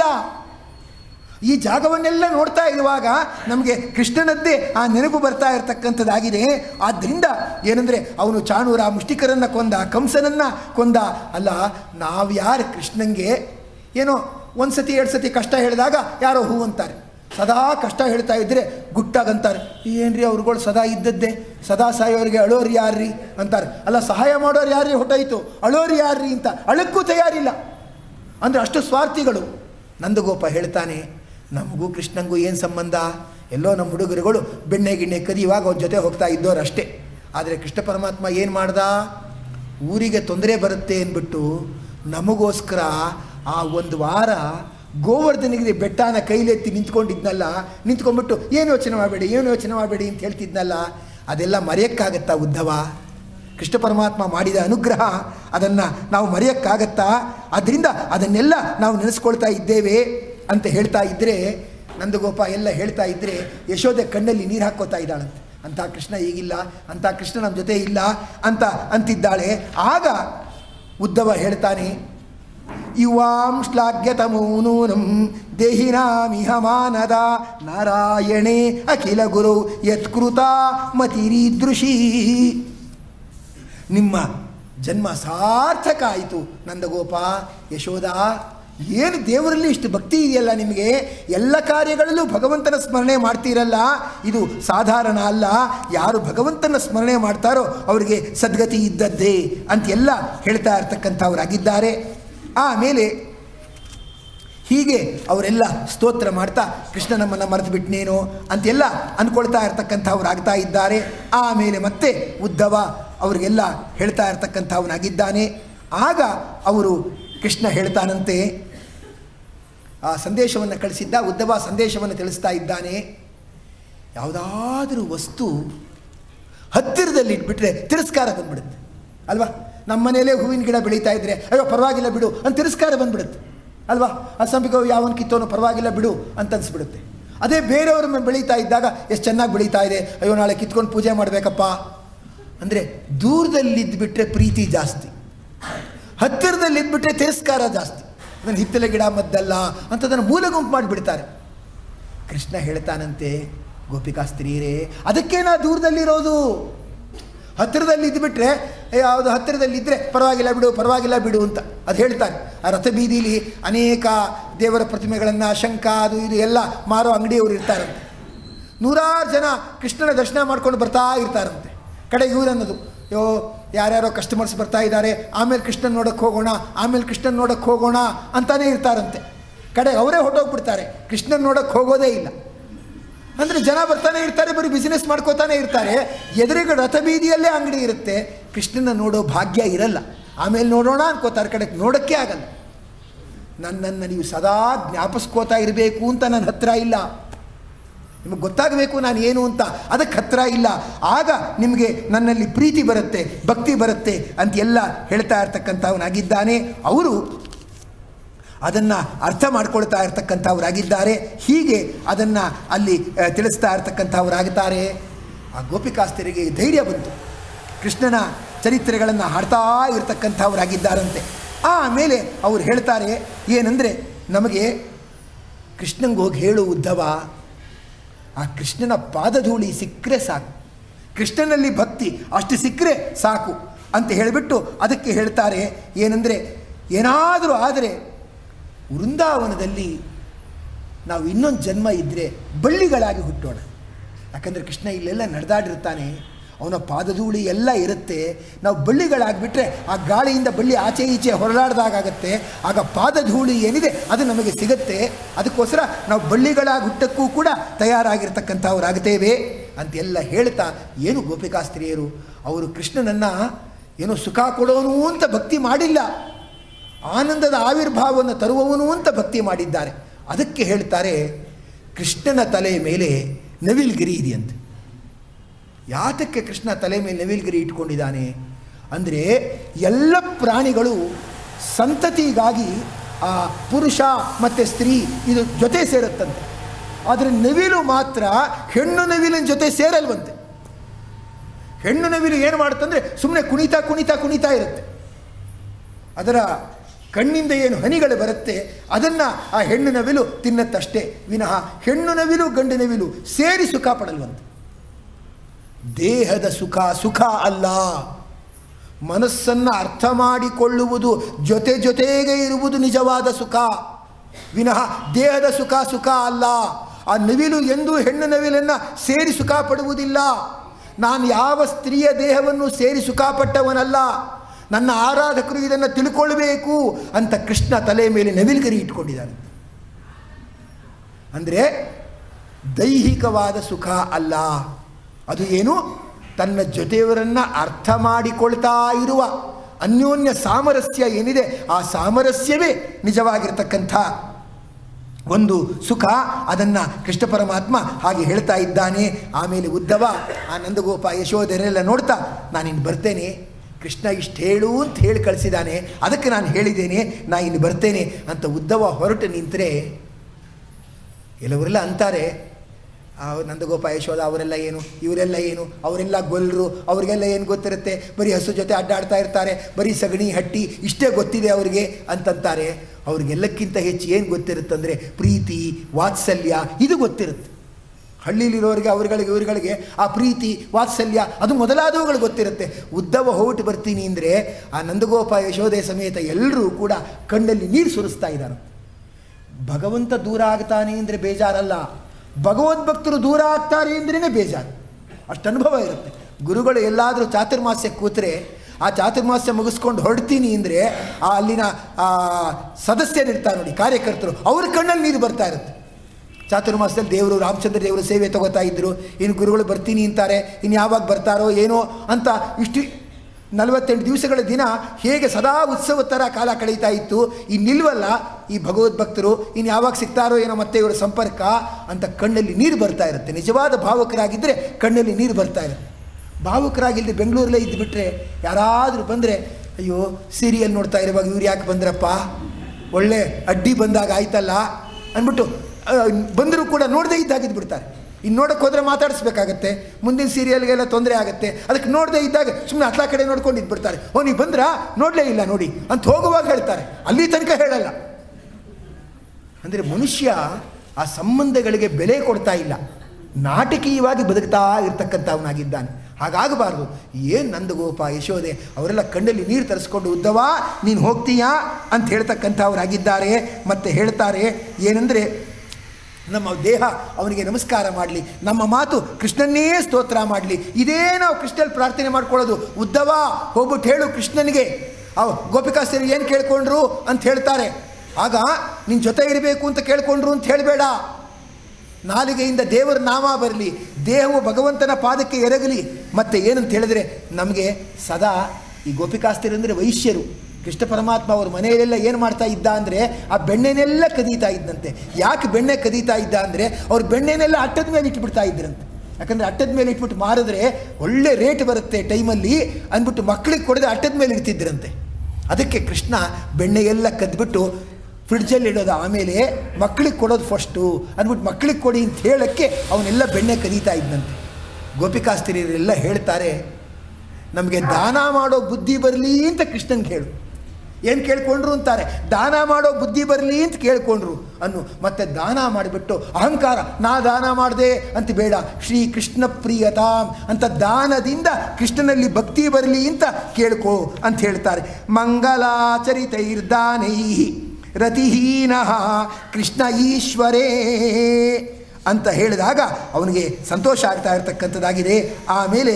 ಈ ಜಾಗವನ್ನೆಲ್ಲ ನೋಡ್ತಾ ಇರುವಾಗ ನಮಗೆ ಕೃಷ್ಣನದ್ದೇ ಆ ನೆನಪು ಬರ್ತಾ ಇರತಕ್ಕಂಥದ್ದಾಗಿದೆ ಆದ್ದರಿಂದ ಏನಂದರೆ ಅವನು ಚಾಣೂರ ಮುಷ್ಟಿಕರನ್ನು ಕೊಂದ ಕಂಸನನ್ನು ಕೊಂದ ಅಲ್ಲ ನಾವು ಯಾರು ಕೃಷ್ಣಂಗೆ ಏನೋ ಒಂದು ಸತಿ ಎರಡು ಸತಿ ಕಷ್ಟ ಹೇಳಿದಾಗ ಯಾರೋ ಹೂ ಅಂತಾರೆ ಸದಾ ಕಷ್ಟ ಹೇಳ್ತಾ ಇದ್ದರೆ ಗುಟ್ಟಾಗಂತಾರೆ ಏನ್ರಿ ಅವ್ರುಗಳು ಸದಾ ಇದ್ದದ್ದೇ ಸದಾ ಸಾಯೋರಿಗೆ ಅಳೋರು ಯಾರ್ರಿ ಅಂತಾರೆ ಅಲ್ಲ ಸಹಾಯ ಮಾಡೋರು ಯಾರ್ರಿ ಹೊಟ್ಟೋಯ್ತು ಅಳೋರು ಯಾರ್ರಿ ಅಂತ ಅಳಕ್ಕೂ ತಯಾರಿಲ್ಲ ಅಂದರೆ ಅಷ್ಟು ಸ್ವಾರ್ಥಿಗಳು ನಂದಗೋಪ ಹೇಳ್ತಾನೆ ನಮಗೂ ಕೃಷ್ಣಂಗೂ ಏನು ಸಂಬಂಧ ಎಲ್ಲೋ ನಮ್ಮ ಹುಡುಗರುಗಳು ಬೆಣ್ಣೆ ಗಿಣ್ಣೆ ಕದಿಯುವಾಗ ಅವ್ರ ಜೊತೆ ಹೋಗ್ತಾ ಇದ್ದವ್ರು ಅಷ್ಟೇ ಆದರೆ ಕೃಷ್ಣ ಪರಮಾತ್ಮ ಏನು ಮಾಡ್ದ ಊರಿಗೆ ತೊಂದರೆ ಬರುತ್ತೆ ಅಂದ್ಬಿಟ್ಟು ನಮಗೋಸ್ಕರ ಆ ಒಂದು ವಾರ ಗೋವರ್ಧನಗಿರಿ ಬೆಟ್ಟನ ಕೈಲೆತ್ತಿ ನಿಂತ್ಕೊಂಡಿದ್ನಲ್ಲ ನಿಂತ್ಕೊಂಡ್ಬಿಟ್ಟು ಏನು ಯೋಚನೆ ಮಾಡಬೇಡಿ ಏನು ಯೋಚನೆ ಮಾಡಬೇಡಿ ಅಂತ ಹೇಳ್ತಿದ್ನಲ್ಲ ಅದೆಲ್ಲ ಮರೆಯೋಕ್ಕಾಗತ್ತಾ ಉದ್ದವ ಕೃಷ್ಣ ಪರಮಾತ್ಮ ಮಾಡಿದ ಅನುಗ್ರಹ ಅದನ್ನು ನಾವು ಮರೆಯೋಕ್ಕಾಗತ್ತಾ ಅದರಿಂದ ಅದನ್ನೆಲ್ಲ ನಾವು ನೆನೆಸ್ಕೊಳ್ತಾ ಇದ್ದೇವೆ ಅಂತ ಹೇಳ್ತಾ ಇದ್ದರೆ ನಂದಗೋಪ ಎಲ್ಲ ಹೇಳ್ತಾ ಇದ್ದರೆ ಯಶೋದೆ ಕಣ್ಣಲ್ಲಿ ನೀರು ಹಾಕ್ಕೋತಾ ಇದ್ದಾಳಂತೆ ಅಂಥ ಕೃಷ್ಣ ಈಗಿಲ್ಲ ಅಂಥ ಕೃಷ್ಣ ನಮ್ಮ ಜೊತೆ ಇಲ್ಲ ಅಂತ ಅಂತಿದ್ದಾಳೆ ಆಗ ಉದ್ದವ ಹೇಳ್ತಾನೆ ಯುವಾಂ ಶ್ಲಾಘ್ಯತಮೋ ನೂನಂ ದೇಹಿನಾಮಿಹ ಮಾನದ ನಾರಾಯಣೇ ಅಖಿಲ ಗುರು ಯತ್ಕೃತ ಮತಿರೀದೃಶೀ ನಿಮ್ಮ ಜನ್ಮ ಸಾರ್ಥಕ ಆಯಿತು ನಂದಗೋಪ ಯಶೋದ ಏನು ದೇವರಲ್ಲಿ ಇಷ್ಟು ಭಕ್ತಿ ಇದೆಯಲ್ಲ ನಿಮಗೆ ಎಲ್ಲ ಕಾರ್ಯಗಳಲ್ಲೂ ಭಗವಂತನ ಸ್ಮರಣೆ ಮಾಡ್ತೀರಲ್ಲ ಇದು ಸಾಧಾರಣ ಅಲ್ಲ ಯಾರು ಭಗವಂತನ ಸ್ಮರಣೆ ಮಾಡ್ತಾರೋ ಅವರಿಗೆ ಸದ್ಗತಿ ಇದ್ದದ್ದೇ ಅಂತೆಲ್ಲ ಹೇಳ್ತಾ ಇರ್ತಕ್ಕಂಥವರಾಗಿದ್ದಾರೆ ಆಮೇಲೆ ಹೀಗೆ ಅವರೆಲ್ಲ ಸ್ತೋತ್ರ ಮಾಡ್ತಾ ಕೃಷ್ಣ ನಮ್ಮನ್ನು ಮರೆತು ಬಿಟ್ನೇನೋ ಅಂತೆಲ್ಲ ಅಂದ್ಕೊಳ್ತಾ ಇರ್ತಕ್ಕಂಥವ್ರಾಗ್ತಾ ಇದ್ದಾರೆ ಆಮೇಲೆ ಮತ್ತೆ ಉದ್ದವ ಅವರಿಗೆಲ್ಲ ಹೇಳ್ತಾ ಇರ್ತಕ್ಕಂಥವನಾಗಿದ್ದಾನೆ ಆಗ ಅವರು ಕೃಷ್ಣ ಹೇಳ್ತಾನಂತೆ ಆ ಸಂದೇಶವನ್ನು ಕಳಿಸಿದ್ದ ಉದ್ದವ ಸಂದೇಶವನ್ನು ತಿಳಿಸ್ತಾ ಇದ್ದಾನೆ ಯಾವುದಾದ್ರೂ ವಸ್ತು ಹತ್ತಿರದಲ್ಲಿ ಇಟ್ಬಿಟ್ರೆ ತಿರಸ್ಕಾರ ಬಂದ್ಬಿಡುತ್ತೆ ಅಲ್ವಾ ನಮ್ಮ ಮನೇಲೇ ಹೂವಿನ ಗಿಡ ಬೆಳೀತಾ ಇದ್ರೆ ಅಯ್ಯೋ ಪರವಾಗಿಲ್ಲ ಬಿಡು ಅಂತ ತಿರಸ್ಕಾರ ಬಂದ್ಬಿಡುತ್ತೆ ಅಲ್ವಾ ಅಸಂಬಿಕೋ ಯಾವನ್ ಕಿತ್ತೋನು ಪರವಾಗಿಲ್ಲ ಬಿಡು ಅಂತ ಅನ್ಸ್ಬಿಡುತ್ತೆ ಅದೇ ಬೇರೆಯವ್ರ ಮೇಲೆ ಬೆಳೀತಾ ಇದ್ದಾಗ ಎಷ್ಟು ಚೆನ್ನಾಗಿ ಬೆಳೀತಾ ಇದೆ ಅಯ್ಯೋ ನಾಳೆ ಕಿತ್ಕೊಂಡು ಪೂಜೆ ಮಾಡಬೇಕಪ್ಪ ಅಂದರೆ ದೂರದಲ್ಲಿದ್ದುಬಿಟ್ರೆ ಪ್ರೀತಿ ಜಾಸ್ತಿ ಹತ್ತಿರದಲ್ಲಿದ್ದುಬಿಟ್ರೆ ತಿರಸ್ಕಾರ ಜಾಸ್ತಿ ಅದನ್ನು ಹಿತ್ತಲೆ ಗಿಡ ಮದ್ದಲ್ಲ ಅಂತದನ್ನು ಮೂಲ ಗುಂಪು ಮಾಡಿಬಿಡ್ತಾರೆ ಕೃಷ್ಣ ಹೇಳ್ತಾನಂತೆ ಗೋಪಿಕಾ ಸ್ತ್ರೀಯರೇ ಅದಕ್ಕೆ ನಾ ದೂರದಲ್ಲಿರೋದು ಹತ್ತಿರದಲ್ಲಿ ಇದ್ದುಬಿಟ್ರೆ ಯಾವುದು ಹತ್ತಿರದಲ್ಲಿದ್ದರೆ ಪರವಾಗಿಲ್ಲ ಬಿಡು ಪರವಾಗಿಲ್ಲ ಬಿಡು ಅಂತ ಅದು ಹೇಳ್ತಾರೆ ಆ ರಥ ಬೀದಿಲಿ ಅನೇಕ ದೇವರ ಪ್ರತಿಮೆಗಳನ್ನು ಶಂಕ ಅದು ಇದು ಎಲ್ಲ ಮಾರೋ ಅಂಗಡಿಯವರು ಇರ್ತಾರಂತೆ ನೂರಾರು ಜನ ಕೃಷ್ಣನ ದರ್ಶನ ಮಾಡ್ಕೊಂಡು ಬರ್ತಾ ಇರ್ತಾರಂತೆ ಕಡೆಗೆ ಇವ್ರು ಅನ್ನೋದು ಯೋ ಯಾರ್ಯಾರೋ ಕಸ್ಟಮರ್ಸ್ ಬರ್ತಾ ಇದ್ದಾರೆ ಆಮೇಲೆ ಕೃಷ್ಣನ್ ನೋಡೋಕ್ಕೆ ಹೋಗೋಣ ಆಮೇಲೆ ಕೃಷ್ಣನ್ ನೋಡೋಕ್ಕೆ ಹೋಗೋಣ ಅಂತಾನೇ ಇರ್ತಾರಂತೆ ಕಡೆ ಅವರೇ ಹೊಟ್ಟೋಗ್ಬಿಡ್ತಾರೆ ಕೃಷ್ಣನ್ ನೋಡೋಕ್ಕೆ ಹೋಗೋದೇ ಇಲ್ಲ ಅಂದರೆ ಜನ ಬರ್ತಾನೆ ಇರ್ತಾರೆ ಬರೀ ಬಿಸ್ನೆಸ್ ಮಾಡ್ಕೋತಾನೆ ಇರ್ತಾರೆ ಎದುರಿಗೆ ರಥ ಬೀದಿಯಲ್ಲೇ ಅಂಗಡಿ ಇರುತ್ತೆ ಕೃಷ್ಣನ ನೋಡೋ ಭಾಗ್ಯ ಇರಲ್ಲ ಆಮೇಲೆ ನೋಡೋಣ ಅನ್ಕೋತಾರೆ ಕಡೆಗೆ ನೋಡೋಕ್ಕೆ ಆಗಲ್ಲ ನನ್ನನ್ನು ನೀವು ಸದಾ ಜ್ಞಾಪಿಸ್ಕೋತಾ ಇರಬೇಕು ಅಂತ ನನ್ನ ಹತ್ರ ಇಲ್ಲ ನಿಮಗೆ ಗೊತ್ತಾಗಬೇಕು ನಾನು ಏನು ಅಂತ ಅದಕ್ಕೆ ಹತ್ರ ಇಲ್ಲ ಆಗ ನಿಮಗೆ ನನ್ನಲ್ಲಿ ಪ್ರೀತಿ ಬರುತ್ತೆ ಭಕ್ತಿ ಬರುತ್ತೆ ಅಂತ ಎಲ್ಲ ಹೇಳ್ತಾ ಇರ್ತಕ್ಕಂಥವನಾಗಿದ್ದಾನೆ ಅವರು ಅದನ್ನು ಅರ್ಥ ಮಾಡ್ಕೊಳ್ತಾ ಇರ್ತಕ್ಕಂಥವರಾಗಿದ್ದಾರೆ ಹೀಗೆ ಅದನ್ನು ಅಲ್ಲಿ ಆ, ತಿಳಿಸ್ತಾ ಇರ್ತಕ್ಕಂಥವರಾಗುತ್ತಾರೆ ಆ ಗೋಪಿಕಾಸ್ತಿರಿಗೆ ಧೈರ್ಯ ಬಂತು ಕೃಷ್ಣನ ಚರಿತ್ರೆಗಳನ್ನು ಹಾಡ್ತಾ ಇರ್ತಕ್ಕಂಥವರಾಗಿದ್ದಾರಂತೆ ಆಮೇಲೆ ಅವ್ರು ಹೇಳ್ತಾರೆ ಏನಂದರೆ ನಮಗೆ ಕೃಷ್ಣಂಗೆ ಹೋಗಿ ಹೇಳು ಉದ್ಧವ ಆ ಕೃಷ್ಣನ ಪಾದಧೂಳಿ ಸಿಕ್ಕರೆ ಸಾಕು ಕೃಷ್ಣನಲ್ಲಿ ಭಕ್ತಿ ಅಷ್ಟು ಸಿಕ್ಕರೆ ಸಾಕು ಅಂತ ಹೇಳಿಬಿಟ್ಟು ಅದಕ್ಕೆ ಹೇಳ್ತಾರೆ ಏನಂದರೆ ಏನಾದರೂ ಆದರೆ ವೃಂದಾವನದಲ್ಲಿ ನಾವು ಇನ್ನೊಂದು ಜನ್ಮ ಇದ್ದರೆ ಬಳ್ಳಿಗಳಾಗಿ ಹುಟ್ಟೋಣ ಯಾಕಂದರೆ ಕೃಷ್ಣ ಇಲ್ಲೆಲ್ಲ ನಡೆದಾಡಿರ್ತಾನೆ ಅವನ ಪಾದಧೂಳಿ ಎಲ್ಲ ಇರುತ್ತೆ ನಾವು ಬಳ್ಳಿಗಳಾಗಿಬಿಟ್ರೆ ಆ ಗಾಳಿಯಿಂದ ಬಳ್ಳಿ ಆಚೆ ಈಚೆ ಹೊರಲಾಡ್ದಾಗತ್ತೆ ಆಗ ಪಾದಧೂಳಿ ಏನಿದೆ ಅದು ನಮಗೆ ಸಿಗುತ್ತೆ ಅದಕ್ಕೋಸ್ಕರ ನಾವು ಬಳ್ಳಿಗಳಾಗಿ ಹುಟ್ಟಕ್ಕೂ ಕೂಡ ತಯಾರಾಗಿರ್ತಕ್ಕಂಥವರಾಗ್ತೇವೆ ಅಂತೆಲ್ಲ ಹೇಳ್ತಾ ಏನು ಗೋಪಿಕಾಸ್ತ್ರೀಯರು ಅವರು ಕೃಷ್ಣನನ್ನು ಏನೋ ಸುಖ ಕೊಡೋನು ಅಂತ ಭಕ್ತಿ ಮಾಡಿಲ್ಲ ಆನಂದದ ಆವಿರ್ಭಾವವನ್ನು ತರುವವನು ಅಂತ ಭಕ್ತಿ ಮಾಡಿದ್ದಾರೆ ಅದಕ್ಕೆ ಹೇಳ್ತಾರೆ ಕೃಷ್ಣನ ತಲೆ ಮೇಲೆ ನವಿಲ್ಗಿರಿ ಇದೆಯಂತೆ ಯಾತಕ್ಕೆ ಕೃಷ್ಣ ತಲೆ ಮೇಲೆ ನವಿಲ್ಗಿರಿ ಇಟ್ಕೊಂಡಿದ್ದಾನೆ ಅಂದರೆ ಎಲ್ಲ ಪ್ರಾಣಿಗಳು ಸಂತತಿಗಾಗಿ ಆ ಪುರುಷ ಮತ್ತು ಸ್ತ್ರೀ ಇದು ಜೊತೆ ಸೇರುತ್ತಂತೆ ಆದರೆ ನವಿಲು ಮಾತ್ರ ಹೆಣ್ಣು ನವಿಲಿನ ಜೊತೆ ಸೇರಲ್ವಂತೆ ಹೆಣ್ಣು ನವಿಲು ಏನು ಮಾಡುತ್ತಂದರೆ ಸುಮ್ಮನೆ ಕುಣಿತಾ ಕುಣಿತಾ ಕುಣಿತಾ ಇರುತ್ತೆ ಅದರ ಕಣ್ಣಿಂದ ಏನು ಹನಿಗಳು ಬರುತ್ತೆ ಅದನ್ನು ಆ ಹೆಣ್ಣು ನವಿಲು ತಿನ್ನತ್ತಷ್ಟೇ ವಿನಃ ಹೆಣ್ಣು ನವಿಲು ಗಂಡು ನವಿಲು ಸೇರಿ ಸುಖ ಪಡಲ್ವಂತೆ ದೇಹದ ಸುಖ ಸುಖ ಅಲ್ಲ ಮನಸ್ಸನ್ನು ಅರ್ಥ ಮಾಡಿಕೊಳ್ಳುವುದು ಜೊತೆ ಜೊತೆಗೆ ಇರುವುದು ನಿಜವಾದ ಸುಖ ವಿನಃ ದೇಹದ ಸುಖ ಸುಖ ಅಲ್ಲ ಆ ನವಿಲು ಎಂದೂ ಹೆಣ್ಣು ನವಿಲನ್ನು ಸೇರಿ ಸುಖ ಪಡುವುದಿಲ್ಲ ನಾನು ಯಾವ ಸ್ತ್ರೀಯ ದೇಹವನ್ನು ಸೇರಿ ಸುಖಪಟ್ಟವನಲ್ಲ ನನ್ನ ಆರಾಧಕರು ಇದನ್ನು ತಿಳ್ಕೊಳ್ಬೇಕು ಅಂತ ಕೃಷ್ಣ ತಲೆ ಮೇಲೆ ನವಿಲ್ಗರಿ ಇಟ್ಕೊಂಡಿದ್ದಾನೆ ಅಂದರೆ ದೈಹಿಕವಾದ ಸುಖ ಅಲ್ಲ ಅದು ಏನು ತನ್ನ ಜೊತೆಯವರನ್ನು ಅರ್ಥ ಮಾಡಿಕೊಳ್ತಾ ಇರುವ ಅನ್ಯೋನ್ಯ ಸಾಮರಸ್ಯ ಏನಿದೆ ಆ ಸಾಮರಸ್ಯವೇ ನಿಜವಾಗಿರ್ತಕ್ಕಂಥ ಒಂದು ಸುಖ ಅದನ್ನು ಕೃಷ್ಣ ಪರಮಾತ್ಮ ಹಾಗೆ ಹೇಳ್ತಾ ಇದ್ದಾನೆ ಆಮೇಲೆ ಉದ್ದವ ಆ ನಂದಗೋಪ ಯಶೋಧರೆಲ್ಲ ನೋಡ್ತಾ ನಾನಿನ್ನು ಬರ್ತೇನೆ ಕೃಷ್ಣ ಇಷ್ಟು ಹೇಳು ಅಂತ ಹೇಳಿ ಕಳಿಸಿದ್ದಾನೆ ಅದಕ್ಕೆ ನಾನು ಹೇಳಿದ್ದೇನೆ ನಾ ಇನ್ನು ಬರ್ತೇನೆ ಅಂತ ಉದ್ದವ ಹೊರಟು ನಿಂತರೆ ಕೆಲವರೆಲ್ಲ ಅಂತಾರೆ ಆ ನಂದಗೋಪ ಯಶೋಧ ಅವರೆಲ್ಲ ಏನು ಇವರೆಲ್ಲ ಏನು ಅವರೆಲ್ಲ ಗೊಲ್ಲರು ಅವರಿಗೆಲ್ಲ ಏನು ಗೊತ್ತಿರುತ್ತೆ ಬರೀ ಹಸು ಜೊತೆ ಅಡ್ಡಾಡ್ತಾ ಇರ್ತಾರೆ ಬರೀ ಸಗಣಿ ಹಟ್ಟಿ ಇಷ್ಟೇ ಗೊತ್ತಿದೆ ಅವರಿಗೆ ಅಂತಂತಾರೆ ಅವ್ರಿಗೆಲ್ಲಕ್ಕಿಂತ ಹೆಚ್ಚು ಏನು ಗೊತ್ತಿರುತ್ತಂದರೆ ಪ್ರೀತಿ ವಾತ್ಸಲ್ಯ ಇದು ಗೊತ್ತಿರುತ್ತೆ ಹಳ್ಳಿಲಿರೋರಿಗೆ ಅವ್ರಗಳಿಗೆ ಇವ್ರುಗಳಿಗೆ ಆ ಪ್ರೀತಿ ವಾತ್ಸಲ್ಯ ಅದು ಮೊದಲಾದವುಗಳು ಗೊತ್ತಿರುತ್ತೆ ಉದ್ದವ ಹೊರಟು ಬರ್ತೀನಿ ಅಂದರೆ ಆ ನಂದಗೋಪ ಯಶೋಧೆ ಸಮೇತ ಎಲ್ಲರೂ ಕೂಡ ಕಣ್ಣಲ್ಲಿ ನೀರು ಸುರಿಸ್ತಾ ಇದ್ದಾರೆ ಭಗವಂತ ದೂರ ಆಗ್ತಾನೆ ಅಂದರೆ ಬೇಜಾರಲ್ಲ ಭಗವದ್ಭಕ್ತರು ದೂರ ಆಗ್ತಾರೆ ಅಂದ್ರೇ ಬೇಜಾರು ಅಷ್ಟು ಅನುಭವ ಇರುತ್ತೆ ಗುರುಗಳು ಎಲ್ಲಾದರೂ ಚಾತುರ್ಮಾಸ್ಯ ಕೂತ್ರೆ ಆ ಚಾತುರ್ಮಾಸ್ಯ ಮುಗಿಸ್ಕೊಂಡು ಹೊರಡ್ತೀನಿ ಅಂದರೆ ಆ ಅಲ್ಲಿನ ಆ ಸದಸ್ಯರಿರ್ತಾರೆ ನೋಡಿ ಕಾರ್ಯಕರ್ತರು ಅವ್ರ ಕಣ್ಣಲ್ಲಿ ನೀರು ಬರ್ತಾ ಇರುತ್ತೆ ಚಾತುರ್ಮಾಸದಲ್ಲಿ ದೇವರು ರಾಮಚಂದ್ರ ದೇವರು ಸೇವೆ ತಗೋತಾ ಇದ್ದರು ಇನ್ನು ಗುರುಗಳು ಬರ್ತೀನಿ ಅಂತಾರೆ ಇನ್ನು ಯಾವಾಗ ಬರ್ತಾರೋ ಏನೋ ಅಂತ ಇಷ್ಟು ನಲವತ್ತೆಂಟು ದಿವಸಗಳ ದಿನ ಹೇಗೆ ಸದಾ ಉತ್ಸವ ಥರ ಕಾಲ ಕಳೀತಾ ಇತ್ತು ಇನ್ನಿಲ್ವಲ್ಲ ಈ ಭಗವದ್ಭಕ್ತರು ಇನ್ನು ಯಾವಾಗ ಸಿಗ್ತಾರೋ ಏನೋ ಮತ್ತೆ ಇವರ ಸಂಪರ್ಕ ಅಂತ ಕಣ್ಣಲ್ಲಿ ನೀರು ಬರ್ತಾ ಇರುತ್ತೆ ನಿಜವಾದ ಭಾವಕರಾಗಿದ್ದರೆ ಕಣ್ಣಲ್ಲಿ ನೀರು ಬರ್ತಾ ಇರುತ್ತೆ ಭಾವುಕರಾಗಿಲ್ಲದೆ ಬೆಂಗಳೂರಲ್ಲೇ ಇದ್ದುಬಿಟ್ರೆ ಯಾರಾದರೂ ಬಂದರೆ ಅಯ್ಯೋ ಸೀರಿಯಲ್ ನೋಡ್ತಾ ಇರುವಾಗ ಇವ್ರು ಯಾಕೆ ಬಂದ್ರಪ್ಪ ಒಳ್ಳೆ ಅಡ್ಡಿ ಬಂದಾಗ ಆಯ್ತಲ್ಲ ಅಂದ್ಬಿಟ್ಟು ಬಂದರೂ ಕೂಡ ನೋಡದೇ ಇದ್ದಾಗಿದ್ದು ಬಿಡ್ತಾರೆ ಇನ್ನು ನೋಡೋಕೆ ಹೋದರೆ ಮಾತಾಡಿಸ್ಬೇಕಾಗತ್ತೆ ಮುಂದಿನ ಸೀರಿಯಲ್ಗೆಲ್ಲ ತೊಂದರೆ ಆಗುತ್ತೆ ಅದಕ್ಕೆ ನೋಡದೇ ಇದ್ದಾಗ ಸುಮ್ಮನೆ ಹತ್ಲಾ ಕಡೆ ನೋಡ್ಕೊಂಡು ಇದ್ಬಿಡ್ತಾರೆ ಓ ನೀವು ಬಂದ್ರಾ ನೋಡಲೇ ಇಲ್ಲ ನೋಡಿ ಅಂತ ಹೋಗುವಾಗ ಹೇಳ್ತಾರೆ ಅಲ್ಲಿ ತನಕ ಹೇಳಲ್ಲ ಅಂದರೆ ಮನುಷ್ಯ ಆ ಸಂಬಂಧಗಳಿಗೆ ಬೆಲೆ ಕೊಡ್ತಾ ಇಲ್ಲ ನಾಟಕೀಯವಾಗಿ ಬದುಕ್ತಾ ಇರ್ತಕ್ಕಂಥವನಾಗಿದ್ದಾನೆ ಹಾಗಾಗಬಾರ್ದು ಏನು ನಂದಗೋಪ ಯಶೋದೆ ಅವರೆಲ್ಲ ಕಣ್ಣಲ್ಲಿ ನೀರು ತರಿಸ್ಕೊಂಡು ಉದ್ದವ ನೀನು ಹೋಗ್ತೀಯಾ ಅಂತ ಹೇಳ್ತಕ್ಕಂಥವರಾಗಿದ್ದಾರೆ ಮತ್ತು ಹೇಳ್ತಾರೆ ಏನಂದರೆ ನಮ್ಮ ದೇಹ ಅವನಿಗೆ ನಮಸ್ಕಾರ ಮಾಡಲಿ ನಮ್ಮ ಮಾತು ಕೃಷ್ಣನ್ನೇ ಸ್ತೋತ್ರ ಮಾಡಲಿ ಇದೇ ನಾವು ಕೃಷ್ಣಲ್ಲಿ ಪ್ರಾರ್ಥನೆ ಮಾಡ್ಕೊಳ್ಳೋದು ಉದ್ದವ ಹೋಗ್ಬಿಟ್ಟು ಹೇಳು ಕೃಷ್ಣನಿಗೆ ಅವ್ ಗೋಪಿಕಾಸ್ತ್ರೀರು ಏನು ಕೇಳ್ಕೊಂಡ್ರು ಅಂತ ಹೇಳ್ತಾರೆ ಆಗ ನಿನ್ನ ಜೊತೆ ಇರಬೇಕು ಅಂತ ಕೇಳ್ಕೊಂಡ್ರು ಅಂತ ಹೇಳಬೇಡ ನಾಲಿಗೆಯಿಂದ ದೇವರ ನಾಮ ಬರಲಿ ದೇಹವು ಭಗವಂತನ ಪಾದಕ್ಕೆ ಎರಗಲಿ ಮತ್ತು ಏನಂತ ಹೇಳಿದ್ರೆ ನಮಗೆ ಸದಾ ಈ ಗೋಪಿಕಾಸ್ತಿರು ಅಂದರೆ ವೈಶ್ಯರು ಕೃಷ್ಣ ಪರಮಾತ್ಮ ಅವ್ರ ಮನೆಯಲ್ಲೆಲ್ಲ ಏನು ಮಾಡ್ತಾ ಇದ್ದ ಅಂದರೆ ಆ ಬೆಣ್ಣೆನೆಲ್ಲ ಕದೀತಾ ಇದ್ದಂತೆ ಯಾಕೆ ಬೆಣ್ಣೆ ಕದೀತಾ ಇದ್ದ ಅಂದರೆ ಅವ್ರ ಬೆಣ್ಣೆನೆಲ್ಲ ಅಟ್ಟದ ಮೇಲೆ ಇಟ್ಬಿಡ್ತಾ ಇದ್ರಂತೆ ಯಾಕಂದರೆ ಅಟ್ಟದ ಮೇಲೆ ಇಟ್ಬಿಟ್ಟು ಮಾರಿದ್ರೆ ಒಳ್ಳೆ ರೇಟ್ ಬರುತ್ತೆ ಟೈಮಲ್ಲಿ ಅಂದ್ಬಿಟ್ಟು ಮಕ್ಕಳಿಗೆ ಕೊಡದೆ ಅಟ್ಟದ ಮೇಲೆ ಇಡ್ತಿದ್ರಂತೆ ಅದಕ್ಕೆ ಕೃಷ್ಣ ಬೆಣ್ಣೆಯೆಲ್ಲ ಕದ್ಬಿಟ್ಟು ಫ್ರಿಡ್ಜಲ್ಲಿ ಇಡೋದು ಆಮೇಲೆ ಮಕ್ಕಳಿಗೆ ಕೊಡೋದು ಫಸ್ಟು ಅಂದ್ಬಿಟ್ಟು ಮಕ್ಕಳಿಗೆ ಕೊಡಿ ಅಂತ ಹೇಳೋಕ್ಕೆ ಅವನೆಲ್ಲ ಬೆಣ್ಣೆ ಕದೀತಾ ಇದ್ದಂತೆ ಗೋಪಿಕಾಸ್ತ್ರೀಯರೆಲ್ಲ ಹೇಳ್ತಾರೆ ನಮಗೆ ದಾನ ಮಾಡೋ ಬುದ್ಧಿ ಬರಲಿ ಅಂತ ಕೃಷ್ಣನ್ಗೆ ಹೇಳು ಏನು ಕೇಳ್ಕೊಂಡ್ರು ಅಂತಾರೆ ದಾನ ಮಾಡೋ ಬುದ್ಧಿ ಬರಲಿ ಅಂತ ಕೇಳ್ಕೊಂಡ್ರು ಅನ್ನು ಮತ್ತೆ ದಾನ ಮಾಡಿಬಿಟ್ಟು ಅಹಂಕಾರ ನಾ ದಾನ ಮಾಡಿದೆ ಅಂತ ಬೇಡ ಶ್ರೀ ಕೃಷ್ಣ ಪ್ರಿಯತಾಂ ಅಂತ ದಾನದಿಂದ ಕೃಷ್ಣನಲ್ಲಿ ಭಕ್ತಿ ಬರಲಿ ಅಂತ ಕೇಳ್ಕೋ ಅಂತ ಹೇಳ್ತಾರೆ ಮಂಗಲಾಚರಿತೈರ್ದಾನೈ ರತಿಹೀನ ಕೃಷ್ಣ ಈಶ್ವರೇ ಅಂತ ಹೇಳಿದಾಗ ಅವನಿಗೆ ಸಂತೋಷ ಆಗ್ತಾ ಇರತಕ್ಕಂಥದ್ದಾಗಿದೆ ಆಮೇಲೆ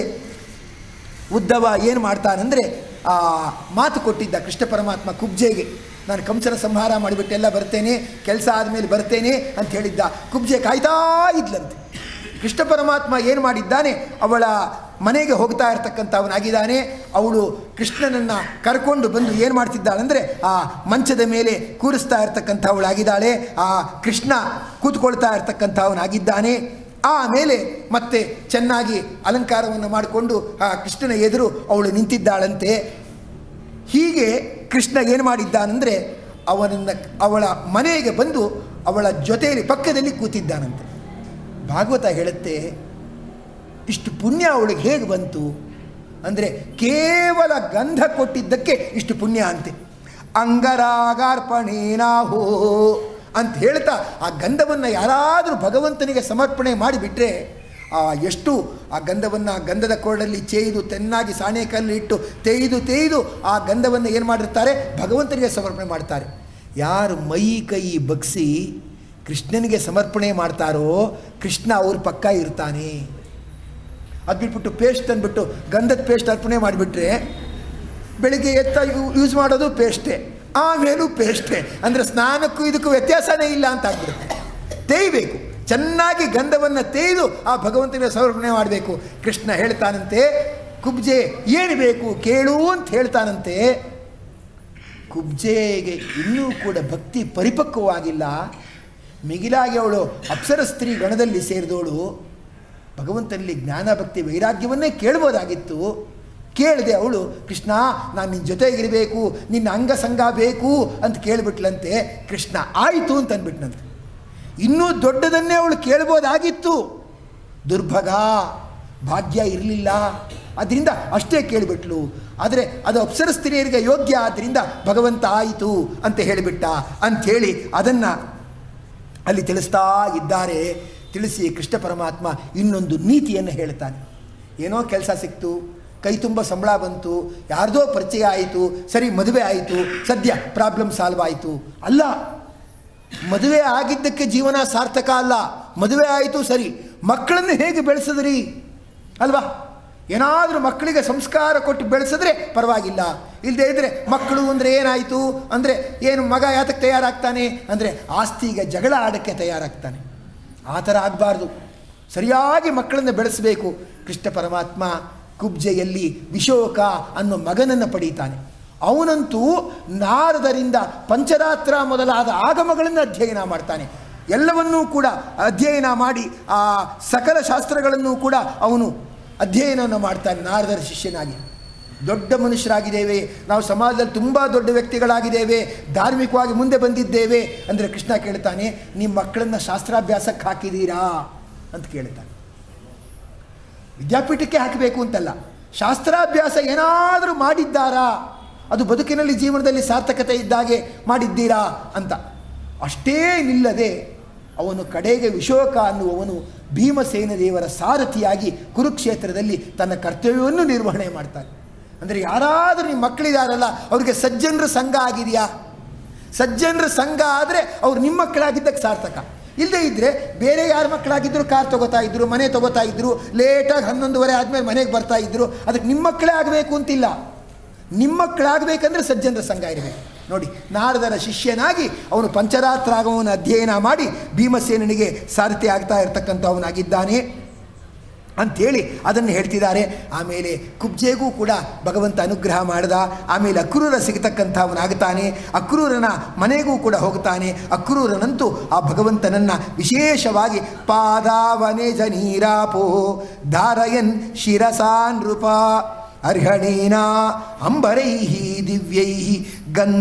ಉದ್ದವ ಏನು ಮಾಡ್ತಾನಂದರೆ ಆ ಮಾತು ಕೊಟ್ಟಿದ್ದ ಕೃಷ್ಣ ಪರಮಾತ್ಮ ಕುಬ್ಜೆಗೆ ನಾನು ಕಂಸನ ಸಂಹಾರ ಮಾಡಿಬಿಟ್ಟು ಎಲ್ಲ ಬರ್ತೇನೆ ಕೆಲಸ ಆದಮೇಲೆ ಬರ್ತೇನೆ ಅಂತ ಹೇಳಿದ್ದ ಕುಬ್ಜೆ ಕಾಯ್ತಾ ಇದ್ಲಂತೆ ಕೃಷ್ಣ ಪರಮಾತ್ಮ ಏನು ಮಾಡಿದ್ದಾನೆ ಅವಳ ಮನೆಗೆ ಹೋಗ್ತಾ ಇರ್ತಕ್ಕಂಥವನಾಗಿದ್ದಾನೆ ಅವಳು ಕೃಷ್ಣನನ್ನು ಕರ್ಕೊಂಡು ಬಂದು ಏನು ಮಾಡ್ತಿದ್ದಾಳಂದರೆ ಆ ಮಂಚದ ಮೇಲೆ ಕೂರಿಸ್ತಾ ಇರ್ತಕ್ಕಂಥವಳಾಗಿದ್ದಾಳೆ ಆ ಕೃಷ್ಣ ಕೂತ್ಕೊಳ್ತಾ ಇರ್ತಕ್ಕಂಥವನಾಗಿದ್ದಾನೆ ಆಮೇಲೆ ಮತ್ತೆ ಚೆನ್ನಾಗಿ ಅಲಂಕಾರವನ್ನು ಮಾಡಿಕೊಂಡು ಆ ಕೃಷ್ಣನ ಎದುರು ಅವಳು ನಿಂತಿದ್ದಾಳಂತೆ ಹೀಗೆ ಕೃಷ್ಣ ಏನು ಮಾಡಿದ್ದಾನಂದರೆ ಅವನನ್ನು ಅವಳ ಮನೆಗೆ ಬಂದು ಅವಳ ಜೊತೆಯಲ್ಲಿ ಪಕ್ಕದಲ್ಲಿ ಕೂತಿದ್ದಾನಂತೆ ಭಾಗವತ ಹೇಳುತ್ತೆ ಇಷ್ಟು ಪುಣ್ಯ ಅವಳಿಗೆ ಹೇಗೆ ಬಂತು ಅಂದರೆ ಕೇವಲ ಗಂಧ ಕೊಟ್ಟಿದ್ದಕ್ಕೆ ಇಷ್ಟು ಪುಣ್ಯ ಅಂತೆ ಅಂಗರಾಗಾರ್ಪಣೇನಾಹೋ ಅಂತ ಹೇಳ್ತಾ ಆ ಗಂಧವನ್ನು ಯಾರಾದರೂ ಭಗವಂತನಿಗೆ ಸಮರ್ಪಣೆ ಮಾಡಿಬಿಟ್ರೆ ಆ ಎಷ್ಟು ಆ ಗಂಧವನ್ನು ಗಂಧದ ಕೋಡಲ್ಲಿ ಚೇಯ್ದು ತೆನ್ನಾಗಿ ಸಾಣೆಕಲ್ಲು ಇಟ್ಟು ತೇಯ್ದು ತೇಯ್ದು ಆ ಗಂಧವನ್ನು ಏನು ಮಾಡಿರ್ತಾರೆ ಭಗವಂತನಿಗೆ ಸಮರ್ಪಣೆ ಮಾಡ್ತಾರೆ ಯಾರು ಮೈ ಕೈ ಬಗ್ಸಿ ಕೃಷ್ಣನಿಗೆ ಸಮರ್ಪಣೆ ಮಾಡ್ತಾರೋ ಕೃಷ್ಣ ಅವ್ರ ಪಕ್ಕ ಇರ್ತಾನೆ ಅದು ಬಿಟ್ಬಿಟ್ಟು ಪೇಸ್ಟ್ ಅಂದ್ಬಿಟ್ಟು ಗಂಧದ ಪೇಸ್ಟ್ ಅರ್ಪಣೆ ಮಾಡಿಬಿಟ್ರೆ ಬೆಳಿಗ್ಗೆ ಎತ್ತ ಯೂಸ್ ಮಾಡೋದು ಪೇಸ್ಟೇ ಆಮೇಲೂ ಪೇಸ್ಟೇ ಅಂದರೆ ಸ್ನಾನಕ್ಕೂ ಇದಕ್ಕೂ ವ್ಯತ್ಯಾಸನೇ ಇಲ್ಲ ಅಂತ ಆಗ್ಬಿಡುತ್ತೆ ತೇಯ್ಬೇಕು ಚೆನ್ನಾಗಿ ಗಂಧವನ್ನು ತೇಯ್ದು ಆ ಭಗವಂತನಿಗೆ ಸಮರ್ಪಣೆ ಮಾಡಬೇಕು ಕೃಷ್ಣ ಹೇಳ್ತಾನಂತೆ ಕುಬ್ಜೆ ಏನು ಬೇಕು ಕೇಳು ಅಂತ ಹೇಳ್ತಾನಂತೆ ಕುಬ್ಜೆಗೆ ಇನ್ನೂ ಕೂಡ ಭಕ್ತಿ ಪರಿಪಕ್ವವಾಗಿಲ್ಲ ಮಿಗಿಲಾಗಿ ಅವಳು ಅಪ್ಸರ ಸ್ತ್ರೀ ಗಣದಲ್ಲಿ ಸೇರಿದವಳು ಭಗವಂತನಲ್ಲಿ ಜ್ಞಾನ ಭಕ್ತಿ ವೈರಾಗ್ಯವನ್ನೇ ಕೇಳ್ಬೋದಾಗಿತ್ತು ಕೇಳಿದೆ ಅವಳು ಕೃಷ್ಣ ನಾನು ನಿನ್ನ ಜೊತೆಗಿರಬೇಕು ನಿನ್ನ ಅಂಗಸಂಗ ಬೇಕು ಅಂತ ಕೇಳಿಬಿಟ್ಲಂತೆ ಕೃಷ್ಣ ಆಯಿತು ಅಂತ ಅಂದ್ಬಿಟ್ನಂತೆ ಇನ್ನೂ ದೊಡ್ಡದನ್ನೇ ಅವಳು ಕೇಳ್ಬೋದಾಗಿತ್ತು ದುರ್ಭಗ ಭಾಗ್ಯ ಇರಲಿಲ್ಲ ಅದರಿಂದ ಅಷ್ಟೇ ಕೇಳಿಬಿಟ್ಲು ಆದರೆ ಅದು ಅಪ್ಸರ ಸ್ತ್ರೀಯರಿಗೆ ಯೋಗ್ಯ ಆದ್ದರಿಂದ ಭಗವಂತ ಆಯಿತು ಅಂತ ಹೇಳಿಬಿಟ್ಟ ಅಂಥೇಳಿ ಅದನ್ನು ಅಲ್ಲಿ ತಿಳಿಸ್ತಾ ಇದ್ದಾರೆ ತಿಳಿಸಿ ಕೃಷ್ಣ ಪರಮಾತ್ಮ ಇನ್ನೊಂದು ನೀತಿಯನ್ನು ಹೇಳ್ತಾನೆ ಏನೋ ಕೆಲಸ ಸಿಕ್ತು ಕೈ ತುಂಬ ಸಂಬಳ ಬಂತು ಯಾರ್ದೋ ಪರಿಚಯ ಆಯಿತು ಸರಿ ಮದುವೆ ಆಯಿತು ಸದ್ಯ ಪ್ರಾಬ್ಲಮ್ ಸಾಲ್ವ್ ಆಯಿತು ಅಲ್ಲ ಮದುವೆ ಆಗಿದ್ದಕ್ಕೆ ಜೀವನ ಸಾರ್ಥಕ ಅಲ್ಲ ಮದುವೆ ಆಯಿತು ಸರಿ ಮಕ್ಕಳನ್ನು ಹೇಗೆ ಬೆಳೆಸಿದ್ರಿ ಅಲ್ವಾ ಏನಾದರೂ ಮಕ್ಕಳಿಗೆ ಸಂಸ್ಕಾರ ಕೊಟ್ಟು ಬೆಳೆಸಿದ್ರೆ ಪರವಾಗಿಲ್ಲ ಇಲ್ಲದೆ ಇದ್ದರೆ ಮಕ್ಕಳು ಅಂದರೆ ಏನಾಯಿತು ಅಂದರೆ ಏನು ಮಗ ಯಾತಕ್ಕೆ ತಯಾರಾಗ್ತಾನೆ ಅಂದರೆ ಆಸ್ತಿಗೆ ಜಗಳ ಆಡೋಕ್ಕೆ ತಯಾರಾಗ್ತಾನೆ ಆ ಥರ ಆಗಬಾರ್ದು ಸರಿಯಾಗಿ ಮಕ್ಕಳನ್ನು ಬೆಳೆಸಬೇಕು ಕೃಷ್ಣ ಪರಮಾತ್ಮ ಕುಬ್ಜೆಯಲ್ಲಿ ವಿಶೋಕ ಅನ್ನೋ ಮಗನನ್ನು ಪಡೀತಾನೆ ಅವನಂತೂ ನಾರದರಿಂದ ಪಂಚರಾತ್ರ ಮೊದಲಾದ ಆಗಮಗಳನ್ನು ಅಧ್ಯಯನ ಮಾಡ್ತಾನೆ ಎಲ್ಲವನ್ನೂ ಕೂಡ ಅಧ್ಯಯನ ಮಾಡಿ ಆ ಸಕಲ ಶಾಸ್ತ್ರಗಳನ್ನು ಕೂಡ ಅವನು ಅಧ್ಯಯನವನ್ನು ಮಾಡ್ತಾನೆ ನಾರದರ ಶಿಷ್ಯನಾಗಿ ದೊಡ್ಡ ಮನುಷ್ಯರಾಗಿದ್ದೇವೆ ನಾವು ಸಮಾಜದಲ್ಲಿ ತುಂಬ ದೊಡ್ಡ ವ್ಯಕ್ತಿಗಳಾಗಿದ್ದೇವೆ ಧಾರ್ಮಿಕವಾಗಿ ಮುಂದೆ ಬಂದಿದ್ದೇವೆ ಅಂದರೆ ಕೃಷ್ಣ ಕೇಳ್ತಾನೆ ನಿಮ್ಮ ಮಕ್ಕಳನ್ನ ಶಾಸ್ತ್ರಾಭ್ಯಾಸಕ್ಕೆ ಹಾಕಿದ್ದೀರಾ ಅಂತ ಕೇಳ್ತಾನೆ ವಿದ್ಯಾಪೀಠಕ್ಕೆ ಹಾಕಬೇಕು ಅಂತಲ್ಲ ಶಾಸ್ತ್ರಾಭ್ಯಾಸ ಏನಾದರೂ ಮಾಡಿದ್ದಾರಾ ಅದು ಬದುಕಿನಲ್ಲಿ ಜೀವನದಲ್ಲಿ ಸಾರ್ಥಕತೆ ಇದ್ದಾಗೆ ಮಾಡಿದ್ದೀರಾ ಅಂತ ಅಷ್ಟೇ ನಿಲ್ಲದೆ ಅವನು ಕಡೆಗೆ ವಿಶೋಕ ಅನ್ನುವವನು ಭೀಮಸೇನ ದೇವರ ಸಾರಥಿಯಾಗಿ ಕುರುಕ್ಷೇತ್ರದಲ್ಲಿ ತನ್ನ ಕರ್ತವ್ಯವನ್ನು ನಿರ್ವಹಣೆ ಮಾಡ್ತಾನೆ ಅಂದರೆ ಯಾರಾದರೂ ನಿಮ್ಮ ಮಕ್ಕಳಿದಾರಲ್ಲ ಅವ್ರಿಗೆ ಸಜ್ಜನರ ಸಂಘ ಆಗಿದೆಯಾ ಸಜ್ಜನರ ಸಂಘ ಆದರೆ ಅವ್ರು ನಿಮ್ಮ ಮಕ್ಕಳಾಗಿದ್ದಕ್ಕೆ ಸಾರ್ಥಕ ಇಲ್ಲದೇ ಇದ್ದರೆ ಬೇರೆ ಯಾರ ಮಕ್ಕಳಾಗಿದ್ದರು ಕಾರ್ ತೊಗೋತಾ ಇದ್ರು ಮನೆ ತೊಗೋತಾ ಇದ್ರು ಲೇಟಾಗಿ ಹನ್ನೊಂದುವರೆ ಆದಮೇಲೆ ಮನೆಗೆ ಬರ್ತಾ ಇದ್ರು ಅದಕ್ಕೆ ನಿಮ್ಮ ಮಕ್ಕಳೇ ಆಗಬೇಕು ಅಂತಿಲ್ಲ ನಿಮ್ಮ ಮಕ್ಕಳಾಗಬೇಕಂದ್ರೆ ಸಜ್ಜನರ ಸಂಘ ಇರಬೇಕು ನೋಡಿ ನಾರದರ ಶಿಷ್ಯನಾಗಿ ಅವನು ಪಂಚರಾತ್ರಾಗವನ್ನು ಅಧ್ಯಯನ ಮಾಡಿ ಭೀಮಸೇನಿಗೆ ಸಾರಥಿ ಆಗ್ತಾ ಇರತಕ್ಕಂಥವನಾಗಿದ್ದಾನೆ ಅಂಥೇಳಿ ಅದನ್ನು ಹೇಳ್ತಿದ್ದಾರೆ ಆಮೇಲೆ ಕುಬ್ಜೆಗೂ ಕೂಡ ಭಗವಂತ ಅನುಗ್ರಹ ಮಾಡ್ದ ಆಮೇಲೆ ಅಕ್ರೂರ ಸಿಗತಕ್ಕಂಥವನಾಗ್ತಾನೆ ಅಕ್ರೂರನ ಮನೆಗೂ ಕೂಡ ಹೋಗ್ತಾನೆ ಅಕ್ರೂರನಂತೂ ಆ ಭಗವಂತನನ್ನು ವಿಶೇಷವಾಗಿ ಪಾದಾವನೆ ಜನೀರಾಪೋ ಧಾರಯನ್ ಶಿರಸಾ ನೃಪ ಅರ್ಹಣೇನ ಅಂಬರೈ ದಿವ್ಯೈ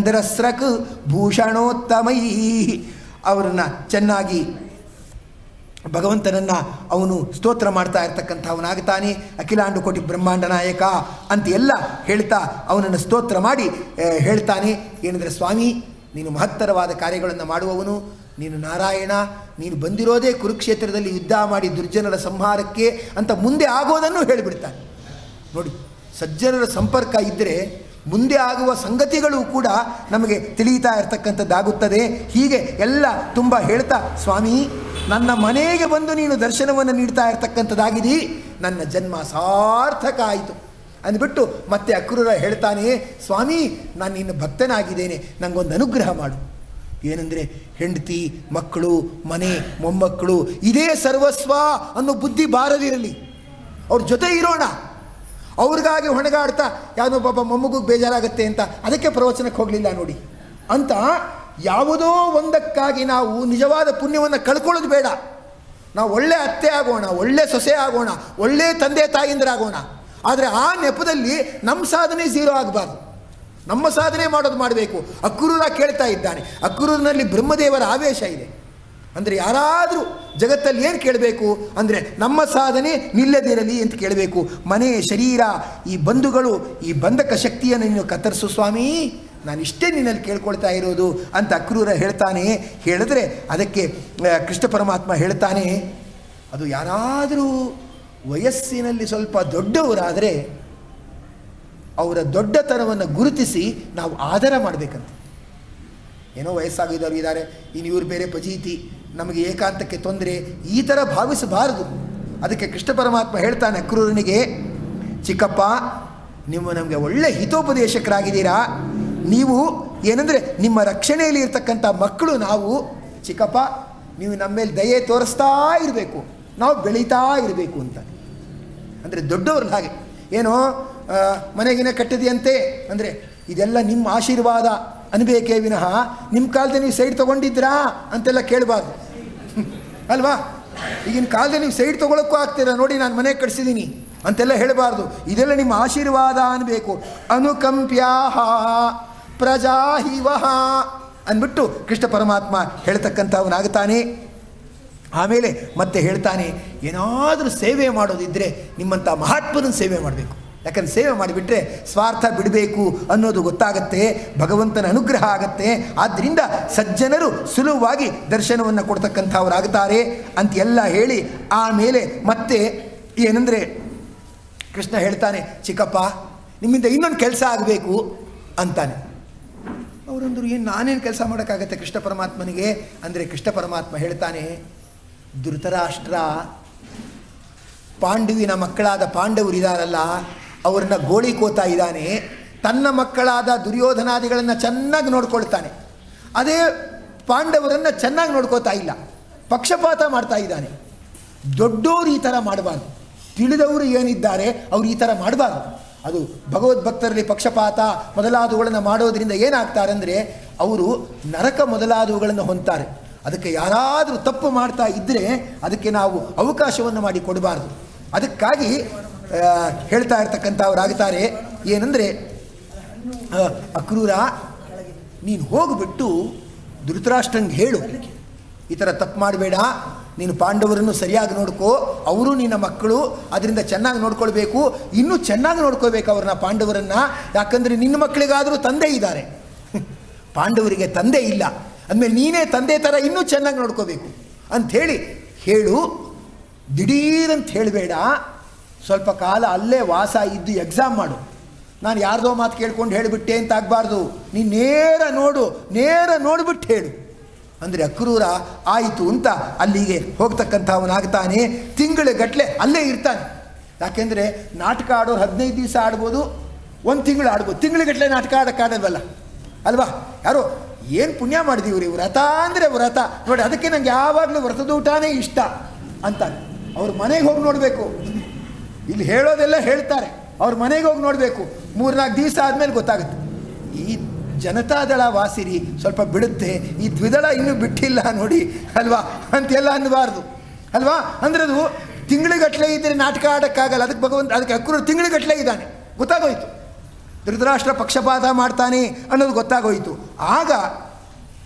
ಗಂಧರಸ್ರಕ್ ಭೂಷಣೋತ್ತಮೈ ಅವರನ್ನು ಚೆನ್ನಾಗಿ ಭಗವಂತನನ್ನು ಅವನು ಸ್ತೋತ್ರ ಮಾಡ್ತಾ ಇರ್ತಕ್ಕಂಥವನಾಗ್ತಾನೆ ಅಖಿಲಾಂಡು ಕೋಟಿ ಬ್ರಹ್ಮಾಂಡ ನಾಯಕ ಅಂತ ಎಲ್ಲ ಹೇಳ್ತಾ ಅವನನ್ನು ಸ್ತೋತ್ರ ಮಾಡಿ ಆ, ಹೇಳ್ತಾನೆ ಏನಂದರೆ ಸ್ವಾಮಿ ನೀನು ಮಹತ್ತರವಾದ ಕಾರ್ಯಗಳನ್ನು ಮಾಡುವವನು ನೀನು ನಾರಾಯಣ ನೀನು ಬಂದಿರೋದೇ ಕುರುಕ್ಷೇತ್ರದಲ್ಲಿ ಯುದ್ಧ ಮಾಡಿ ದುರ್ಜನರ ಸಂಹಾರಕ್ಕೆ ಅಂತ ಮುಂದೆ ಆಗೋದನ್ನು ಹೇಳಿಬಿಡ್ತಾನೆ ನೋಡಿ ಸಜ್ಜನರ ಸಂಪರ್ಕ ಇದ್ದರೆ ಮುಂದೆ ಆಗುವ ಸಂಗತಿಗಳು ಕೂಡ ನಮಗೆ ತಿಳಿಯುತ್ತಾ ಇರತಕ್ಕಂಥದ್ದಾಗುತ್ತದೆ ಹೀಗೆ ಎಲ್ಲ ತುಂಬ ಹೇಳ್ತಾ ಸ್ವಾಮಿ ನನ್ನ ಮನೆಗೆ ಬಂದು ನೀನು ದರ್ಶನವನ್ನು ನೀಡ್ತಾ ಇರ್ತಕ್ಕಂಥದ್ದಾಗಿದ್ದೀ ನನ್ನ ಜನ್ಮ ಸಾರ್ಥಕ ಆಯಿತು ಅಂದ್ಬಿಟ್ಟು ಮತ್ತೆ ಅಕ್ರೂರ ಹೇಳ್ತಾನೆ ಸ್ವಾಮಿ ನಾನು ನಿನ್ನ ಭಕ್ತನಾಗಿದ್ದೇನೆ ನನಗೊಂದು ಅನುಗ್ರಹ ಮಾಡು ಏನಂದರೆ ಹೆಂಡತಿ ಮಕ್ಕಳು ಮನೆ ಮೊಮ್ಮಕ್ಕಳು ಇದೇ ಸರ್ವಸ್ವ ಅನ್ನೋ ಬುದ್ಧಿ ಬಾರದಿರಲಿ ಅವ್ರ ಜೊತೆ ಇರೋಣ ಅವ್ರಿಗಾಗಿ ಹೊಣಗಾಡ್ತಾ ಯಾವುದೋ ಪಾಪ ಮೊಮ್ಮಗುಗೆ ಬೇಜಾರಾಗುತ್ತೆ ಅಂತ ಅದಕ್ಕೆ ಪ್ರವಚನಕ್ಕೆ ಹೋಗಲಿಲ್ಲ ನೋಡಿ ಅಂತ ಯಾವುದೋ ಒಂದಕ್ಕಾಗಿ ನಾವು ನಿಜವಾದ ಪುಣ್ಯವನ್ನು ಕಳ್ಕೊಳ್ಳೋದು ಬೇಡ ನಾವು ಒಳ್ಳೆ ಅತ್ತೆ ಆಗೋಣ ಒಳ್ಳೆ ಸೊಸೆ ಆಗೋಣ ಒಳ್ಳೆ ತಂದೆ ತಾಯಿಂದರಾಗೋಣ ಆದರೆ ಆ ನೆಪದಲ್ಲಿ ನಮ್ಮ ಸಾಧನೆ ಝೀರೋ ಆಗಬಾರ್ದು ನಮ್ಮ ಸಾಧನೆ ಮಾಡೋದು ಮಾಡಬೇಕು ಅಕ್ರೂರ ಕೇಳ್ತಾ ಇದ್ದಾನೆ ಅಕ್ರೂರಿನಲ್ಲಿ ಬ್ರಹ್ಮದೇವರ ಆವೇಶ ಇದೆ ಅಂದರೆ ಯಾರಾದರೂ ಜಗತ್ತಲ್ಲಿ ಏನು ಕೇಳಬೇಕು ಅಂದರೆ ನಮ್ಮ ಸಾಧನೆ ನಿಲ್ಲದಿರಲಿ ಅಂತ ಕೇಳಬೇಕು ಮನೆ ಶರೀರ ಈ ಬಂಧುಗಳು ಈ ಬಂಧಕ ಶಕ್ತಿಯನ್ನು ನೀನು ಕತ್ತರಿಸು ಸ್ವಾಮಿ ನಾನು ಇಷ್ಟೇ ನಿನ್ನಲ್ಲಿ ಕೇಳ್ಕೊಳ್ತಾ ಇರೋದು ಅಂತ ಅಕ್ರೂರ ಹೇಳ್ತಾನೆ ಹೇಳಿದ್ರೆ ಅದಕ್ಕೆ ಆ, ಕೃಷ್ಣ ಪರಮಾತ್ಮ ಹೇಳ್ತಾನೆ ಅದು ಯಾರಾದರೂ ವಯಸ್ಸಿನಲ್ಲಿ ಸ್ವಲ್ಪ ದೊಡ್ಡವರಾದರೆ ಅವರ ದೊಡ್ಡತನವನ್ನು ಗುರುತಿಸಿ ನಾವು ಆದರ ಮಾಡಬೇಕಂತೆ ಏನೋ ವಯಸ್ಸಾಗಿದ್ದವ್ರು ಇದ್ದಾರೆ ಇನ್ನು ಇವ್ರು ಬೇರೆ ಪಜೀತಿ ನಮಗೆ ಏಕಾಂತಕ್ಕೆ ತೊಂದರೆ ಈ ಥರ ಭಾವಿಸಬಾರದು ಅದಕ್ಕೆ ಕೃಷ್ಣ ಪರಮಾತ್ಮ ಹೇಳ್ತಾನೆ ಅಕ್ರೂರನಿಗೆ ಚಿಕ್ಕಪ್ಪ ನೀವು ನಮಗೆ ಒಳ್ಳೆ ಹಿತೋಪದೇಶಕರಾಗಿದ್ದೀರಾ ನೀವು ಏನಂದರೆ ನಿಮ್ಮ ರಕ್ಷಣೆಯಲ್ಲಿ ಇರ್ತಕ್ಕಂಥ ಮಕ್ಕಳು ನಾವು ಚಿಕ್ಕಪ್ಪ ನೀವು ನಮ್ಮ ಮೇಲೆ ದಯೆ ತೋರಿಸ್ತಾ ಇರಬೇಕು ನಾವು ಬೆಳೀತಾ ಇರಬೇಕು ಅಂತ ಅಂದರೆ ದೊಡ್ಡವ್ರನ್ನ ಹಾಗೆ ಏನೋ ಆ, ಮನೆಗಿನ ಕಟ್ಟಿದೆಯಂತೆ ಅಂದರೆ ಇದೆಲ್ಲ ನಿಮ್ಮ ಆಶೀರ್ವಾದ ಅನ್ಬೇಕೇ ವಿನಃ ನಿಮ್ಮ ಕಾಲದಲ್ಲಿ ನೀವು ಸೈಡ್ ತೊಗೊಂಡಿದ್ರಾ ಅಂತೆಲ್ಲ ಕೇಳಬಾರ್ದು ಅಲ್ವಾ ಈಗಿನ ಕಾಲದಲ್ಲಿ ನೀವು ಸೈಡ್ ತೊಗೊಳಕ್ಕೂ ಆಗ್ತೀರಾ ನೋಡಿ ನಾನು ಮನೆ ಕಟ್ಸಿದ್ದೀನಿ ಅಂತೆಲ್ಲ ಹೇಳಬಾರ್ದು ಇದೆಲ್ಲ ನಿಮ್ಮ ಆಶೀರ್ವಾದ ಅನ್ಬೇಕು ಅನುಕಂಪ್ಯಾಹ ಪ್ರಜಾಹಿವಹ ಅಂದ್ಬಿಟ್ಟು ಕೃಷ್ಣ ಪರಮಾತ್ಮ ಹೇಳ್ತಕ್ಕಂಥವನಾಗುತ್ತಾನೆ ಆಮೇಲೆ ಮತ್ತೆ ಹೇಳ್ತಾನೆ ಏನಾದರೂ ಸೇವೆ ಮಾಡೋದಿದ್ದರೆ ನಿಮ್ಮಂಥ ಮಹಾತ್ಮನ ಸೇವೆ ಮಾಡಬೇಕು ಯಾಕಂದ್ರೆ ಸೇವೆ ಮಾಡಿಬಿಟ್ರೆ ಸ್ವಾರ್ಥ ಬಿಡಬೇಕು ಅನ್ನೋದು ಗೊತ್ತಾಗತ್ತೆ ಭಗವಂತನ ಅನುಗ್ರಹ ಆಗತ್ತೆ ಆದ್ದರಿಂದ ಸಜ್ಜನರು ಸುಲಭವಾಗಿ ದರ್ಶನವನ್ನು ಕೊಡ್ತಕ್ಕಂಥವರಾಗುತ್ತಾರೆ ಅಂತ ಎಲ್ಲ ಹೇಳಿ ಆಮೇಲೆ ಮತ್ತೆ ಏನಂದರೆ ಕೃಷ್ಣ ಹೇಳ್ತಾನೆ ಚಿಕ್ಕಪ್ಪ ನಿಮ್ಮಿಂದ ಇನ್ನೊಂದು ಕೆಲಸ ಆಗಬೇಕು ಅಂತಾನೆ ಅವರಂದ್ರು ಏನು ನಾನೇನು ಕೆಲಸ ಮಾಡೋಕ್ಕಾಗತ್ತೆ ಕೃಷ್ಣ ಪರಮಾತ್ಮನಿಗೆ ಅಂದರೆ ಕೃಷ್ಣ ಪರಮಾತ್ಮ ಹೇಳ್ತಾನೆ ಧೃತರಾಷ್ಟ್ರ ಪಾಂಡವಿನ ಮಕ್ಕಳಾದ ಪಾಂಡವರಿದಾರಲ್ಲ ಅವ್ರನ್ನ ಗೋಳಿಕೋತಾ ಇದ್ದಾನೆ ತನ್ನ ಮಕ್ಕಳಾದ ದುರ್ಯೋಧನಾದಿಗಳನ್ನು ಚೆನ್ನಾಗಿ ನೋಡ್ಕೊಳ್ತಾನೆ ಅದೇ ಪಾಂಡವರನ್ನು ಚೆನ್ನಾಗಿ ನೋಡ್ಕೋತಾ ಇಲ್ಲ ಪಕ್ಷಪಾತ ಮಾಡ್ತಾ ಇದ್ದಾನೆ ದೊಡ್ಡೋರು ಈ ಥರ ಮಾಡಬಾರ್ದು ತಿಳಿದವರು ಏನಿದ್ದಾರೆ ಅವ್ರು ಈ ಥರ ಮಾಡಬಾರ್ದು ಅದು ಭಗವದ್ಭಕ್ತರಲ್ಲಿ ಪಕ್ಷಪಾತ ಮೊದಲಾದವುಗಳನ್ನು ಮಾಡೋದ್ರಿಂದ ಏನಾಗ್ತಾರೆ ಅಂದರೆ ಅವರು ನರಕ ಮೊದಲಾದವುಗಳನ್ನು ಹೊಂತಾರೆ ಅದಕ್ಕೆ ಯಾರಾದರೂ ತಪ್ಪು ಮಾಡ್ತಾ ಇದ್ದರೆ ಅದಕ್ಕೆ ನಾವು ಅವಕಾಶವನ್ನು ಮಾಡಿ ಕೊಡಬಾರ್ದು ಅದಕ್ಕಾಗಿ ಆ, ಹೇಳ್ತಾ ಇರ್ತಕ್ಕಂಥವ್ರಾಗ್ತಾರೆ ಏನಂದರೆ ಆ, ಅಕ್ರೂರ ನೀನು ಹೋಗಿಬಿಟ್ಟು ಧೃತರಾಷ್ಟ್ರಂಗೆ ಹೇಳು ಈ ಥರ ತಪ್ಪು ಮಾಡಬೇಡ ನೀನು ಪಾಂಡವರನ್ನು ಸರಿಯಾಗಿ ನೋಡ್ಕೋ ಅವರು ನಿನ್ನ ಮಕ್ಕಳು ಅದರಿಂದ ಚೆನ್ನಾಗಿ ನೋಡ್ಕೊಳ್ಬೇಕು ಇನ್ನೂ ಚೆನ್ನಾಗಿ ನೋಡ್ಕೋಬೇಕು ಅವ್ರನ್ನ ಪಾಂಡವರನ್ನ ಯಾಕಂದರೆ ನಿನ್ನ ಮಕ್ಕಳಿಗಾದರೂ ತಂದೆ ಇದ್ದಾರೆ ಪಾಂಡವರಿಗೆ ತಂದೆ ಇಲ್ಲ ಅಂದಮೇಲೆ ನೀನೇ ತಂದೆ ಥರ ಇನ್ನೂ ಚೆನ್ನಾಗಿ ನೋಡ್ಕೋಬೇಕು ಅಂಥೇಳಿ ಹೇಳು ದಿಢೀರಂತ ಹೇಳಬೇಡ ಸ್ವಲ್ಪ ಕಾಲ ಅಲ್ಲೇ ವಾಸ ಇದ್ದು ಎಕ್ಸಾಮ್ ಮಾಡು ನಾನು ಯಾರ್ದೋ ಮಾತು ಕೇಳ್ಕೊಂಡು ಹೇಳಿಬಿಟ್ಟೆ ಅಂತ ಆಗಬಾರ್ದು ನೀನು ನೇರ ನೋಡು ನೇರ ನೋಡ್ಬಿಟ್ಟು ಹೇಳು ಅಂದರೆ ಅಕ್ರೂರ ಆಯಿತು ಅಂತ ಅಲ್ಲಿಗೆ ಹೋಗ್ತಕ್ಕಂಥವನಾಗ್ತಾನೆ ತಿಂಗಳ ಅಲ್ಲೇ ಇರ್ತಾನೆ ಯಾಕೆಂದರೆ ನಾಟಕ ಆಡೋರು ಹದಿನೈದು ದಿವಸ ಆಡ್ಬೋದು ಒಂದು ತಿಂಗಳು ಆಡ್ಬೋದು ತಿಂಗಳಿಗಟ್ಟಲೆ ನಾಟಕ ಆಡೋಕ್ಕಾಗಲ್ವಲ್ಲ ಅಲ್ವಾ ಯಾರೋ ಏನು ಪುಣ್ಯ ಮಾಡಿದೀವ್ರಿ ವ್ರತ ಅಂದರೆ ವ್ರತ ನೋಡಿ ಅದಕ್ಕೆ ನಂಗೆ ಯಾವಾಗಲೂ ವ್ರತದ ಊಟನೇ ಇಷ್ಟ ಅಂತಾನೆ ಅವ್ರ ಮನೆಗೆ ಹೋಗಿ ನೋಡಬೇಕು ಇಲ್ಲಿ ಹೇಳೋದೆಲ್ಲ ಹೇಳ್ತಾರೆ ಅವ್ರ ಮನೆಗೆ ಹೋಗಿ ನೋಡಬೇಕು ಮೂರ್ನಾಲ್ಕು ದಿವಸ ಆದಮೇಲೆ ಗೊತ್ತಾಗುತ್ತೆ ಈ ಜನತಾದಳ ವಾಸಿರಿ ಸ್ವಲ್ಪ ಬಿಡುತ್ತೆ ಈ ದ್ವಿದಳ ಇನ್ನೂ ಬಿಟ್ಟಿಲ್ಲ ನೋಡಿ ಅಲ್ವಾ ಅಂತೆಲ್ಲ ಅನ್ನಬಾರ್ದು ಅಲ್ವಾ ಅಂದ್ರೆ ಅದು ತಿಂಗಳಿಗಟ್ಟಲೆ ಇದ್ದರೆ ನಾಟಕ ಆಡೋಕ್ಕಾಗಲ್ಲ ಅದಕ್ಕೆ ಭಗವಂತ ಅದಕ್ಕೆ ಅಕ್ರೂರು ತಿಂಗಳಿಗಟ್ಟಲೆ ಇದ್ದಾನೆ ಗೊತ್ತಾಗೋಯ್ತು ಧೃತರಾಷ್ಟ್ರ ಪಕ್ಷಪಾತ ಮಾಡ್ತಾನೆ ಅನ್ನೋದು ಗೊತ್ತಾಗೋಯ್ತು ಆಗ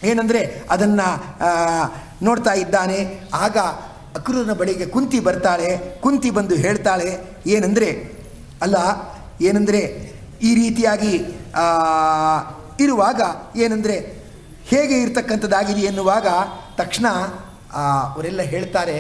ಏನಂದರೆ ಅದನ್ನು ನೋಡ್ತಾ ಇದ್ದಾನೆ ಆಗ ಅಕ್ರೂರನ ಬಳಿಗೆ ಕುಂತಿ ಬರ್ತಾಳೆ ಕುಂತಿ ಬಂದು ಹೇಳ್ತಾಳೆ ಏನಂದರೆ ಅಲ್ಲ ಏನಂದರೆ ಈ ರೀತಿಯಾಗಿ ಆ, ಇರುವಾಗ ಏನಂದರೆ ಹೇಗೆ ಇರ್ತಕ್ಕಂಥದ್ದಾಗಿದೆ ಎನ್ನುವಾಗ ತಕ್ಷಣ ಆ, ಅವರೆಲ್ಲ ಹೇಳ್ತಾರೆ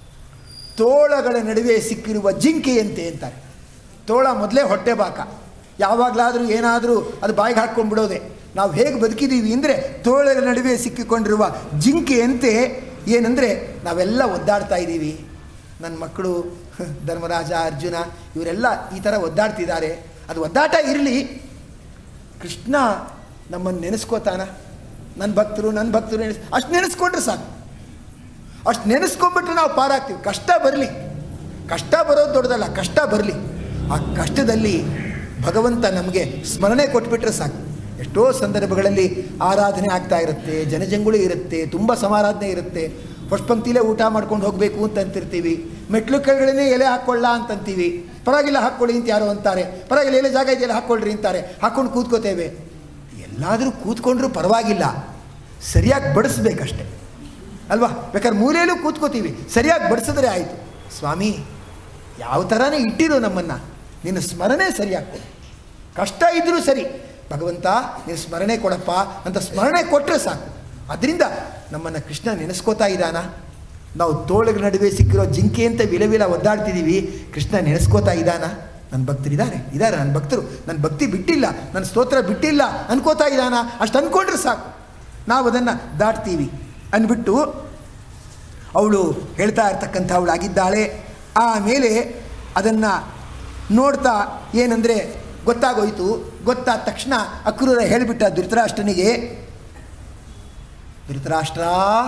ತೋಳಗಳ ನಡುವೆ ಸಿಕ್ಕಿರುವ ಜಿಂಕೆಯಂತೆ ಅಂತಾರೆ ತೋಳ ಮೊದಲೇ ಹೊಟ್ಟೆ ಬಾಕ ಯಾವಾಗಲಾದರೂ ಏನಾದರೂ ಅದು ಬಾಯಿಗೆ ಹಾಕ್ಕೊಂಡ್ಬಿಡೋದೆ ನಾವು ಹೇಗೆ ಬದುಕಿದ್ದೀವಿ ಅಂದರೆ ತೋಳಗಳ ನಡುವೆ ಸಿಕ್ಕಿಕೊಂಡಿರುವ ಜಿಂಕೆಯಂತೆ ಏನಂದರೆ ನಾವೆಲ್ಲ ಒದ್ದಾಡ್ತಾ ಇದ್ದೀವಿ ನನ್ನ ಮಕ್ಕಳು ಧರ್ಮರಾಜ ಅರ್ಜುನ ಇವರೆಲ್ಲ ಈ ಥರ ಒದ್ದಾಡ್ತಿದ್ದಾರೆ ಅದು ಒದ್ದಾಟ ಇರಲಿ ಕೃಷ್ಣ ನಮ್ಮನ್ನು ನೆನೆಸ್ಕೋತಾನ ನನ್ನ ಭಕ್ತರು ನನ್ನ ಭಕ್ತರು ನೆನೆಸ್ ಅಷ್ಟು ನೆನೆಸ್ಕೊಂಡ್ರೆ ಸಾಕು ಅಷ್ಟು ನೆನೆಸ್ಕೊಂಡ್ಬಿಟ್ರೆ ನಾವು ಪಾರಾಗ್ತೀವಿ ಕಷ್ಟ ಬರಲಿ ಕಷ್ಟ ಬರೋದು ದೊಡ್ಡದಲ್ಲ ಕಷ್ಟ ಬರಲಿ ಆ ಕಷ್ಟದಲ್ಲಿ ಭಗವಂತ ನಮಗೆ ಸ್ಮರಣೆ ಕೊಟ್ಬಿಟ್ರೆ ಸಾಕು ಎಷ್ಟೋ ಸಂದರ್ಭಗಳಲ್ಲಿ ಆರಾಧನೆ ಆಗ್ತಾ ಇರುತ್ತೆ ಜನಜಂಗುಳಿ ಇರುತ್ತೆ ತುಂಬ ಸಮಾರಾಧನೆ ಇರುತ್ತೆ ಫಸ್ಟ್ ಪಂಕ್ತಿಲೇ ಊಟ ಮಾಡ್ಕೊಂಡು ಹೋಗಬೇಕು ಅಂತ ಅಂತಿರ್ತೀವಿ ಮೆಟ್ಲು ಕೆಳಗಡೆ ಎಲೆ ಹಾಕ್ಕೊಳ್ಳ ಅಂತಂತೀವಿ ಪರವಾಗಿಲ್ಲ ಹಾಕ್ಕೊಳ್ಳಿ ಅಂತ ಯಾರೋ ಅಂತಾರೆ ಪರವಾಗಿಲ್ಲ ಎಲೆ ಜಾಗ ಇದೆಯಲ್ಲ ಹಾಕ್ಕೊಳ್ರಿ ಅಂತಾರೆ ಹಾಕ್ಕೊಂಡು ಕೂತ್ಕೋತೇವೆ ಎಲ್ಲಾದರೂ ಕೂತ್ಕೊಂಡ್ರೂ ಪರವಾಗಿಲ್ಲ ಸರಿಯಾಗಿ ಬಡಿಸ್ಬೇಕಷ್ಟೆ ಅಲ್ವಾ ಬೇಕಾದ್ರೆ ಮೂಲೆಯಲ್ಲೂ ಕೂತ್ಕೋತೀವಿ ಸರಿಯಾಗಿ ಬಡಿಸಿದ್ರೆ ಆಯಿತು ಸ್ವಾಮಿ ಯಾವ ಥರನೇ ಇಟ್ಟಿರು ನಮ್ಮನ್ನು ನಿನ್ನ ಸ್ಮರಣೆ ಸರಿಯಾಗಿ ಕೊಡು ಕಷ್ಟ ಇದ್ದರೂ ಸರಿ ಭಗವಂತ ನೀನು ಸ್ಮರಣೆ ಕೊಡಪ್ಪ ಅಂತ ಸ್ಮರಣೆ ಕೊಟ್ಟರೆ ಸಾಕು ಅದರಿಂದ ನಮ್ಮನ್ನು ಕೃಷ್ಣ ನೆನೆಸ್ಕೋತಾ ಇದ್ದಾನ ನಾವು ತೋಳಗಳ ನಡುವೆ ಸಿಕ್ಕಿರೋ ಜಿಂಕೆ ಅಂತ ವಿಲ ವಿಲ ಒದ್ದಾಡ್ತಿದ್ದೀವಿ ಕೃಷ್ಣ ನೆನೆಸ್ಕೋತಾ ಇದ್ದಾನ ನನ್ನ ಭಕ್ತರಿದ್ದಾರೆ ಇದ್ದಾರೆ ನನ್ನ ಭಕ್ತರು ನನ್ನ ಭಕ್ತಿ ಬಿಟ್ಟಿಲ್ಲ ನನ್ನ ಸ್ತೋತ್ರ ಬಿಟ್ಟಿಲ್ಲ ಅನ್ಕೋತಾ ಇದ್ದಾನ ಅಷ್ಟು ಅಂದ್ಕೊಂಡ್ರೆ ಸಾಕು ನಾವು ಅದನ್ನು ದಾಟ್ತೀವಿ ಅಂದ್ಬಿಟ್ಟು ಅವಳು ಹೇಳ್ತಾ ಇರ್ತಕ್ಕಂಥ ಅವಳಾಗಿದ್ದಾಳೆ ಆಮೇಲೆ ಅದನ್ನು ನೋಡ್ತಾ ಏನಂದರೆ ಗೊತ್ತಾಗೋಯ್ತು ಗೊತ್ತಾದ ತಕ್ಷಣ ಅಕ್ರೂರ ಹೇಳಿಬಿಟ್ಟ ಧೃತರಾಷ್ಟ್ರನಿಗೆ ಧೃತರಾಷ್ಟ್ರ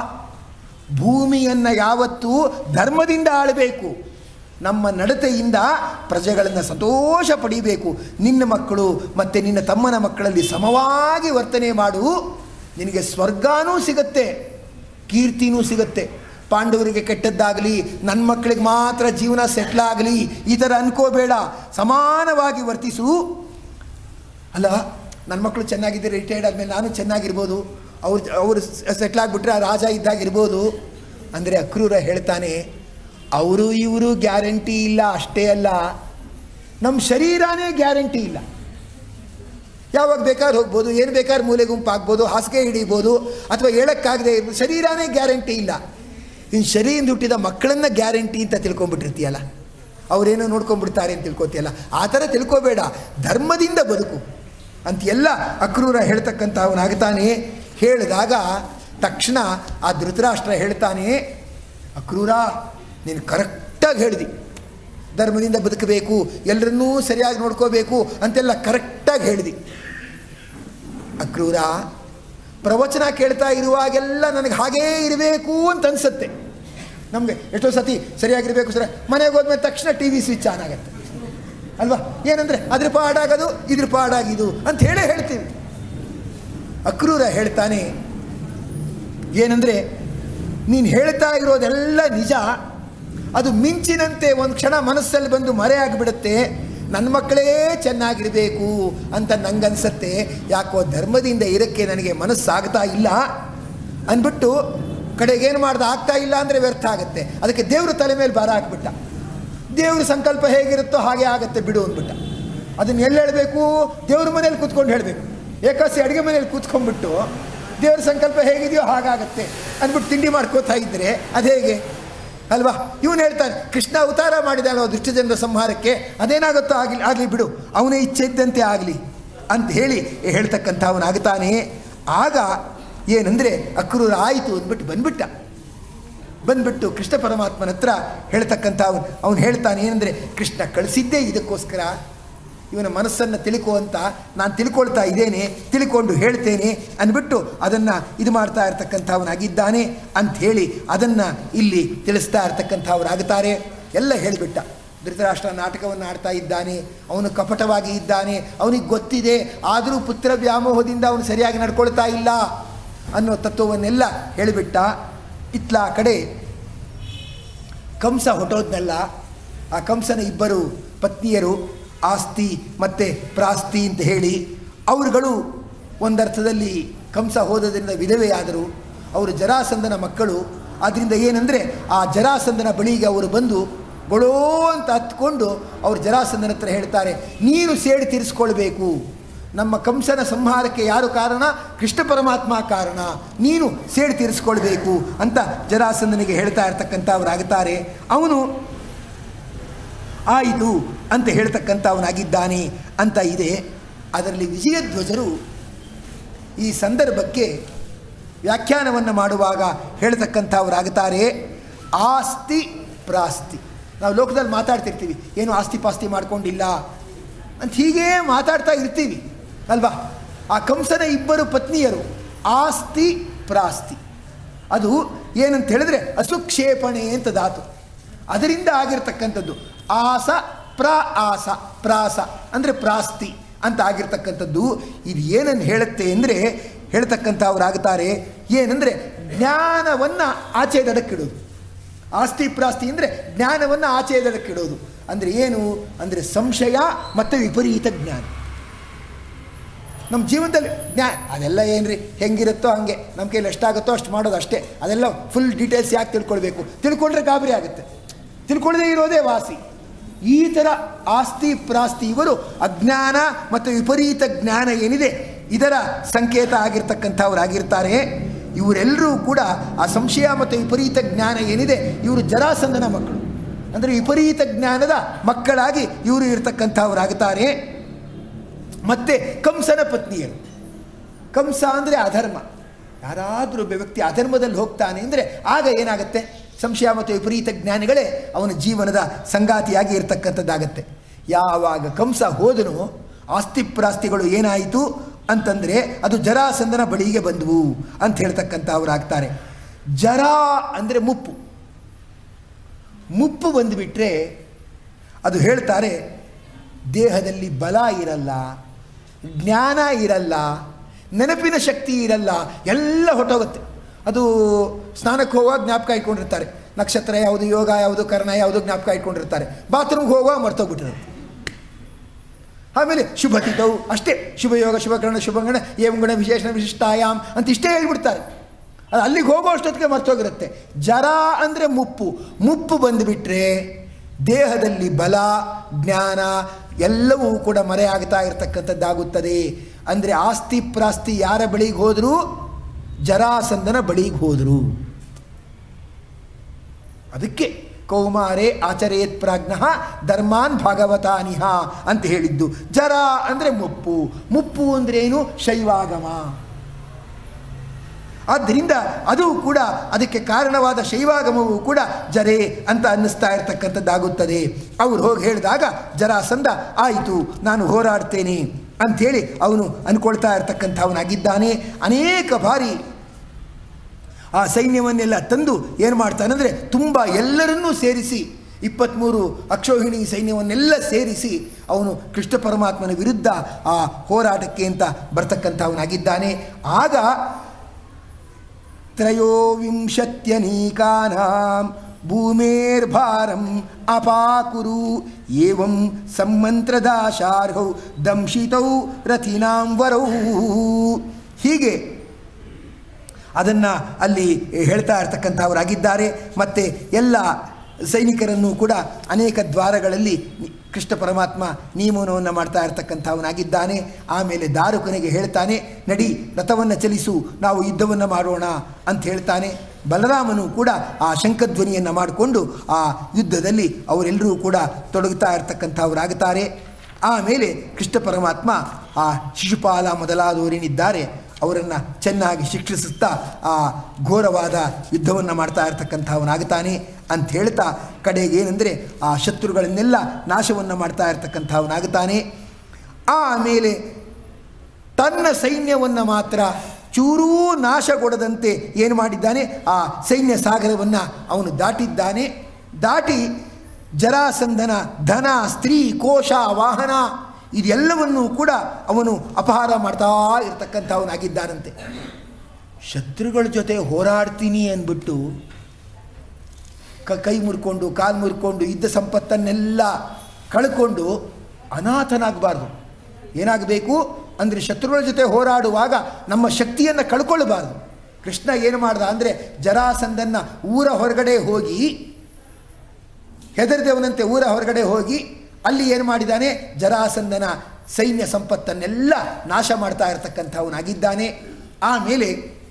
ಭೂಮಿಯನ್ನು ಯಾವತ್ತೂ ಧರ್ಮದಿಂದ ಆಳಬೇಕು ನಮ್ಮ ನಡತೆಯಿಂದ ಪ್ರಜೆಗಳನ್ನು ಸಂತೋಷ ಪಡಿಬೇಕು ನಿನ್ನ ಮಕ್ಕಳು ಮತ್ತು ನಿನ್ನ ತಮ್ಮನ ಮಕ್ಕಳಲ್ಲಿ ಸಮವಾಗಿ ವರ್ತನೆ ಮಾಡು ನಿನಗೆ ಸ್ವರ್ಗಾನೂ ಸಿಗತ್ತೆ ಕೀರ್ತಿನೂ ಸಿಗತ್ತೆ ಪಾಂಡವರಿಗೆ ಕೆಟ್ಟದ್ದಾಗಲಿ ನನ್ನ ಮಕ್ಕಳಿಗೆ ಮಾತ್ರ ಜೀವನ ಸೆಟ್ಲ್ ಆಗಲಿ ಈ ಥರ ಅನ್ಕೋಬೇಡ ಸಮಾನವಾಗಿ ವರ್ತಿಸು ಅಲ್ಲ ನನ್ನ ಮಕ್ಕಳು ಚೆನ್ನಾಗಿದ್ದರೆ ರಿಟೈರ್ಡ್ ಆದಮೇಲೆ ನಾನು ಚೆನ್ನಾಗಿರ್ಬೋದು ಅವ್ರು ಅವರು ಸೆಟ್ಲ್ ಆಗಿಬಿಟ್ರೆ ರಾಜ ಇದ್ದಾಗಿರ್ಬೋದು ಅಂದರೆ ಅಕ್ರೂರ ಹೇಳ್ತಾನೆ ಅವರು ಇವರು ಗ್ಯಾರಂಟಿ ಇಲ್ಲ ಅಷ್ಟೇ ಅಲ್ಲ ನಮ್ಮ ಶರೀರನೇ ಗ್ಯಾರಂಟಿ ಇಲ್ಲ ಯಾವಾಗ ಬೇಕಾದ್ರೆ ಹೋಗ್ಬೋದು ಏನು ಬೇಕಾದ್ರೆ ಮೂಲೆ ಗುಂಪು ಆಗ್ಬೋದು ಹಾಸಿಗೆ ಹಿಡಿಬೋದು ಅಥವಾ ಹೇಳೋಕ್ಕಾಗದೆ ಇರ್ಬೋದು ಶರೀರನೇ ಗ್ಯಾರಂಟಿ ಇಲ್ಲ ಇನ್ನು ಶರೀರದಿಂದ ಹುಟ್ಟಿದ ಮಕ್ಕಳನ್ನ ಗ್ಯಾರಂಟಿ ಅಂತ ತಿಳ್ಕೊಂಬಿಟ್ಟಿರ್ತೀಯಲ್ಲ ಅವರೇನೋ ನೋಡ್ಕೊಂಡ್ಬಿಡ್ತಾರೆ ಅಂತ ತಿಳ್ಕೊತೀಯಲ್ಲ ಆ ಥರ ತಿಳ್ಕೊಬೇಡ ಧರ್ಮದಿಂದ ಬದುಕು ಅಂತ ಎಲ್ಲ ಅಕ್ರೂರ ಹೇಳ್ತಕ್ಕಂಥ ಅವನಾಗ್ತಾನೆ ಹೇಳಿದಾಗ ತಕ್ಷಣ ಆ ಧೃತರಾಷ್ಟ್ರ ಹೇಳ್ತಾನೆ ಅಕ್ರೂರ ನೀನು ಕರೆಕ್ಟಾಗಿ ಹೇಳಿದಿ ಧರ್ಮದಿಂದ ಬದುಕಬೇಕು ಎಲ್ಲರನ್ನೂ ಸರಿಯಾಗಿ ನೋಡ್ಕೋಬೇಕು ಅಂತೆಲ್ಲ ಕರೆಕ್ಟಾಗಿ ಹೇಳಿದಿ ಅಕ್ರೂರ ಪ್ರವಚನ ಕೇಳ್ತಾ ಇರುವಾಗೆಲ್ಲ ನನಗೆ ಹಾಗೇ ಇರಬೇಕು ಅಂತ ಅನಿಸುತ್ತೆ ನಮಗೆ ಎಷ್ಟೋ ಸತಿ ಸರಿಯಾಗಿರಬೇಕು ಸರ್ ಮನೆಗೆ ಹೋದ್ಮೇಲೆ ತಕ್ಷಣ ಟಿ ವಿ ಸ್ವಿಚ್ ಆನ್ ಆಗುತ್ತೆ ಅಲ್ವಾ ಏನಂದರೆ ಅದ್ರ ಪಾಡಾಗೋದು ಇದ್ರ ಪಾಡಾಗಿದು ಅಂತ ಹೇಳೇ ಹೇಳ್ತೀವಿ ಅಕ್ರೂರ ಹೇಳ್ತಾನೆ ಏನಂದರೆ ನೀನು ಹೇಳ್ತಾ ಇರೋದೆಲ್ಲ ನಿಜ ಅದು ಮಿಂಚಿನಂತೆ ಒಂದು ಕ್ಷಣ ಮನಸ್ಸಲ್ಲಿ ಬಂದು ಮರೆ ಆಗಿಬಿಡುತ್ತೆ ನನ್ನ ಮಕ್ಕಳೇ ಚೆನ್ನಾಗಿರಬೇಕು ಅಂತ ನಂಗನ್ಸತ್ತೆ ಯಾಕೋ ಧರ್ಮದಿಂದ ಇರೋಕ್ಕೆ ನನಗೆ ಮನಸ್ಸಾಗ್ತಾ ಇಲ್ಲ ಅಂದ್ಬಿಟ್ಟು ಕಡೆಗೇನು ಮಾಡ್ದೆ ಆಗ್ತಾ ಇಲ್ಲ ಅಂದರೆ ವ್ಯರ್ಥ ಆಗುತ್ತೆ ಅದಕ್ಕೆ ದೇವರು ತಲೆ ಮೇಲೆ ಭಾರ ಹಾಕ್ಬಿಟ್ಟ ದೇವ್ರ ಸಂಕಲ್ಪ ಹೇಗಿರುತ್ತೋ ಹಾಗೆ ಆಗುತ್ತೆ ಬಿಡು ಅಂದ್ಬಿಟ್ಟ ಅದನ್ನು ಎಲ್ಲಿ ಹೇಳಬೇಕು ದೇವ್ರ ಮನೇಲಿ ಕೂತ್ಕೊಂಡು ಹೇಳಬೇಕು ಏಕಾಸಿ ಅಡುಗೆ ಮನೇಲಿ ಕೂತ್ಕೊಂಡ್ಬಿಟ್ಟು ದೇವ್ರ ಸಂಕಲ್ಪ ಹೇಗಿದೆಯೋ ಹಾಗಾಗತ್ತೆ ಅಂದ್ಬಿಟ್ಟು ತಿಂಡಿ ಮಾಡ್ಕೋತಾ ಇದ್ದರೆ ಅದು ಹೇಗೆ ಅಲ್ವಾ ಇವನು ಹೇಳ್ತಾನೆ ಕೃಷ್ಣ ಅವತಾರ ಮಾಡಿದಾನೋ ದುಷ್ಟಜನರ ಸಂಹಾರಕ್ಕೆ ಅದೇನಾಗುತ್ತೋ ಆಗಲಿ ಆಗಲಿ ಬಿಡು ಅವನೇ ಇಚ್ಛೆ ಇದ್ದಂತೆ ಆಗಲಿ ಅಂತ ಹೇಳಿ ಹೇಳ್ತಕ್ಕಂಥ ಅವನಾಗ್ತಾನೆ ಆಗ ಏನಂದರೆ ಅಕ್ರೂರ ಆಯಿತು ಅಂದ್ಬಿಟ್ಟು ಬಂದ್ಬಿಟ್ಟ ಬಂದ್ಬಿಟ್ಟು ಕೃಷ್ಣ ಪರಮಾತ್ಮನ ಹತ್ರ ಹೇಳ್ತಕ್ಕಂಥ ಅವನು ಅವನು ಹೇಳ್ತಾನೆ ಏನಂದರೆ ಕೃಷ್ಣ ಕಳಿಸಿದ್ದೇ ಇದಕ್ಕೋಸ್ಕರ ಇವನ ಮನಸ್ಸನ್ನು ತಿಳ್ಕೊ ಅಂತ ನಾನು ತಿಳ್ಕೊಳ್ತಾ ಇದ್ದೇನೆ ತಿಳ್ಕೊಂಡು ಹೇಳ್ತೇನೆ ಅಂದ್ಬಿಟ್ಟು ಅದನ್ನು ಇದು ಮಾಡ್ತಾ ಇರ್ತಕ್ಕಂಥವನಾಗಿದ್ದಾನೆ ಅಂತ ಹೇಳಿ ಅದನ್ನು ಇಲ್ಲಿ ತಿಳಿಸ್ತಾ ಇರ್ತಕ್ಕಂಥವರಾಗುತ್ತಾರೆ ಎಲ್ಲ ಹೇಳಿಬಿಟ್ಟ ಧೃತರಾಷ್ಟ್ರ ನಾಟಕವನ್ನು ಆಡ್ತಾ ಇದ್ದಾನೆ ಅವನು ಕಪಟವಾಗಿ ಇದ್ದಾನೆ ಅವನಿಗೆ ಗೊತ್ತಿದೆ ಆದರೂ ಪುತ್ರ ವ್ಯಾಮೋಹದಿಂದ ಅವನು ಸರಿಯಾಗಿ ನಡ್ಕೊಳ್ತಾ ಇಲ್ಲ ಅನ್ನೋ ತತ್ವವನ್ನೆಲ್ಲ ಹೇಳಿಬಿಟ್ಟ ಇತ್ಲ ಆ ಕಡೆ ಕಂಸ ಹೊಟ್ಟೋದ್ನಲ್ಲ ಆ ಕಂಸನ ಇಬ್ಬರು ಪತ್ನಿಯರು ಆಸ್ತಿ ಮತ್ತು ಪ್ರಾಸ್ತಿ ಅಂತ ಹೇಳಿ ಅವರುಗಳು ಒಂದರ್ಥದಲ್ಲಿ ಕಂಸ ಹೋದದ್ರಿಂದ ವಿಧವೆಯಾದರು ಅವರು ಜರಾಸಂದನ ಮಕ್ಕಳು ಆದ್ದರಿಂದ ಏನಂದರೆ ಆ ಜರಾಸಂದನ ಬಳಿಗೆ ಅವರು ಬಂದು ಗೊಳೋ ಅಂತ ಹತ್ಕೊಂಡು ಅವರು ಜರಾಸಂದನ ಹತ್ರ ಹೇಳ್ತಾರೆ ನೀನು ಸೇಡಿ ತೀರಿಸ್ಕೊಳ್ಬೇಕು ನಮ್ಮ ಕಂಸನ ಸಂಹಾರಕ್ಕೆ ಯಾರು ಕಾರಣ ಕೃಷ್ಣ ಪರಮಾತ್ಮ ಕಾರಣ ನೀನು ಸೇಡಿ ತೀರಿಸ್ಕೊಳ್ಬೇಕು ಅಂತ ಜರಾಸಂದನಿಗೆ ಹೇಳ್ತಾ ಇರ್ತಕ್ಕಂಥವರಾಗುತ್ತಾರೆ ಅವನು ಆಯಿತು ಅಂತ ಹೇಳ್ತಕ್ಕಂಥವನಾಗಿದ್ದಾನೆ ಅಂತ ಇದೆ ಅದರಲ್ಲಿ ವಿಜಯಧ್ವಜರು ಈ ಸಂದರ್ಭಕ್ಕೆ ವ್ಯಾಖ್ಯಾನವನ್ನು ಮಾಡುವಾಗ ಹೇಳ್ತಕ್ಕಂಥವರಾಗುತ್ತಾರೆ ಆಸ್ತಿ ಪ್ರಾಸ್ತಿ ನಾವು ಲೋಕದಲ್ಲಿ ಮಾತಾಡ್ತಿರ್ತೀವಿ ಏನು ಆಸ್ತಿ ಪಾಸ್ತಿ ಮಾಡ್ಕೊಂಡಿಲ್ಲ ಅಂತ ಹೀಗೇ ಮಾತಾಡ್ತಾ ಇರ್ತೀವಿ ಅಲ್ವಾ ಆ ಕಂಸನ ಇಬ್ಬರು ಪತ್ನಿಯರು ಆಸ್ತಿ ಪ್ರಾಸ್ತಿ ಅದು ಏನಂತ ಹೇಳಿದ್ರೆ ಅಸುಕ್ಷೇಪಣೆ ಅಂತ ಧಾತು ಅದರಿಂದ ಆಗಿರ್ತಕ್ಕಂಥದ್ದು ಆಸ ಪ್ರ ಆಸ ಪ್ರಾಸ ಅಂದರೆ ಪ್ರಾಸ್ತಿ ಅಂತ ಆಗಿರ್ತಕ್ಕಂಥದ್ದು ಇದು ಏನನ್ನು ಹೇಳುತ್ತೆ ಅಂದರೆ ಹೇಳ್ತಕ್ಕಂಥವ್ರಾಗುತ್ತಾರೆ ಏನಂದರೆ ಜ್ಞಾನವನ್ನು ಆಚೆ ದಡಕ್ಕಿಡೋದು ಆಸ್ತಿ ಪ್ರಾಸ್ತಿ ಅಂದರೆ ಜ್ಞಾನವನ್ನು ಆಚೆ ದಡಕ್ಕಿಡೋದು ಅಂದರೆ ಏನು ಅಂದರೆ ಸಂಶಯ ಮತ್ತು ವಿಪರೀತ ಜ್ಞಾನ ನಮ್ಮ ಜೀವನದಲ್ಲಿ ಜ್ಞಾ ಅದೆಲ್ಲ ಏನ್ರಿ ಹೆಂಗಿರುತ್ತೋ ಹಂಗೆ ನಮ್ಮ ಕೈಲಿ ಎಷ್ಟಾಗುತ್ತೋ ಅಷ್ಟು ಮಾಡೋದು ಅಷ್ಟೇ ಅದೆಲ್ಲ ಫುಲ್ ಡೀಟೇಲ್ಸ್ ಯಾಕೆ ತಿಳ್ಕೊಳ್ಬೇಕು ತಿಳ್ಕೊಂಡ್ರೆ ಗಾಬರಿ ಆಗುತ್ತೆ ತಿಳ್ಕೊಳ್ಳದೆ ಇರೋದೇ ವಾಸಿ ಈ ಥರ ಆಸ್ತಿ ಪ್ರಾಸ್ತಿ ಇವರು ಅಜ್ಞಾನ ಮತ್ತು ವಿಪರೀತ ಜ್ಞಾನ ಏನಿದೆ ಇದರ ಸಂಕೇತ ಆಗಿರ್ತಕ್ಕಂಥವರಾಗಿರ್ತಾರೆ ಇವರೆಲ್ಲರೂ ಕೂಡ ಆ ಸಂಶಯ ಮತ್ತು ವಿಪರೀತ ಜ್ಞಾನ ಏನಿದೆ ಇವರು ಜರಾಸಂದನ ಮಕ್ಕಳು ಅಂದರೆ ವಿಪರೀತ ಜ್ಞಾನದ ಮಕ್ಕಳಾಗಿ ಇವರು ಇರ್ತಕ್ಕಂಥವರಾಗುತ್ತಾರೆ ಮತ್ತು ಕಂಸನ ಪತ್ನಿಯರು ಕಂಸ ಅಂದರೆ ಅಧರ್ಮ ಯಾರಾದರೂ ಒಬ್ಬ ವ್ಯಕ್ತಿ ಅಧರ್ಮದಲ್ಲಿ ಹೋಗ್ತಾನೆ ಅಂದರೆ ಆಗ ಏನಾಗುತ್ತೆ ಸಂಶಯ ಮತ್ತು ವಿಪರೀತ ಜ್ಞಾನಿಗಳೇ ಅವನ ಜೀವನದ ಸಂಗಾತಿಯಾಗಿ ಇರತಕ್ಕಂಥದ್ದಾಗತ್ತೆ ಯಾವಾಗ ಕಂಸ ಹೋದನು ಆಸ್ತಿ ಪ್ರಾಸ್ತಿಗಳು ಏನಾಯಿತು ಅಂತಂದರೆ ಅದು ಜರಾಸಂದನ ಬಳಿಗೆ ಬಂದವು ಅಂತ ಹೇಳ್ತಕ್ಕಂಥವ್ರಾಗ್ತಾರೆ ಜರ ಅಂದರೆ ಮುಪ್ಪು ಮುಪ್ಪು ಬಂದುಬಿಟ್ರೆ ಅದು ಹೇಳ್ತಾರೆ ದೇಹದಲ್ಲಿ ಬಲ ಇರಲ್ಲ ಜ್ಞಾನ ಇರಲ್ಲ ನೆನಪಿನ ಶಕ್ತಿ ಇರಲ್ಲ ಎಲ್ಲ ಹೊಟ್ಟೋಗುತ್ತೆ ಅದು ಸ್ನಾನಕ್ಕೆ ಹೋಗುವಾಗ ಜ್ಞಾಪಕ ಇಟ್ಕೊಂಡಿರ್ತಾರೆ ನಕ್ಷತ್ರ ಯಾವುದು ಯೋಗ ಯಾವುದು ಕರ್ಣ ಯಾವುದು ಜ್ಞಾಪಕ ಇಟ್ಕೊಂಡಿರ್ತಾರೆ ಬಾತ್ರೂಮ್ಗೆ ಹೋಗುವಾಗ ಮರ್ತೋಗ್ಬಿಟ್ಟಿರುತ್ತೆ ಆಮೇಲೆ ಶುಭತಿತವು ಅಷ್ಟೇ ಶುಭಯೋಗ ಶುಭಕರಣ ಶುಭಗಣ ಏವಂಗಣ ವಿಶೇಷಣ ವಿಶಿಷ್ಟಾಯಾಮ್ ಅಂತ ಇಷ್ಟೇ ಹೇಳ್ಬಿಡ್ತಾರೆ ಅದು ಅಲ್ಲಿಗೆ ಹೋಗೋ ಅಷ್ಟೊತ್ತಿಗೆ ಮರ್ತೋಗಿರುತ್ತೆ ಜರ ಅಂದರೆ ಮುಪ್ಪು ಮುಪ್ಪು ಬಂದುಬಿಟ್ರೆ ದೇಹದಲ್ಲಿ ಬಲ ಜ್ಞಾನ ಎಲ್ಲವೂ ಕೂಡ ಮರೆಯಾಗ್ತಾ ಇರತಕ್ಕಂಥದ್ದಾಗುತ್ತದೆ ಅಂದರೆ ಆಸ್ತಿ ಪ್ರಾಸ್ತಿ ಯಾರ ಬಳಿಗೆ ಹೋದರೂ ಜರಾಸಂದನ ಬಳಿಗೆ ಹೋದರು ಅದಕ್ಕೆ ಕೌಮಾರೇ ಆಚರೇತ್ ಪ್ರಾಜ್ಞ ಧರ್ಮಾನ್ ಭಾಗವತಾನಿಹ ಅಂತ ಹೇಳಿದ್ದು ಜರ ಅಂದರೆ ಮುಪ್ಪು ಮುಪ್ಪು ಅಂದ್ರೇನು ಶೈವಾಗಮ ಆದ್ದರಿಂದ ಅದು ಕೂಡ ಅದಕ್ಕೆ ಕಾರಣವಾದ ಶೈವಾಗಮವು ಕೂಡ ಜರೆ ಅಂತ ಅನ್ನಿಸ್ತಾ ಇರತಕ್ಕಂಥದ್ದಾಗುತ್ತದೆ ಅವರು ಹೋಗಿ ಹೇಳಿದಾಗ ಜರಾಸಂದ ಆಯಿತು ನಾನು ಹೋರಾಡ್ತೇನೆ ಅಂಥೇಳಿ ಅವನು ಅಂದ್ಕೊಳ್ತಾ ಇರ್ತಕ್ಕಂಥವನಾಗಿದ್ದಾನೆ ಅನೇಕ ಬಾರಿ ಆ ಸೈನ್ಯವನ್ನೆಲ್ಲ ತಂದು ಏನು ಮಾಡ್ತಾನಂದರೆ ತುಂಬ ಎಲ್ಲರನ್ನೂ ಸೇರಿಸಿ ಇಪ್ಪತ್ತ್ಮೂರು ಅಕ್ಷೋಹಿಣಿ ಸೈನ್ಯವನ್ನೆಲ್ಲ ಸೇರಿಸಿ ಅವನು ಕೃಷ್ಣ ಪರಮಾತ್ಮನ ವಿರುದ್ಧ ಆ ಹೋರಾಟಕ್ಕೆ ಅಂತ ಬರ್ತಕ್ಕಂಥವನಾಗಿದ್ದಾನೆ ಆಗ ತ್ರಯೋವಿಂಶತ್ಯನೀಕಾನಾಂ ಭೂಮೇರ್ಭಾರಂ ಅಪಾಕುರು ಏವಂ ಸಮ್ಮಂತ್ರದಾಶಾರ್ಹೌ ದಂಶಿತೌ ರಥಿನಾಂ ವರೌ ಹೀಗೆ ಅದನ್ನು ಅಲ್ಲಿ ಹೇಳ್ತಾ ಇರ್ತಕ್ಕಂಥವರಾಗಿದ್ದಾರೆ ಮತ್ತು ಎಲ್ಲ ಸೈನಿಕರನ್ನು ಕೂಡ ಅನೇಕ ದ್ವಾರಗಳಲ್ಲಿ ಕೃಷ್ಣ ಪರಮಾತ್ಮ ನಿಯಮನವನ್ನು ಮಾಡ್ತಾ ಇರ್ತಕ್ಕಂಥವನಾಗಿದ್ದಾನೆ ಆಮೇಲೆ ದಾರುಕನಿಗೆ ಹೇಳ್ತಾನೆ ನಡಿ ರಥವನ್ನು ಚಲಿಸು ನಾವು ಯುದ್ಧವನ್ನು ಮಾಡೋಣ ಅಂತ ಹೇಳ್ತಾನೆ ಬಲರಾಮನು ಕೂಡ ಆ ಶಂಖಧ್ವನಿಯನ್ನು ಮಾಡಿಕೊಂಡು ಆ ಯುದ್ಧದಲ್ಲಿ ಅವರೆಲ್ಲರೂ ಕೂಡ ತೊಡಗುತ್ತಾ ಇರ್ತಕ್ಕಂಥವರಾಗುತ್ತಾರೆ ಆಮೇಲೆ ಕೃಷ್ಣ ಪರಮಾತ್ಮ ಆ ಶಿಶುಪಾಲ ಮೊದಲಾದವರೇನಿದ್ದಾರೆ ಅವರನ್ನು ಚೆನ್ನಾಗಿ ಶಿಕ್ಷಿಸುತ್ತಾ ಆ ಘೋರವಾದ ಯುದ್ಧವನ್ನು ಮಾಡ್ತಾ ಇರ್ತಕ್ಕಂಥವನಾಗುತ್ತಾನೆ ಅಂತ ಹೇಳ್ತಾ ಕಡೆಗೆ ಏನಂದರೆ ಆ ಶತ್ರುಗಳನ್ನೆಲ್ಲ ನಾಶವನ್ನು ಮಾಡ್ತಾ ಇರ್ತಕ್ಕಂಥವನಾಗುತ್ತಾನೆ ಆಮೇಲೆ ತನ್ನ ಸೈನ್ಯವನ್ನು ಮಾತ್ರ ಚೂರೂ ನಾಶಗೊಡದಂತೆ ಏನು ಮಾಡಿದ್ದಾನೆ ಆ ಸೈನ್ಯ ಸಾಗರವನ್ನು ಅವನು ದಾಟಿದ್ದಾನೆ ದಾಟಿ ಜರಾಸಂಧನ ಧನ ಸ್ತ್ರೀ ಕೋಶ ವಾಹನ ಇದೆಲ್ಲವನ್ನೂ ಕೂಡ ಅವನು ಅಪಹಾರ ಮಾಡ್ತಾ ಇರ್ತಕ್ಕಂಥವನಾಗಿದ್ದಾನಂತೆ ಶತ್ರುಗಳ ಜೊತೆ ಹೋರಾಡ್ತೀನಿ ಅಂದ್ಬಿಟ್ಟು ಕ ಕೈ ಮುರ್ಕೊಂಡು ಕಾಲು ಮುರ್ಕೊಂಡು ಇದ್ದ ಸಂಪತ್ತನ್ನೆಲ್ಲ ಕಳ್ಕೊಂಡು ಅನಾಥನಾಗಬಾರ್ದು ಏನಾಗಬೇಕು ಅಂದರೆ ಶತ್ರುಗಳ ಜೊತೆ ಹೋರಾಡುವಾಗ ನಮ್ಮ ಶಕ್ತಿಯನ್ನು ಕಳ್ಕೊಳ್ಬಾರ್ದು ಕೃಷ್ಣ ಏನು ಮಾಡ್ದ ಅಂದರೆ ಜರಾಸಂದನ್ನು ಊರ ಹೊರಗಡೆ ಹೋಗಿ ಹೆದರಿದವನಂತೆ ಊರ ಹೊರಗಡೆ ಹೋಗಿ ಅಲ್ಲಿ ಏನು ಮಾಡಿದ್ದಾನೆ ಜರಾಸಂದನ ಸೈನ್ಯ ಸಂಪತ್ತನ್ನೆಲ್ಲ ನಾಶ ಮಾಡ್ತಾ ಇರತಕ್ಕಂಥವನಾಗಿದ್ದಾನೆ ಆಮೇಲೆ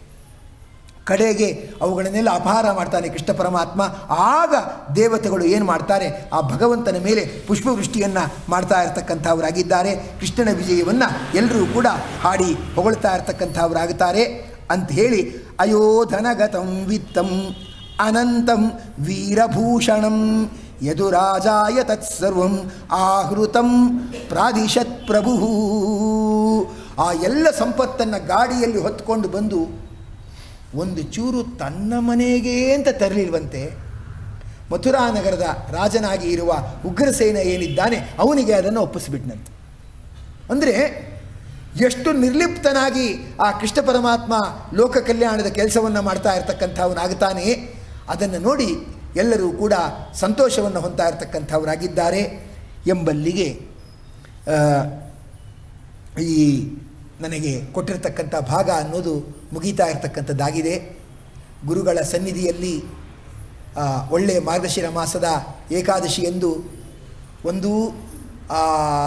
ಕಡೆಗೆ ಅವುಗಳನ್ನೆಲ್ಲ ಅಪಹಾರ ಮಾಡ್ತಾನೆ ಕೃಷ್ಣ ಪರಮಾತ್ಮ ಆಗ ದೇವತೆಗಳು ಏನು ಮಾಡ್ತಾರೆ ಆ ಭಗವಂತನ ಮೇಲೆ ಪುಷ್ಪವೃಷ್ಟಿಯನ್ನು ಮಾಡ್ತಾ ಇರತಕ್ಕಂಥವರಾಗಿದ್ದಾರೆ ಕೃಷ್ಣನ ವಿಜಯವನ್ನು ಎಲ್ಲರೂ ಕೂಡ ಹಾಡಿ ಹೊಗಳ್ತಾ ಇರತಕ್ಕಂಥವರಾಗುತ್ತಾರೆ ಅಂತ ಹೇಳಿ ಅಯೋಧನಗತಂ ವಿತ್ತಂ ಅನಂತಂ ವೀರಭೂಷಣಂ ಯದುರಾಜಾಯ ತತ್ಸರ್ವಂ ಆಹೃತಂ ಪ್ರಾದಿಶತ್ ಪ್ರಭು ಆ ಎಲ್ಲ ಸಂಪತ್ತನ್ನು ಗಾಡಿಯಲ್ಲಿ ಹೊತ್ಕೊಂಡು ಬಂದು ಒಂದು ಚೂರು ತನ್ನ ಮನೆಗೆ ಅಂತ ತರಲಿಲ್ವಂತೆ ಮಥುರಾ ನಗರದ ರಾಜನಾಗಿ ಇರುವ ಉಗ್ರಸೇನ ಏನಿದ್ದಾನೆ ಅವನಿಗೆ ಅದನ್ನು ಒಪ್ಪಿಸಿಬಿಟ್ನಂತೆ ಅಂದರೆ ಎಷ್ಟು ನಿರ್ಲಿಪ್ತನಾಗಿ ಆ ಕೃಷ್ಣ ಪರಮಾತ್ಮ ಲೋಕ ಕಲ್ಯಾಣದ ಕೆಲಸವನ್ನು ಮಾಡ್ತಾ ಇರ್ತಕ್ಕಂಥವನಾಗುತ್ತಾನೆ ಅದನ್ನು ನೋಡಿ ಎಲ್ಲರೂ ಕೂಡ ಸಂತೋಷವನ್ನು ಹೊಂದ್ತಾ ಇರತಕ್ಕಂಥವರಾಗಿದ್ದಾರೆ ಎಂಬಲ್ಲಿಗೆ ಆ, ಈ ನನಗೆ ಕೊಟ್ಟಿರ್ತಕ್ಕಂಥ ಭಾಗ ಅನ್ನೋದು ಮುಗೀತಾ ಇರತಕ್ಕಂಥದ್ದಾಗಿದೆ ಗುರುಗಳ ಸನ್ನಿಧಿಯಲ್ಲಿ ಆ, ಒಳ್ಳೆಯ ಮಾರ್ಗಶಿರ ಮಾಸದ ಏಕಾದಶಿ ಎಂದು ಒಂದು ಆ,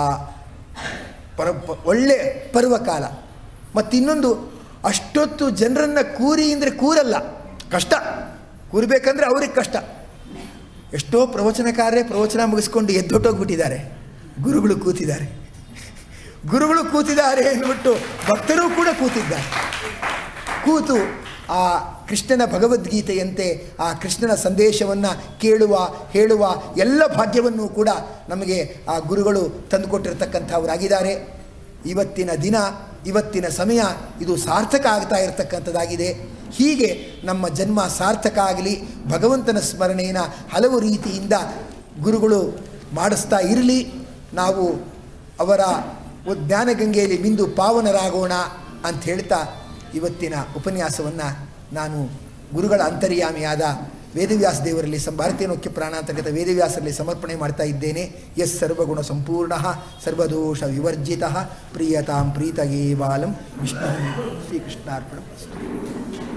ಪರ ಪ- ಒಳ್ಳೆ ಪರ್ವಕಾಲ ಮತ್ತು ಇನ್ನೊಂದು ಅಷ್ಟೊತ್ತು ಜನರನ್ನು ಕೂರಿ ಅಂದರೆ ಕೂರಲ್ಲ ಕಷ್ಟ ಕೂರಬೇಕಂದ್ರೆ ಅವ್ರಿಗೆ ಕಷ್ಟ ಎಷ್ಟೋ ಪ್ರವಚನಕಾರರೇ ಪ್ರವಚನ ಮುಗಿಸ್ಕೊಂಡು ಎದ್ದೊಟ್ಟೋಗ್ಬಿಟ್ಟಿದ್ದಾರೆ ಗುರುಗಳು ಕೂತಿದ್ದಾರೆ ಗುರುಗಳು ಕೂತಿದ್ದಾರೆ ಅಂದ್ಬಿಟ್ಟು ಭಕ್ತರು ಕೂಡ ಕೂತಿದ್ದಾರೆ ಕೂತು ಆ ಕೃಷ್ಣನ ಭಗವದ್ಗೀತೆಯಂತೆ ಆ ಕೃಷ್ಣನ ಸಂದೇಶವನ್ನು ಕೇಳುವ ಹೇಳುವ ಎಲ್ಲ ಭಾಗ್ಯವನ್ನು ಕೂಡ ನಮಗೆ ಆ ಗುರುಗಳು ತಂದುಕೊಟ್ಟಿರ್ತಕ್ಕಂಥವರಾಗಿದ್ದಾರೆ ಇವತ್ತಿನ ದಿನ ಇವತ್ತಿನ ಸಮಯ ಇದು ಸಾರ್ಥಕ ಆಗ್ತಾ ಇರತಕ್ಕಂಥದ್ದಾಗಿದೆ ಹೀಗೆ ನಮ್ಮ ಜನ್ಮ ಸಾರ್ಥಕ ಆಗಲಿ ಭಗವಂತನ ಸ್ಮರಣೆಯನ್ನು ಹಲವು ರೀತಿಯಿಂದ ಗುರುಗಳು ಮಾಡಿಸ್ತಾ ಇರಲಿ ನಾವು ಅವರ ಜ್ಞಾನಗಂಗೆಯಲ್ಲಿ ಮಿಂದು ಪಾವನರಾಗೋಣ ಅಂತ ಹೇಳ್ತಾ ಇವತ್ತಿನ ಉಪನ್ಯಾಸವನ್ನು ನಾನು ಗುರುಗಳ ಅಂತರ್ಯಾಮಿಯಾದ ವೇದವ್ಯಾಸ ದೇವರಲ್ಲಿ ಸಂ ಭಾರತೀಯ ಮುಖ್ಯ ಪ್ರಾಣಾಂತರ್ಗತ ವೇದವ್ಯಾಸರಲ್ಲಿ ಸಮರ್ಪಣೆ ಮಾಡ್ತಾ ಇದ್ದೇನೆ ಎಸ್ ಸರ್ವಗುಣ ಸಂಪೂರ್ಣ ಸರ್ವದೋಷ ವಿವರ್ಜಿತ ಪ್ರಿಯತಾಂ ಪ್ರೀತಗೇ ಬಾಲಂ ವಿಷ್ಣು ಶ್ರೀಕೃಷ್ಣಾರ್ಪಣ